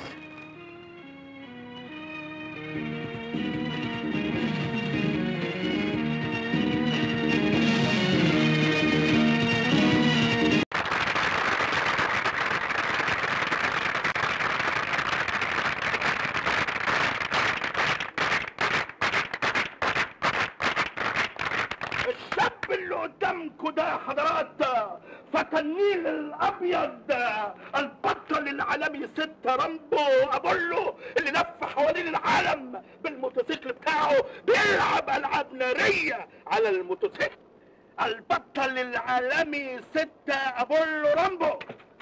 الشاب اللي قدامكم ده يا حضرات فتى النيل الابيض البطل العالمي ست رامبو ابولو اللي لف حوالين العالم بالموتوسيكل بتاعه بيلعب العاب ناريه على الموتوسيكل البطل العالمي ست ابولو رامبو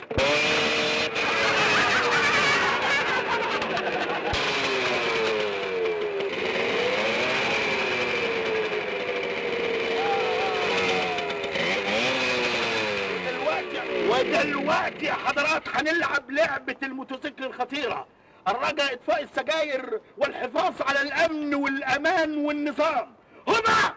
دلوقتي ودلوقتي يا حضرات هنلعب لعبة الموتوسيكل الخطيرة الرجاء اطفاء السجاير والحفاظ على الامن والامان والنظام هما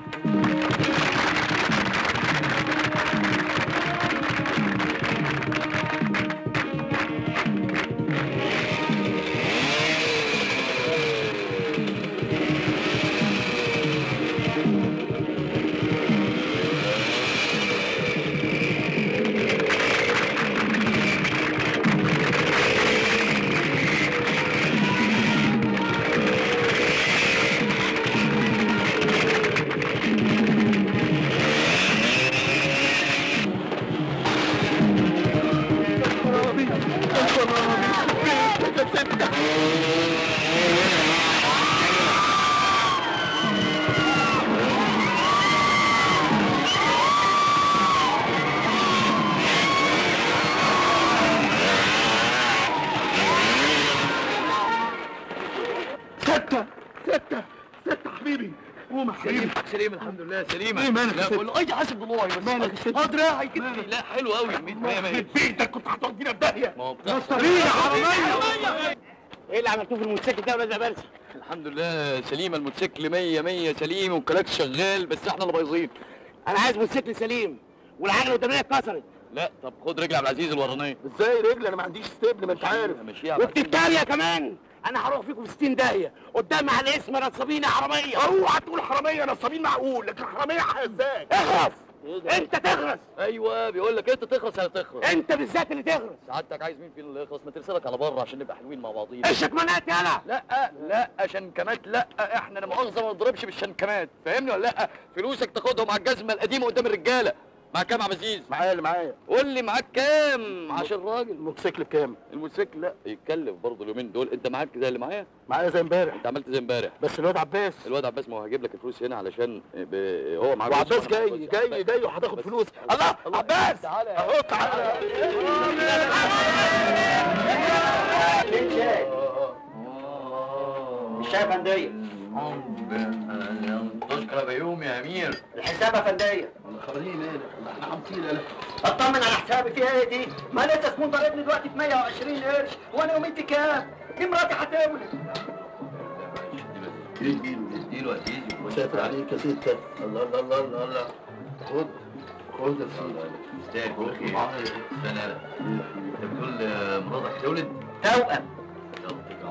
ستة ستة ستة حبيبي قوم يا حبيبي سليم الحمد لله سليمة ايه مالك يا لا ست؟ بقول له اي حاسب والله بس مالك يا ست؟ اه دراعي كتفي لا حلو قوي 100 100 100 بيتك كنت هتودينا في داهية ما هو بتحصل نصرية عربية ايه اللي عملتوه في الموتوسيكل ده يا باشا بارسي الحمد لله سليمة الموتوسيكل 100 100 سليم والكلاكس شغال بس احنا اللي بايظين انا عايز موتوسيكل سليم والعجله القداميه اتكسرت لا طب خد رجل عبد العزيز الورانيه ازاي رجل انا ما عنديش ستيبل ما انت عارف ماشيها وبتتريق كمان انا هروح فيكم في 60 داهيه قدام على الاسم نصابين يا حراميه اوعى تقول حرامية نصابين معقول لكن حرامية ازاي اخرس انت تخرس ايوه بيقول لك انت تخرس انا تخرس انت بالذات اللي تخرس سعادتك عايز مين فينا اللي يخلص ما ترسلك على بره عشان نبقى حلوين مع بعضينا الشكمانات يالا لا لا شنكمات لا احنا لا مؤاخذه ما نضربش بالشنكمات فاهمني ولا لا فلوسك تاخدهم على الجزمه القديمه قدام الرجاله معاك كام يا عم عزيز معايا اللي معايا قول لي معاك كام عشان راجل الموتوسيكل بكام الموتوسيكل لا يتكلف برضه اليومين دول انت معاك زي اللي معايا معايا زي امبارح انت عملت زي امبارح بس الواد عباس الواد عباس ما هو هجيب لك الفلوس هنا علشان ب... هو معاه وعباس جاي جاي جاي وهتاخد فلوس الله عباس تعالى اهو تعالى الشاي يا فندية تشكر بيوم يا امير الحساب يا فندية خبريني مالك احنا عاملين انا اطمن على حسابي فيها ايه دي؟ ما لسه سكون ضاربني دلوقتي في 120 قرش وانا يوميتي كام؟ دي مراتي هتولد اديله اديله مسافر عليك يا ستة الله الله الله الله الله خد خد يا سيدي استاذ بخير استنى لا انت بتقول آه، مراتك تولد توأم يلا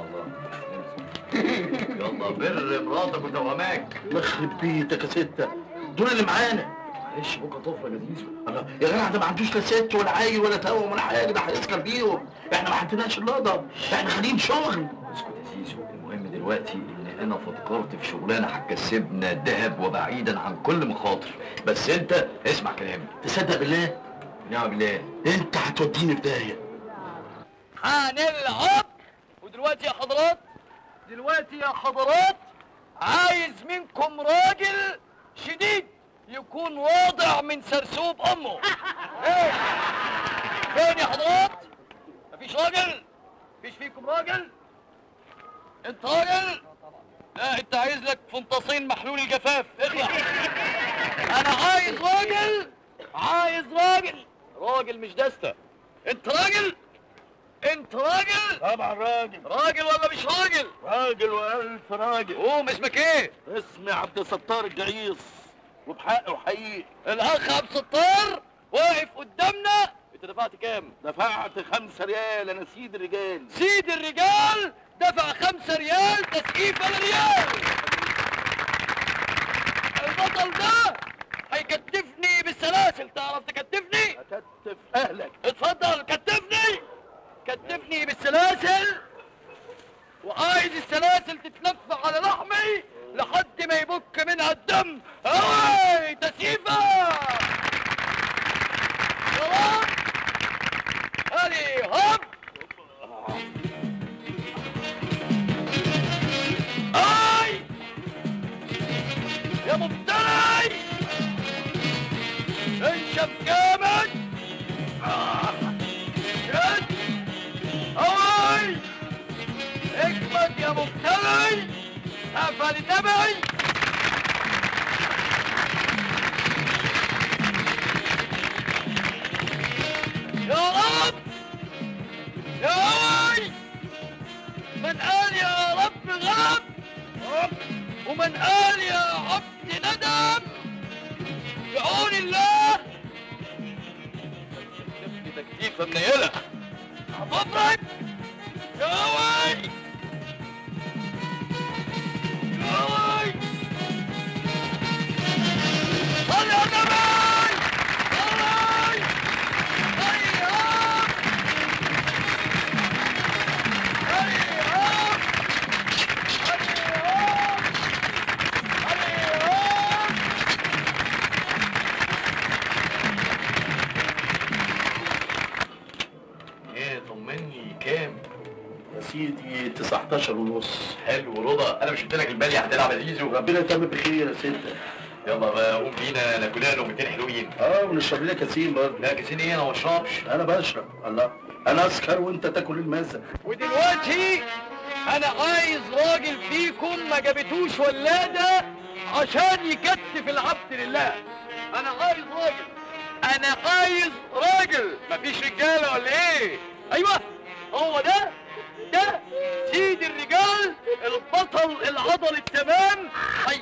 يلا بر مراتك وتواماك يخرب بيتك يا ستة دول اللي معانا معلش بكره طفره يا زيزو الله يا جدع ده ما عندوش لا ست ولا عيل ولا توأم ولا حاجة ده هيسكر بيهم احنا ما عندناش اللقطة احنا خارجين شغل اسكت يا زيزو المهم دلوقتي ان انا فكرت في شغلانه هتكسبنا ذهب وبعيدا عن كل مخاطر بس انت اسمع كلامي تصدق بالله نعم بالله انت هتوديني في داهية هنلعب ودلوقتي يا حضرات دلوقتي يا حضرات عايز منكم راجل شديد يكون واضع من سرسوب امه ايه فين يا حضرات مفيش راجل مفيش فيكم راجل انت راجل لا انت عايز لك فنطاسين محلول الجفاف اخلع انا عايز راجل عايز راجل راجل مش دستة انت راجل انت راجل طبعا راجل راجل ولا مش راجل راجل والف راجل قوم اسمك ايه اسمي عبد الستار الجعيص وبحق وحقيقي الاخ عبد الستار واقف قدامنا انت دفعت كام دفعت خمسة ريال انا سيد الرجال سيد الرجال دفع خمسة ريال تسقيف ولا ريال البطل ده هيكتفني بالسلاسل تعرف تكتفني اكتف اهلك اتفضل كتفني كتفني بالسلاسل وعايز السلاسل تتلف على لحمي لحد ما يبك منها الدم هاي تسيفة خلاص هذه هوب اي يا مفتري انشف جامد آه. شد اوي اجمد يا مفتري قفل النبي يا رب يا وي من قال يا رب غاب ومن قال يا عبد ندم بعون الله تكتفني تكتيفه منيله هتضرب يا وي يا وي صلي على النبي صلي هيا ايه طمني كام يا سيدي 19 ونص حلو رضا انا مش قلت لك الباليه هتلعب يا زيزو ربنا يتم بخير يا ستة يلا بقى قوم بينا ناكل لنا لقمتين حلوين اه ونشرب لنا كاسين برضه لا كاسين ايه انا ما بشربش انا بشرب الله انا اسكر وانت تاكل المزه ودلوقتي انا عايز راجل فيكم ما جابتوش ولاده عشان يكتف العبد لله انا عايز راجل انا عايز راجل مفيش رجاله ولا ايه ايوه هو ده ده سيد الرجال البطل العضل التمام هي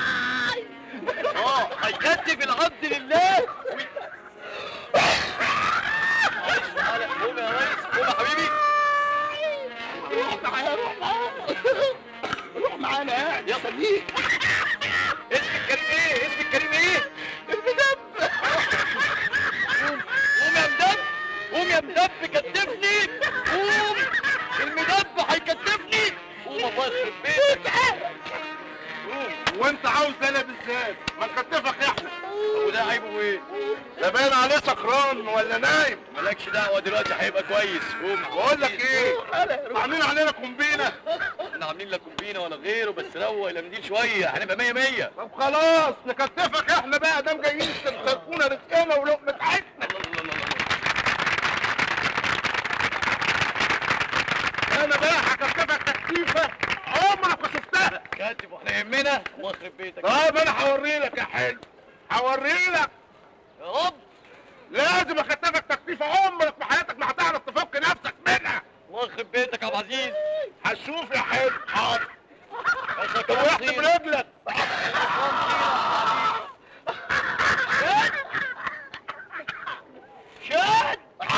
اه هيكتف العبد لله وي... ريس تعالى قوم يا ريس قوم يا حبيبي روح معايا روح معايا روح معانا قاعد يا صديق اسم الكريم ايه اسم الكريم ايه المدب قوم قوم يا مدب قوم يا مدب كتفني قوم المدب هيكتفني قوم الله يخرب بيتك وانت عاوز انا بالذات ما نكتفك احنا وده عيبه ايه ده باين عليه سكران ولا نايم مالكش دعوه دلوقتي هيبقى كويس قوم بقول لك ايه عاملين علينا كومبينه احنا عاملين لك كومبينه ولا غيره بس روق الامديل شويه هنبقى 100 100 طب خلاص نكتفك احنا بقى دام جايين تسرقونا رزقنا ولقمه عيشنا انا بقى هكتفك تكتيفه عمرك ما شفتها كاتب واحنا يهمنا الله يخرب بيتك طب انا هوري لك يا حلو هوري لك يا رب لازم اكتفك تكتيفه عمرك في حياتك ما هتعرف تفك نفسك منها الله يخرب بيتك يا ابو عزيز هتشوف يا حلو حاضر بس طب وقت برجلك شاد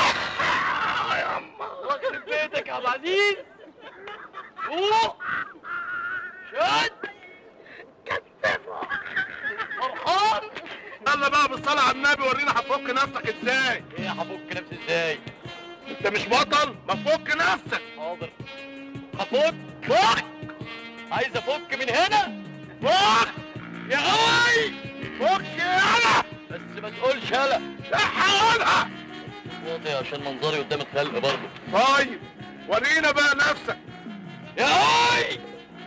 الله يخرب بيتك يا ابو عزيز فوق شاد كتفه فرحان يلا بقى بالصلاة على النبي ورينا هتفك نفسك ازاي ايه هفك نفسي ازاي انت مش بطل ما تفك نفسك حاضر هفك فك عايز افك من هنا فك يا قوي فك يالا بس ما تقولش هلا لا هقولها واطي عشان منظري قدام الخلق برضه طيب ورينا بقى نفسك يا قوي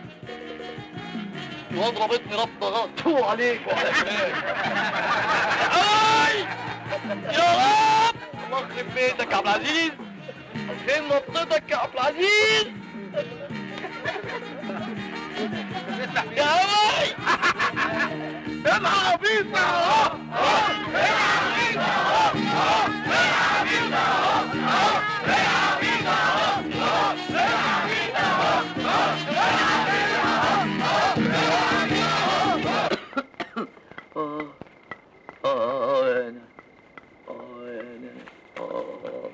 الواد رابطني ربطه غلط تو عليك وعلى فلان اي يا رب الله يخرب بيتك يا عبد العزيز فين ربطتك يا عبد العزيز يا هواي العب بينا اهو العب بينا اهو العب بينا اهو العب بينا اهو العب بينا اه اه انا اه انا اه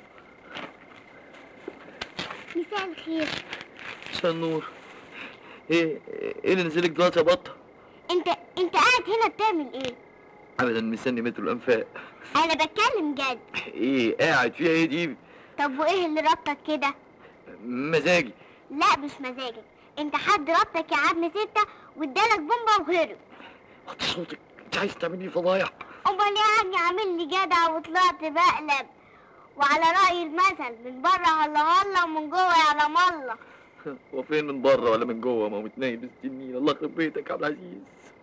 مساء الخير مساء النور ايه ايه اللي نزلك دلوقتي يا بطه انت انت قاعد هنا بتعمل ايه ابدا مستني مترو الانفاق انا بتكلم جد ايه قاعد فيها ايه دي طب وايه اللي ربطك كده مزاجي لا مش مزاجك انت حد ربطك يا عم ستة وادالك بومبا وهرب وطي صوتك انت عايز تعملي فضايح امال يعني عامل لي جدع وطلعت بقلب وعلى رأي المثل من بره هلا هلا ومن جوه يعلم الله هو فين من بره ولا من جوه ما هو متنايم بالسنين الله يخرب بيتك يا عبد العزيز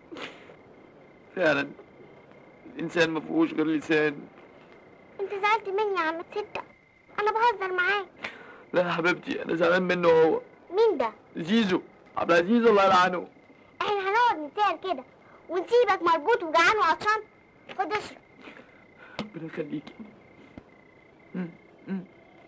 فعلا الانسان ما فيهوش غير لسان انت زعلت مني يا عم ستة انا بهزر معاك لا يا حبيبتي انا زعلان منه هو مين ده زيزو عبد العزيز الله يلعنه احنا هنقعد نتسال كده ونسيبك مربوط وجعان وعطشان خد اشرب ربنا يخليكي مم، مم.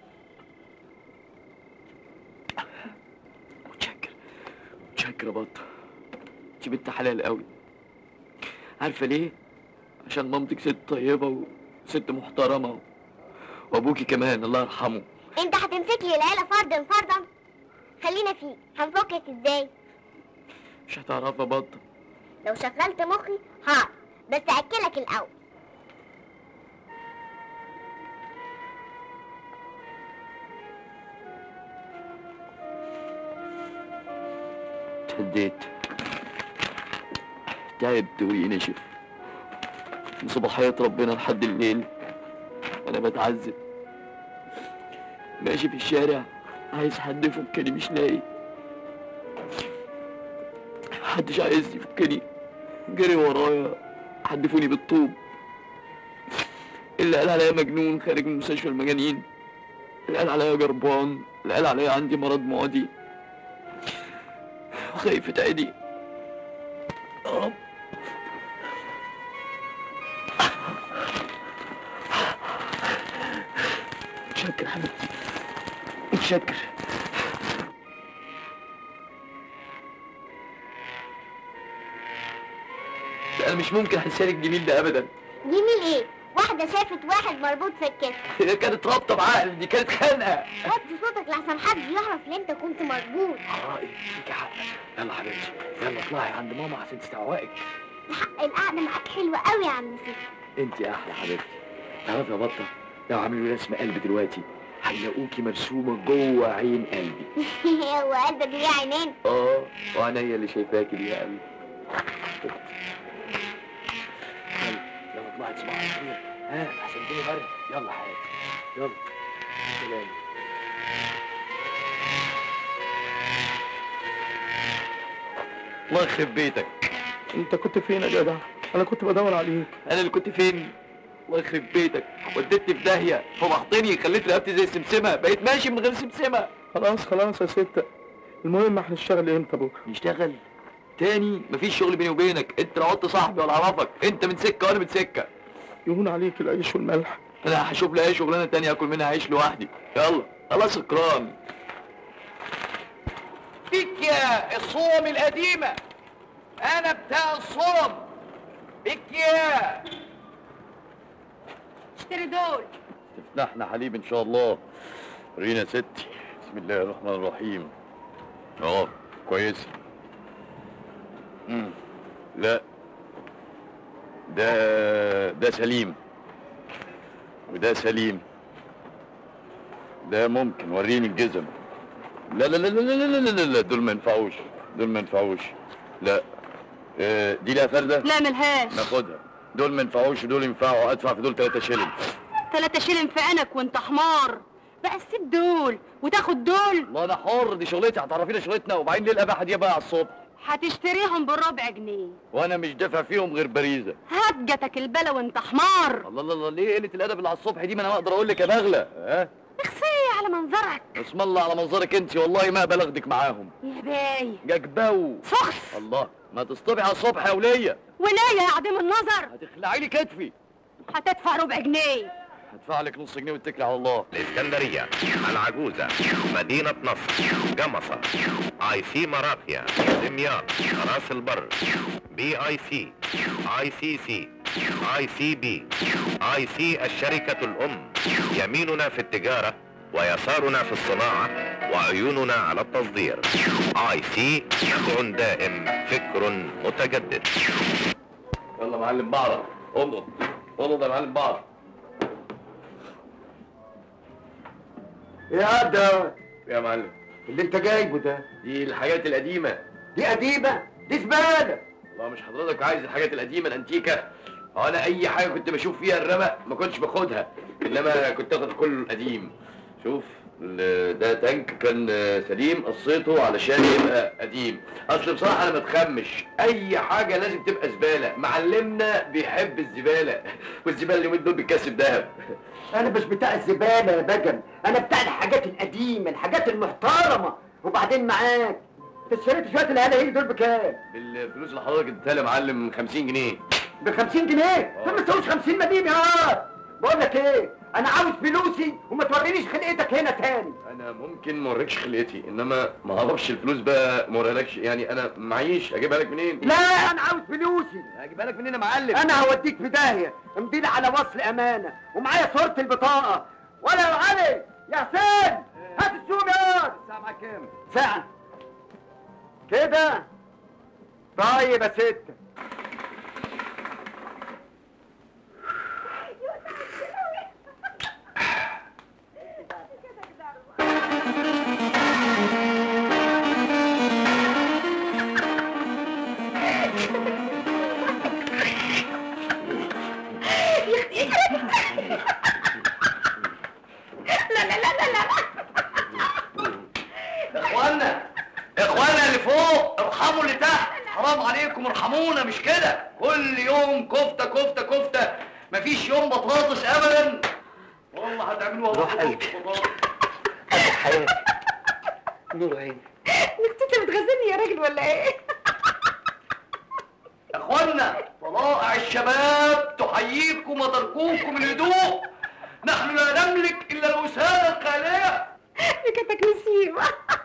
متشكر متشكر يا بطة انت بنت حلال قوي عارفة ليه؟ عشان مامتك ست طيبة وست محترمة وابوكي كمان الله يرحمه انت هتمسك لي العيله فردا فردا خلينا فيه هنفكك ازاي مش هتعرفها بطة لو شغلت مخي هعرف بس اكلك الاول اتهديت تعبت وريقي نشف من صباحية ربنا لحد الليل انا بتعذب ماشي في الشارع عايز حد يفكني مش لاقي محدش عايز يفكني جري ورايا حدفوني بالطوب اللي قال عليا مجنون خارج من مستشفى المجانين اللي قال عليا جربان اللي قال عليا عندي مرض معدي وخايفة عيني يا رب متشكر حبيبتي متشكر لا، انا مش ممكن انسالك الجميل ده ابدا جميل ايه واحده شافت واحد مربوط في الكتف هي كانت رابطه بعقل دي كانت خانقه وطي صوتك لحسن حد يعرف ان انت كنت مربوط حرائق فيك حق يلا حبيبتي يلا اطلعي عند ماما عشان تستوعبك الحق القعده معاك حلوه قوي يا عم سيدي انت احلى حبيبتي تعرفي يا بطه لو عملوا رسم قلب دلوقتي هيلاقوكي مرسومه جوه عين قلبي هو قلبك ليه عينين اه وعينيا اللي شايفاكي دي يا قلبي يلا يلا اطلعي تصبحي على خير ها احسن الدنيا برد يلا حياتي يلا سلام الله يخرب بيتك انت كنت فين يا جدع انا كنت بدور عليك انا اللي كنت فين الله يخرب بيتك وديتني في داهيه فضحتني خليت رقبتي زي السمسمه بقيت ماشي من غير سمسمه خلاص خلاص يا ستة المهم هنشتغل امتى بكره نشتغل تاني مفيش شغل بيني وبينك انت لا عدت صاحبي ولا اعرفك انت من سكه وانا من سكه يهون عليك العيش والملح انا هشوف لي اي شغلانه تانية اكل منها عيش لوحدي يلا خلاص سكران فيك يا الصوم القديمة أنا بتاع الصوم فيك يا اشتري دول تفتحنا حليب ان شاء الله رينا ستي بسم الله الرحمن الرحيم اه كويس مم. لا ده ده سليم وده سليم ده ممكن وريني الجزم لا لا لا لا لا لا لا لا, لا. دول ما ينفعوش دول ما ينفعوش لا آه، دي لها فرده لا ملهاش ناخدها دول ما ينفعوش ودول ينفعوا ادفع في دول 3 شيلين تلاتة شيلن في عينك وانت حمار بقى تسيب دول وتاخد دول والله انا حر دي شغلتي هتعرفينا شغلتنا وبعدين ليه الاباحه دي بقى على الصبح هتشتريهم بالربع جنيه وانا مش دافع فيهم غير باريزه هات جاتك البلا وانت حمار الله الله الله ليه قله الادب اللي على الصبح دي ما انا اقدر اقول لك يا بغله ها اخسي على منظرك اسم الله على منظرك انت والله ما بلغدك معاهم يا باي جاكباو سخس الله ما تصطبحي على الصبح يا وليه ولاية يا عديم النظر هتخلعي لي كتفي هتدفع ربع جنيه هدفع لك نص جنيه واتكلي على الله الإسكندرية العجوزة مدينة نصر جمصة اي سي مرافيا دمياط راس البر بي اي سي اي سي سي اي سي بي اي سي الشركة الأم يميننا في التجارة ويسارنا في الصناعة وعيوننا على التصدير اي سي نبع دائم فكر متجدد يلا معلم بعرف اقبض اقبض يا معلم بعرف يا ده يا معلم اللي انت جايبه ده دي الحاجات القديمة دي قديمة دي زبالة والله مش حضرتك عايز الحاجات القديمة الانتيكة هو انا اي حاجة كنت بشوف فيها الرمق ما كنتش باخدها انما كنت اخد كله القديم شوف ال- ده تانك كان سليم قصيته علشان يبقى قديم اصل بصراحة انا متخمش اي حاجة لازم تبقى زبالة معلمنا بيحب الزبالة والزبالة اليومين دول بتكسب دهب انا مش بتاع الزبالة يا بجم انا بتاع الحاجات القديمة الحاجات المحترمة وبعدين معاك انت اشتريت شوية الهلاهيل دول بكام؟ بالفلوس اللي حضرتك اديتها لي يا معلم 50 جنيه ب 50 جنيه دول ما تساويش 50 مدينة اه بقول لك ايه انا عاوز فلوسي وما تورينيش خلقتك هنا تاني انا ممكن ما اوريكش خلقتي انما ما اعرفش الفلوس بقى ما اوريلكش يعني انا معيش اجيبها لك منين لا انا عاوز فلوسي اجيبها لك منين يا معلم انا هوديك في داهيه امضي على وصل امانه ومعايا صوره البطاقه ولا يا علي يا حسين هات السوم يا الساعه معاك كام ساعه كده طيب يا ست لا لا لا لا لا يا اخوانا يا اخوانا اللي فوق ارحموا اللي تحت حرام عليكم ارحمونا مش كده كل يوم كفته كفته كفته مفيش يوم بطاطس ابدا والله هتعملوها روح قلبي. ادي حياتي نور عيني انت بتغزلني يا راجل ولا ايه؟ يا اخوانا طلائع الشباب تحييكم وتركوكم الهدوء نحن لا نملك الا الوسادة الخالية ركبتك نسيم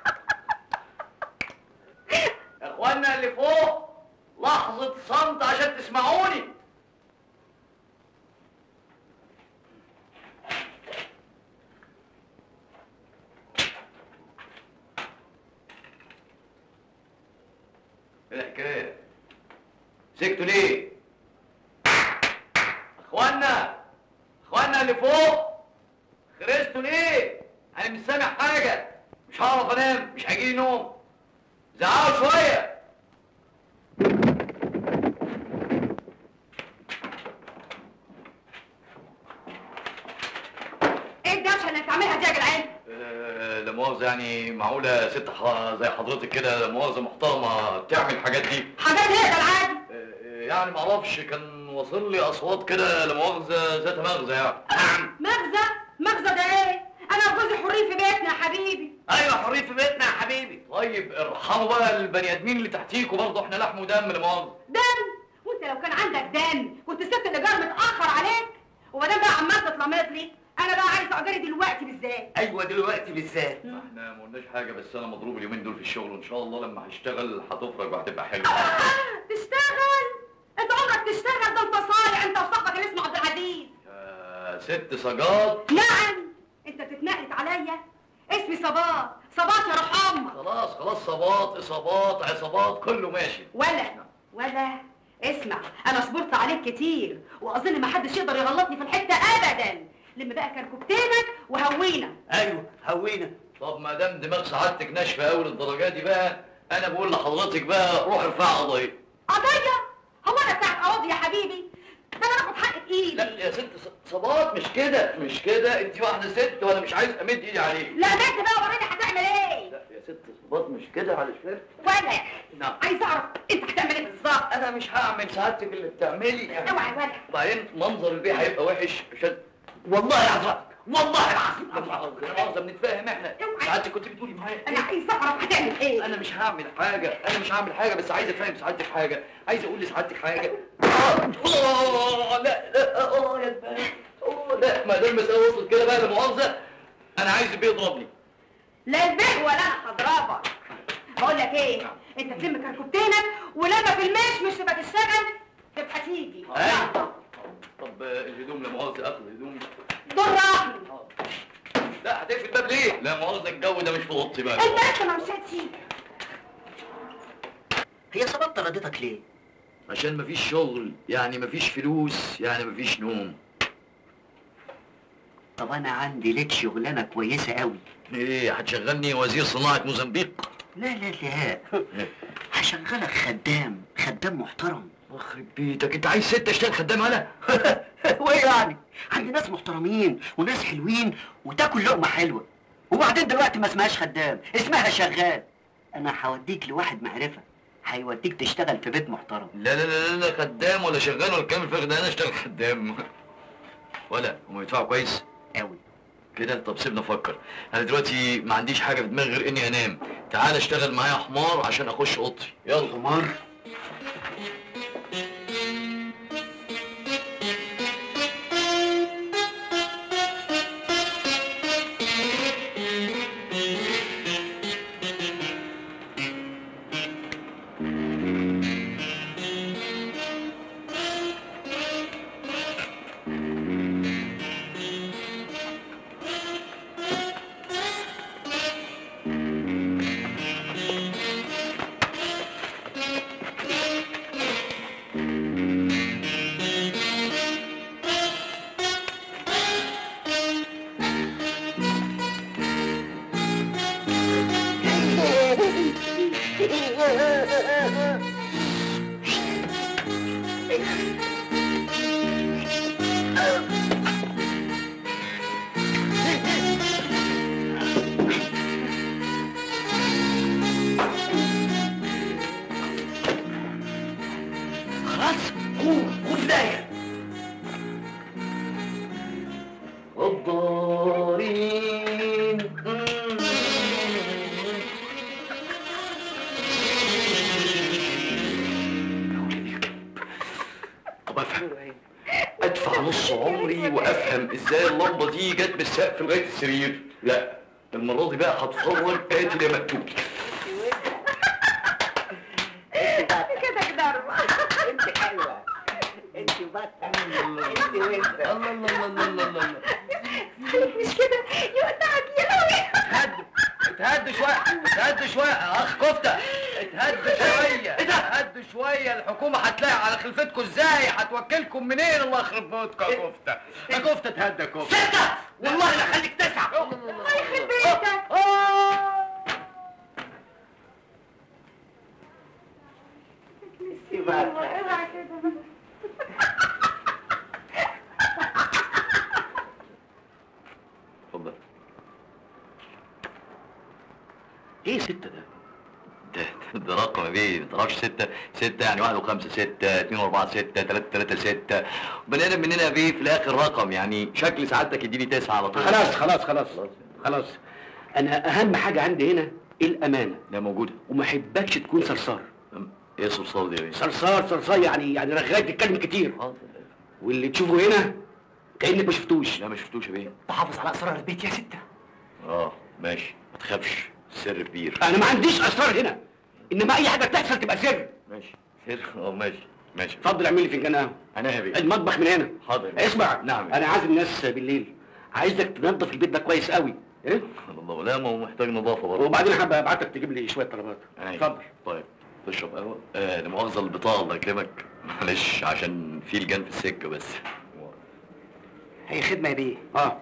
يا اخوانا اللي فوق لحظة صمت عشان تسمعوني ايه الحكاية؟ سكتوا ليه؟ اخوانا اخوانا اللي فوق خرجتوا ليه؟ انا مش سامع حاجة مش هعرف انام مش هيجيلي نوم زعقوا شوية ايه الدوشه اللي بتعملها دي يا جدعان؟ آه، لا مؤاخذة يعني معقولة ست ح- زي حضرتك كده لا مؤاخذة محترمة تعمل الحاجات دي حاجات ايه يا جدعان؟ آه، يعني معرفش كان واصل لي أصوات كده لا مؤاخذة ذات مغزى يعني مغزى مغزى ده ايه؟ انا وجوزي حرين في بيتنا يا حبيبي ايوه حرين في بيتنا يا حبيبي طيب ارحموا بقى البني ادمين اللي تحتيكوا برضه احنا لحم ودم لا مؤاخذة دم وانت لو كان عندك دم كنت سبت الايجار متاخر عليك وبعدين بقى عمال تتلمط لي انا بقى عايز اجري دلوقتي بالذات ايوه دلوقتي بالذات احنا ما قلناش حاجة بس أنا مضروب اليومين دول في الشغل وإن شاء الله لما هشتغل هتفرج وهتبقى حلوة تشتغل انت عمرك تشتغل ده انت صايع انت وصاحبك اللي اسمه عبد العزيز آه، ست سجاد نعم انت بتتنقلت عليا اسمي صباط صباط يا روح امك خلاص خلاص صباط إصابات عصابات كله ماشي ولا ولا اسمع انا صبرت عليك كتير واظن ما حدش يقدر يغلطني في الحته ابدا لم بقى كركبتينك وهوينا ايوه هوينا طب ما دام دماغ سعادتك ناشفه قوي للدرجه دي بقى انا بقول لحضرتك بقى روح ارفع قضيه قضيه هو انا بتاعت قواضي يا حبيبي ده انا باخد حق بايدي لا يا ست ص- صباط مش كده مش كده انت واحده ست وانا مش عايز امد ايدي عليك لا بنت بقى وريني هتعمل ايه لا يا ست صباط مش كده علشان ولا نعم عايز اعرف انت هتعمل ايه بالظبط انا مش هعمل سعادتك اللي بتعملي يعني اوعى ولا وبعدين منظر البيت هيبقى وحش عشان والله يعذرك والله العظيم لا مؤاخذة لا مؤاخذة بنتفاهم احنا سعادتك كنت بتقولي معايا انا عايز اعرف هتعمل ايه انا مش هعمل حاجة انا مش هعمل حاجة بس عايز افهم سعادتك حاجة عايز اقول لسعادتك حاجة آه، لا لا اه يا الباب آه، لا ما دام المسألة وصلت كده بقى لا مؤاخذة انا عايز البيه يضربني لا البيه ولا انا هضربك بقول لك ايه انت تلم كركبتينك ولما في المش مش تبقى تشتغل تبقى تيجي أيوة. طب آه، الهدوم لا مؤاخذة اخد الهدوم دور رحمي لا هتقفل الباب ليه؟ لا مؤاخذة الجو ده مش في اوضتي بقى انت انت ما مش هتسيب هي سبب طردتك ليه؟ عشان مفيش شغل يعني مفيش فلوس يعني مفيش نوم طب انا عندي لك شغلانه كويسه قوي ايه هتشغلني وزير صناعة موزمبيق لا لا لا هشغلك خدام خدام محترم يخرب بيتك انت عايز ست اشتغل خدام انا وايه يعني عندي ناس محترمين وناس حلوين وتاكل لقمه حلوه وبعدين دلوقتي ما اسمهاش خدام اسمها شغال انا هوديك لواحد معرفه هيوديك تشتغل في بيت محترم لا لا لا لا خدام ولا شغال ولا الكلام الفارغ ده انا اشتغل خدام ولا هم بيدفعوا كويس قوي كده طب سيبنا افكر انا دلوقتي ما عنديش حاجه في دماغي غير اني انام تعال اشتغل معايا حمار عشان اخش اوضتي يلا حمار خلاص قوم قوم في داهيه غدارين طب افهم ادفع نص عمري وافهم ازاي اللمبه دي جت من السقف لغايه السرير لا المره دي بقى هتفرج قاتل يا مقتول كده كده انت حلوه انت بطه انت وانت الله الله الله الله الله مش كده يقطعك يا لهوي اتهدوا اتهدوا شويه اتهدوا شويه اخ كفته اتهدوا شويه اتهدوا شويه الحكومه هتلاقي على خلفتكم ازاي هتوكلكم منين الله يخرب بيتكم يا كفته يا كفته اتهدى يا كفته سته والله لا خليك تسعه الله يخرب بيتك اوعى كده اتفضل ايه ستة ده؟ ده ده رقم يا بيه ما تعرفش ستة ستة يعني واحد وخمسة ستة اتنين واربعة ستة تلاتة تلاتة ستة بني ادم مننا يا بيه في الاخر رقم يعني شكل سعادتك يديني تسعة على طول خلاص خلاص خلاص خلاص انا اهم حاجه عندي هنا الامانه لا موجودة وما احبكش تكون صرصار ايه صرصار دي يا بيه؟ صرصار صرصار يعني يعني رغاي تتكلم كتير واللي تشوفه هنا كانك ما شفتوش لا ما شفتوش يا بيه تحافظ على اسرار البيت يا ستة اه ماشي ما تخافش سر كبير انا ما عنديش اسرار هنا انما اي حاجه بتحصل تبقى سر ماشي سر اه ماشي ماشي اتفضل اعمل لي فنجان قهوه انا يا بيه المطبخ من هنا حاضر يا بيه. اسمع نعم انا عازم ناس بالليل عايزك تنظف البيت ده كويس قوي ايه الله لا ما هو محتاج نظافة برضه وبعدين حابب ابعتك تجيب لي شويه طلبات أيوة. اتفضل طيب تشرب قهوة؟ آه لمؤاخذة البطاقة الله يكرمك معلش عشان في لجان في السكة بس هي خدمه يا بيه اه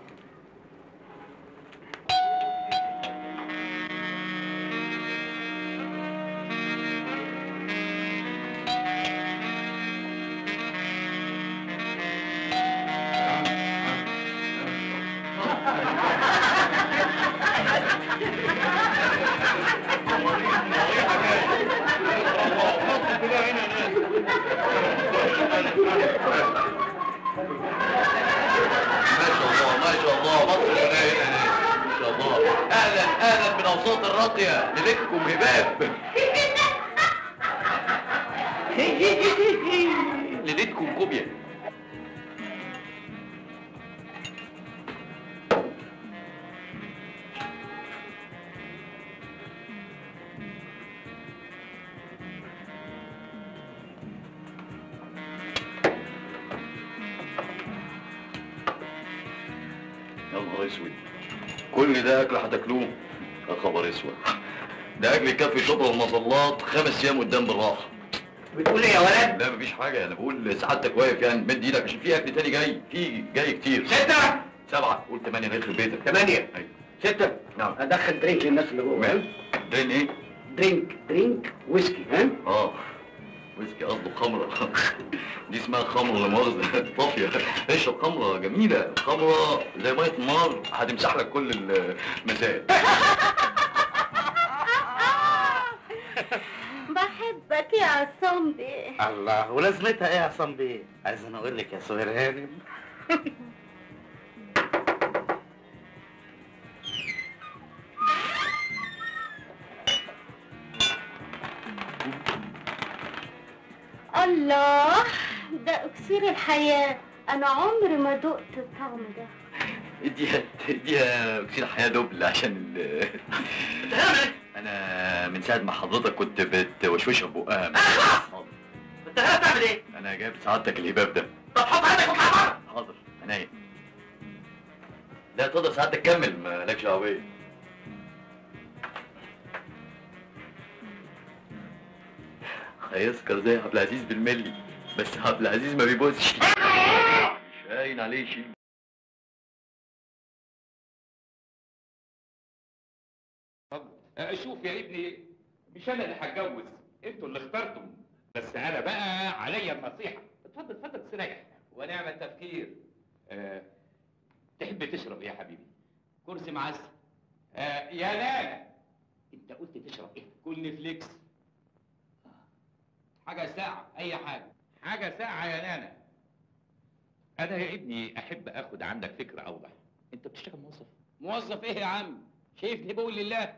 ما شاء الله ما شاء اهلا اهلا بالاوساط الراقيه ليلتكم هباب ليلتكم كوبيا يا نهار اسود كل ده اكل هتاكلوه يا خبر اسود ده اكل يكفي شطر المظلات خمس ايام قدام بالراحه بتقول ايه يا ولد؟ لا مفيش حاجه انا بقول سعادتك واقف يعني مد ايدك عشان في اكل تاني جاي في جاي كتير ستة سبعه قول ثمانيه الله يخرب بيتك ثمانية أيوة. ستة نعم ادخل درينك للناس اللي جوه مال درين ايه؟ درينك درينك ويسكي ها؟ اه ويسكي قصده خمره دي اسمها خمره لا مؤاخذه طافيه اشرب خمره جميله خمره زي ميه النار هتمسح لك كل المسائل بحبك يا عصام بيه الله ولازمتها ايه يا عصام بيه؟ عايز انا اقول لك يا سهير هانم الله ده اكسير الحياة انا عمري ما دقت الطعم ده اديها اديها اكسير حياه دبل عشان ال انا من ساعه ما حضرتك كنت بتوشوشها ببقها انت هتعمل ايه؟ انا جايب سعادتك الهباب ده طب حط عندك وتعبر حاضر عينيا لا تقدر سعادتك كمل مالكش دعوه بيا هيسكر زي عبد العزيز بالملي بس عبد العزيز ما بيبوسش مش باين عليه شيء آه، شوف يا ابني مش انا اللي هتجوز انتوا اللي اخترتم بس انا بقى عليا النصيحه اتفضل اتفضل استريح ونعم التفكير أه تحب تشرب ايه يا حبيبي كرسي معسل أه يا لالا انت قلت تشرب ايه كل فليكس حاجه ساعه اي حاجه حاجه ساعه يا نانا انا يا ابني احب اخد عندك فكره اوضح انت بتشتغل موظف موظف ايه يا عم شايفني بقول لله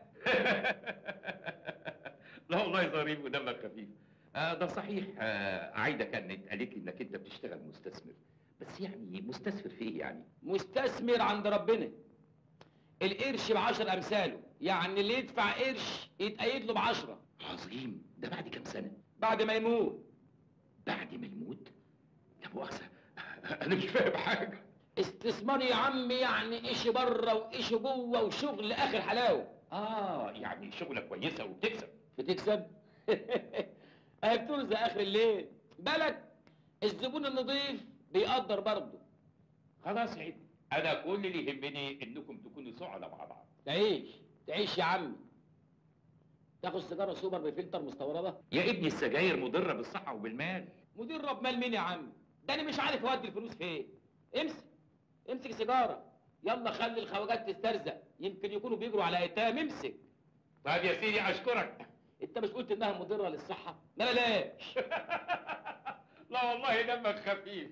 لا والله ظريف ودمك خفيف آه ده صحيح آه عايده كانت قالت لي انك انت بتشتغل مستثمر بس يعني مستثمر في ايه يعني مستثمر عند ربنا القرش بعشر امثاله يعني اللي يدفع قرش يتأيد له بعشرة عظيم ده بعد كام سنه بعد ما يموت بعد ما يموت لا مؤاخذه انا مش فاهم حاجه استثمار يا عم يعني ايش بره وايش جوه وشغل اخر حلاوه اه يعني شغله كويسه وبتكسب بتكسب اهي بترزق اخر الليل بالك الزبون النظيف بيقدر برضه خلاص يا ابني انا كل اللي يهمني انكم تكونوا سعداء مع بعض تعيش تعيش يا عم تاخد سيجاره سوبر بفلتر مستورده يا ابني السجاير مضره بالصحه وبالمال مدير رب مال مين يا عم ده انا مش عارف اودي الفلوس فين امسك امسك سيجاره يلا خلي الخواجات تسترزق يمكن يكونوا بيجروا على ايتام امسك طيب يا سيدي اشكرك انت مش قلت انها مضره للصحه ما بلاش لا والله دمك خفيف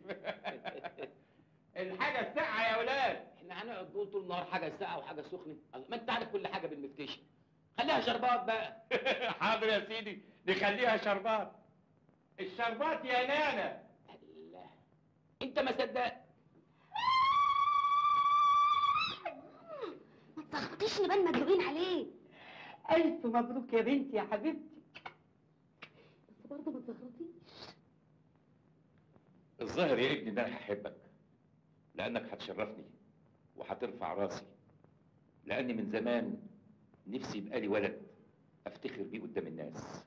الحاجه الساقعه يا ولاد احنا هنقعد نقول طول النهار حاجه ساقعه وحاجه سخنه الله، ما انت عارف كل حاجه بالمفتشه خليها شربات بقى حاضر يا سيدي نخليها شربات الشربات يا نانا الله انت ما صدقت ما تلخبطيش نبان مدلوقين عليه ألف مبروك يا بنتي يا حبيبتي بس برضه ما تلخبطيش الظاهر يا ابني ان انا هحبك لانك هتشرفني وهترفع راسي لاني من زمان نفسي يبقى لي ولد افتخر بيه قدام الناس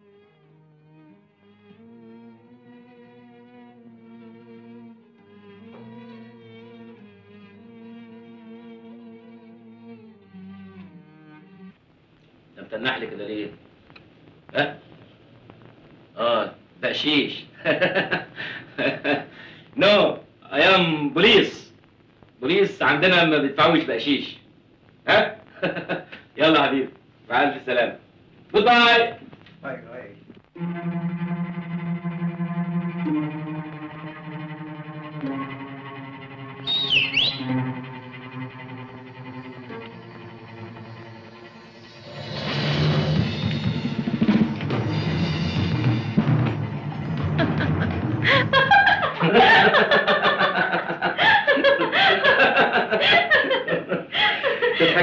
انت متنح لي كده ليه؟ ها؟ اه بقشيش نو اي ام بوليس بوليس عندنا ما بيدفعوش بقشيش ها؟ يلا يا حبيبي مع الف سلامه جود باي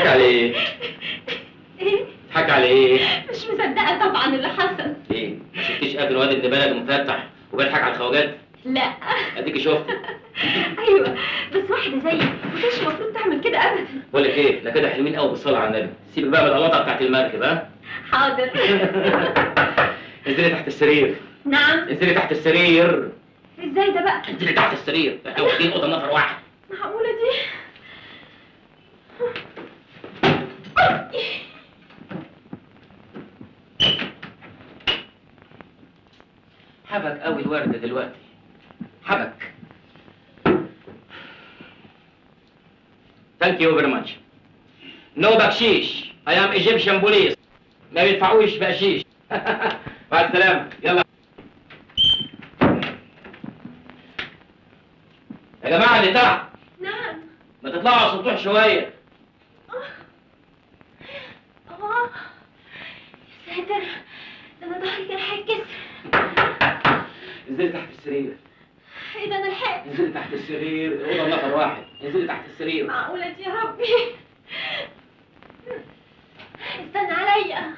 على ايه؟ ايه تضحك على ايه؟ مش مصدقه طبعا اللي حصل ايه؟ ما شفتيش قبل الواد ابن بلد مفتح وبيضحك على الخواجات؟ لا اديكي شفت ايوه بس واحده زيي ما كانش المفروض تعمل كده ابدا بقول لك ايه؟ ده كده حلوين قوي بالصلاه على النبي سيبك بقى من القلاطه بتاعت المركب ها؟ حاضر انزلي تحت السرير نعم انزلي تحت السرير ازاي ده بقى انزلي تحت السرير احنا واخدين اوضه نفر واحد معقوله دي حبك قوي الورد دلوقتي حبك ثانك يو فيري ماتش نو بكشيش اي ام ايجيبشن بوليس ما بيدفعوش بقشيش مع السلامه يلا يا جماعه اللي تحت نعم ما تطلعوا على السطوح شويه اه يا ساتر ده انا ظهري كان هيتكسر انزلي تحت السرير ايه ده انا لحقت انزلي تحت السرير الاوضه نفر واحد انزلي تحت السرير معقوله دي يا ربي استنى عليا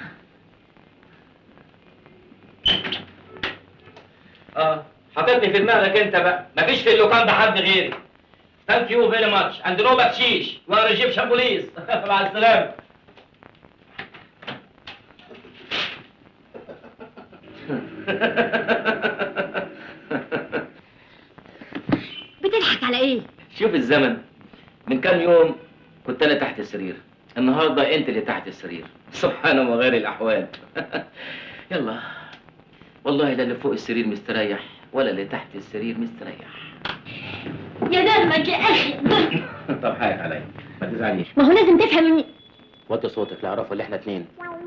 اه حطيتني في دماغك انت بقى مفيش في اللوكان ده حد غيري ثانك يو فيري ماتش اند نو بكشيش وانا ايجيبشن بوليس مع السلامه بتضحك على ايه شوف الزمن من كام يوم كنت انا تحت السرير النهارده انت اللي تحت السرير سبحان وغير الاحوال يلا والله لا اللي فوق السرير مستريح ولا اللي تحت السرير مستريح يا دمك يا اخي طب حقك عليا ما تزعليش ما هو لازم تفهم اني وطي صوتك لا اعرفه اللي احنا اتنين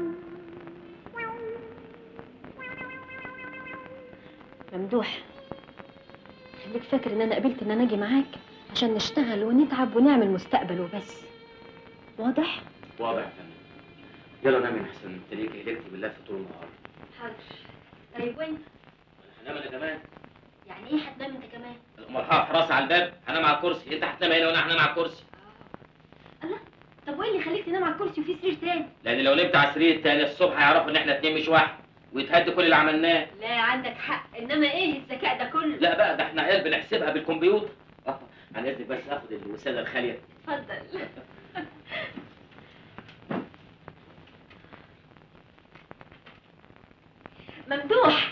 ممدوح خليك فاكر ان انا قبلت ان انا اجي معاك عشان نشتغل ونتعب ونعمل مستقبل وبس واضح واضح يا فندم يلا نام يا حسن تليكي هلكتي باللف طول النهار حاضر طيب وانت هنام انا كمان يعني ايه هتنام انت كمان امال هقف راسي على الباب هنام على الكرسي انت هتنام هنا وانا هنام على الكرسي طب وايه اللي يخليك تنام على الكرسي وفي سرير تاني لان لو نمت على السرير التاني الصبح هيعرفوا ان احنا اتنين مش واحد ويتهد كل اللي عملناه لا عندك حق انما ايه الذكاء ده كله لا بقى ده احنا عيال بنحسبها بالكمبيوتر آه، عن اذنك بس اخد الوساده الخاليه اتفضل ممدوح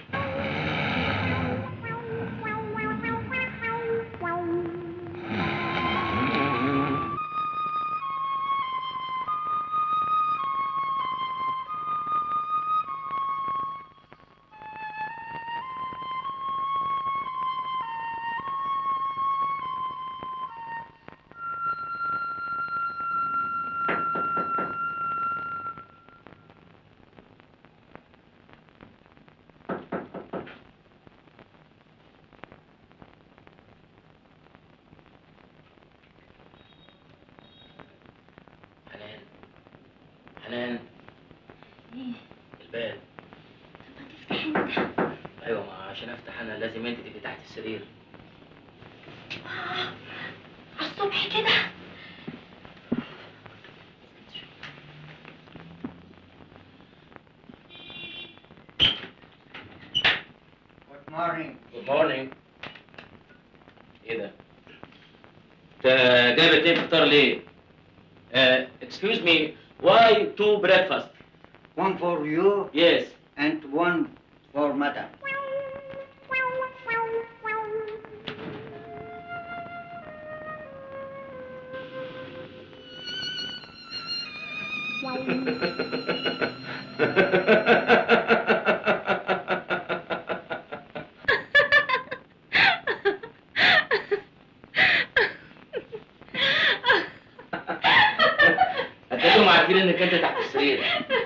حنان حنان ايه الباب تفتح انت ايوه ما عشان افتح انا لازم انت تبقي تحت السرير على الصبح كده Good morning. جود مورنينج ايه ده؟ انت جايب اتنين فطار ليه؟ اكسكيوز مي واي تو بريكفاست؟ One for you Yes. and one for madam. هتلاقيهم عارفين انك انت تحت السرير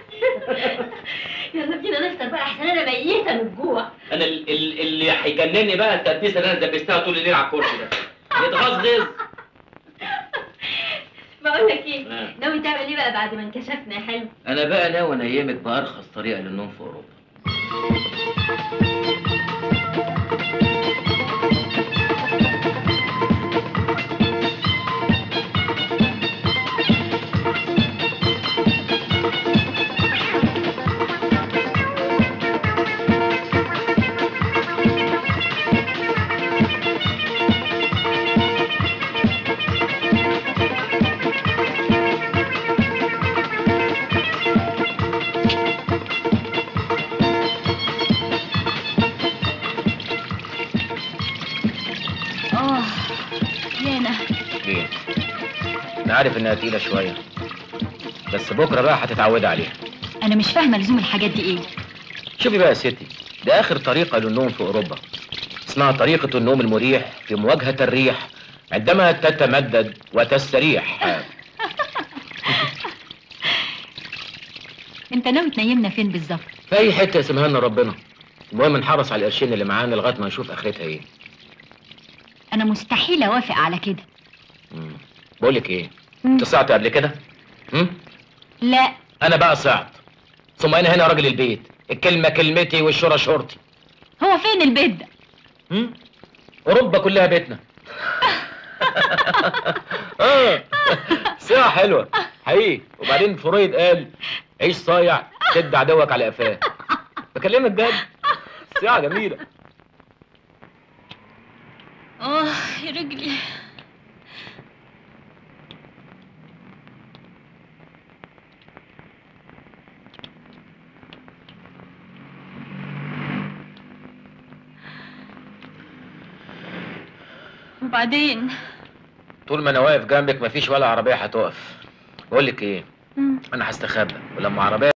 يلا بينا نفطر بقى احسن انا ميته من الجوع انا ال- ال- اللي هيجنني بقى التدبيسه اللي انا دبستها طول الليل على الكرسي ده يتغزغز بقول لك ايه آه. ناوي تعمل ايه بقى بعد ما انكشفنا يا حلو انا بقى ناوي انيمك بارخص طريقه للنوم في اوروبا عارف انها تقيله شويه بس بكره بقى هتتعودي عليها انا مش فاهمه لزوم الحاجات دي ايه شوفي بقى يا ستي ده اخر طريقه للنوم في اوروبا اسمها طريقه النوم المريح في مواجهه الريح عندما تتمدد وتستريح انت ناوي تنيمنا فين بالظبط في اي حته يسمها لنا ربنا المهم نحرص على القرشين اللي معانا لغايه ما نشوف اخرتها ايه انا مستحيل اوافق على كده بقول لك ايه انت صعت قبل كده هم؟ لا انا بقى صعت ثم انا هنا راجل البيت الكلمه كلمتي والشورى شورتي هو فين البيت ده هم؟ اوروبا كلها بيتنا اه ساعة حلوة حقيقي وبعدين فرويد قال عيش صايع شد عدوك على قفاه بكلمك جد ساعة جميلة اه يا رجلي وبعدين طول ما انا واقف جنبك مفيش ولا عربية هتقف بقول لك ايه مم. انا هستخبى ولما عربية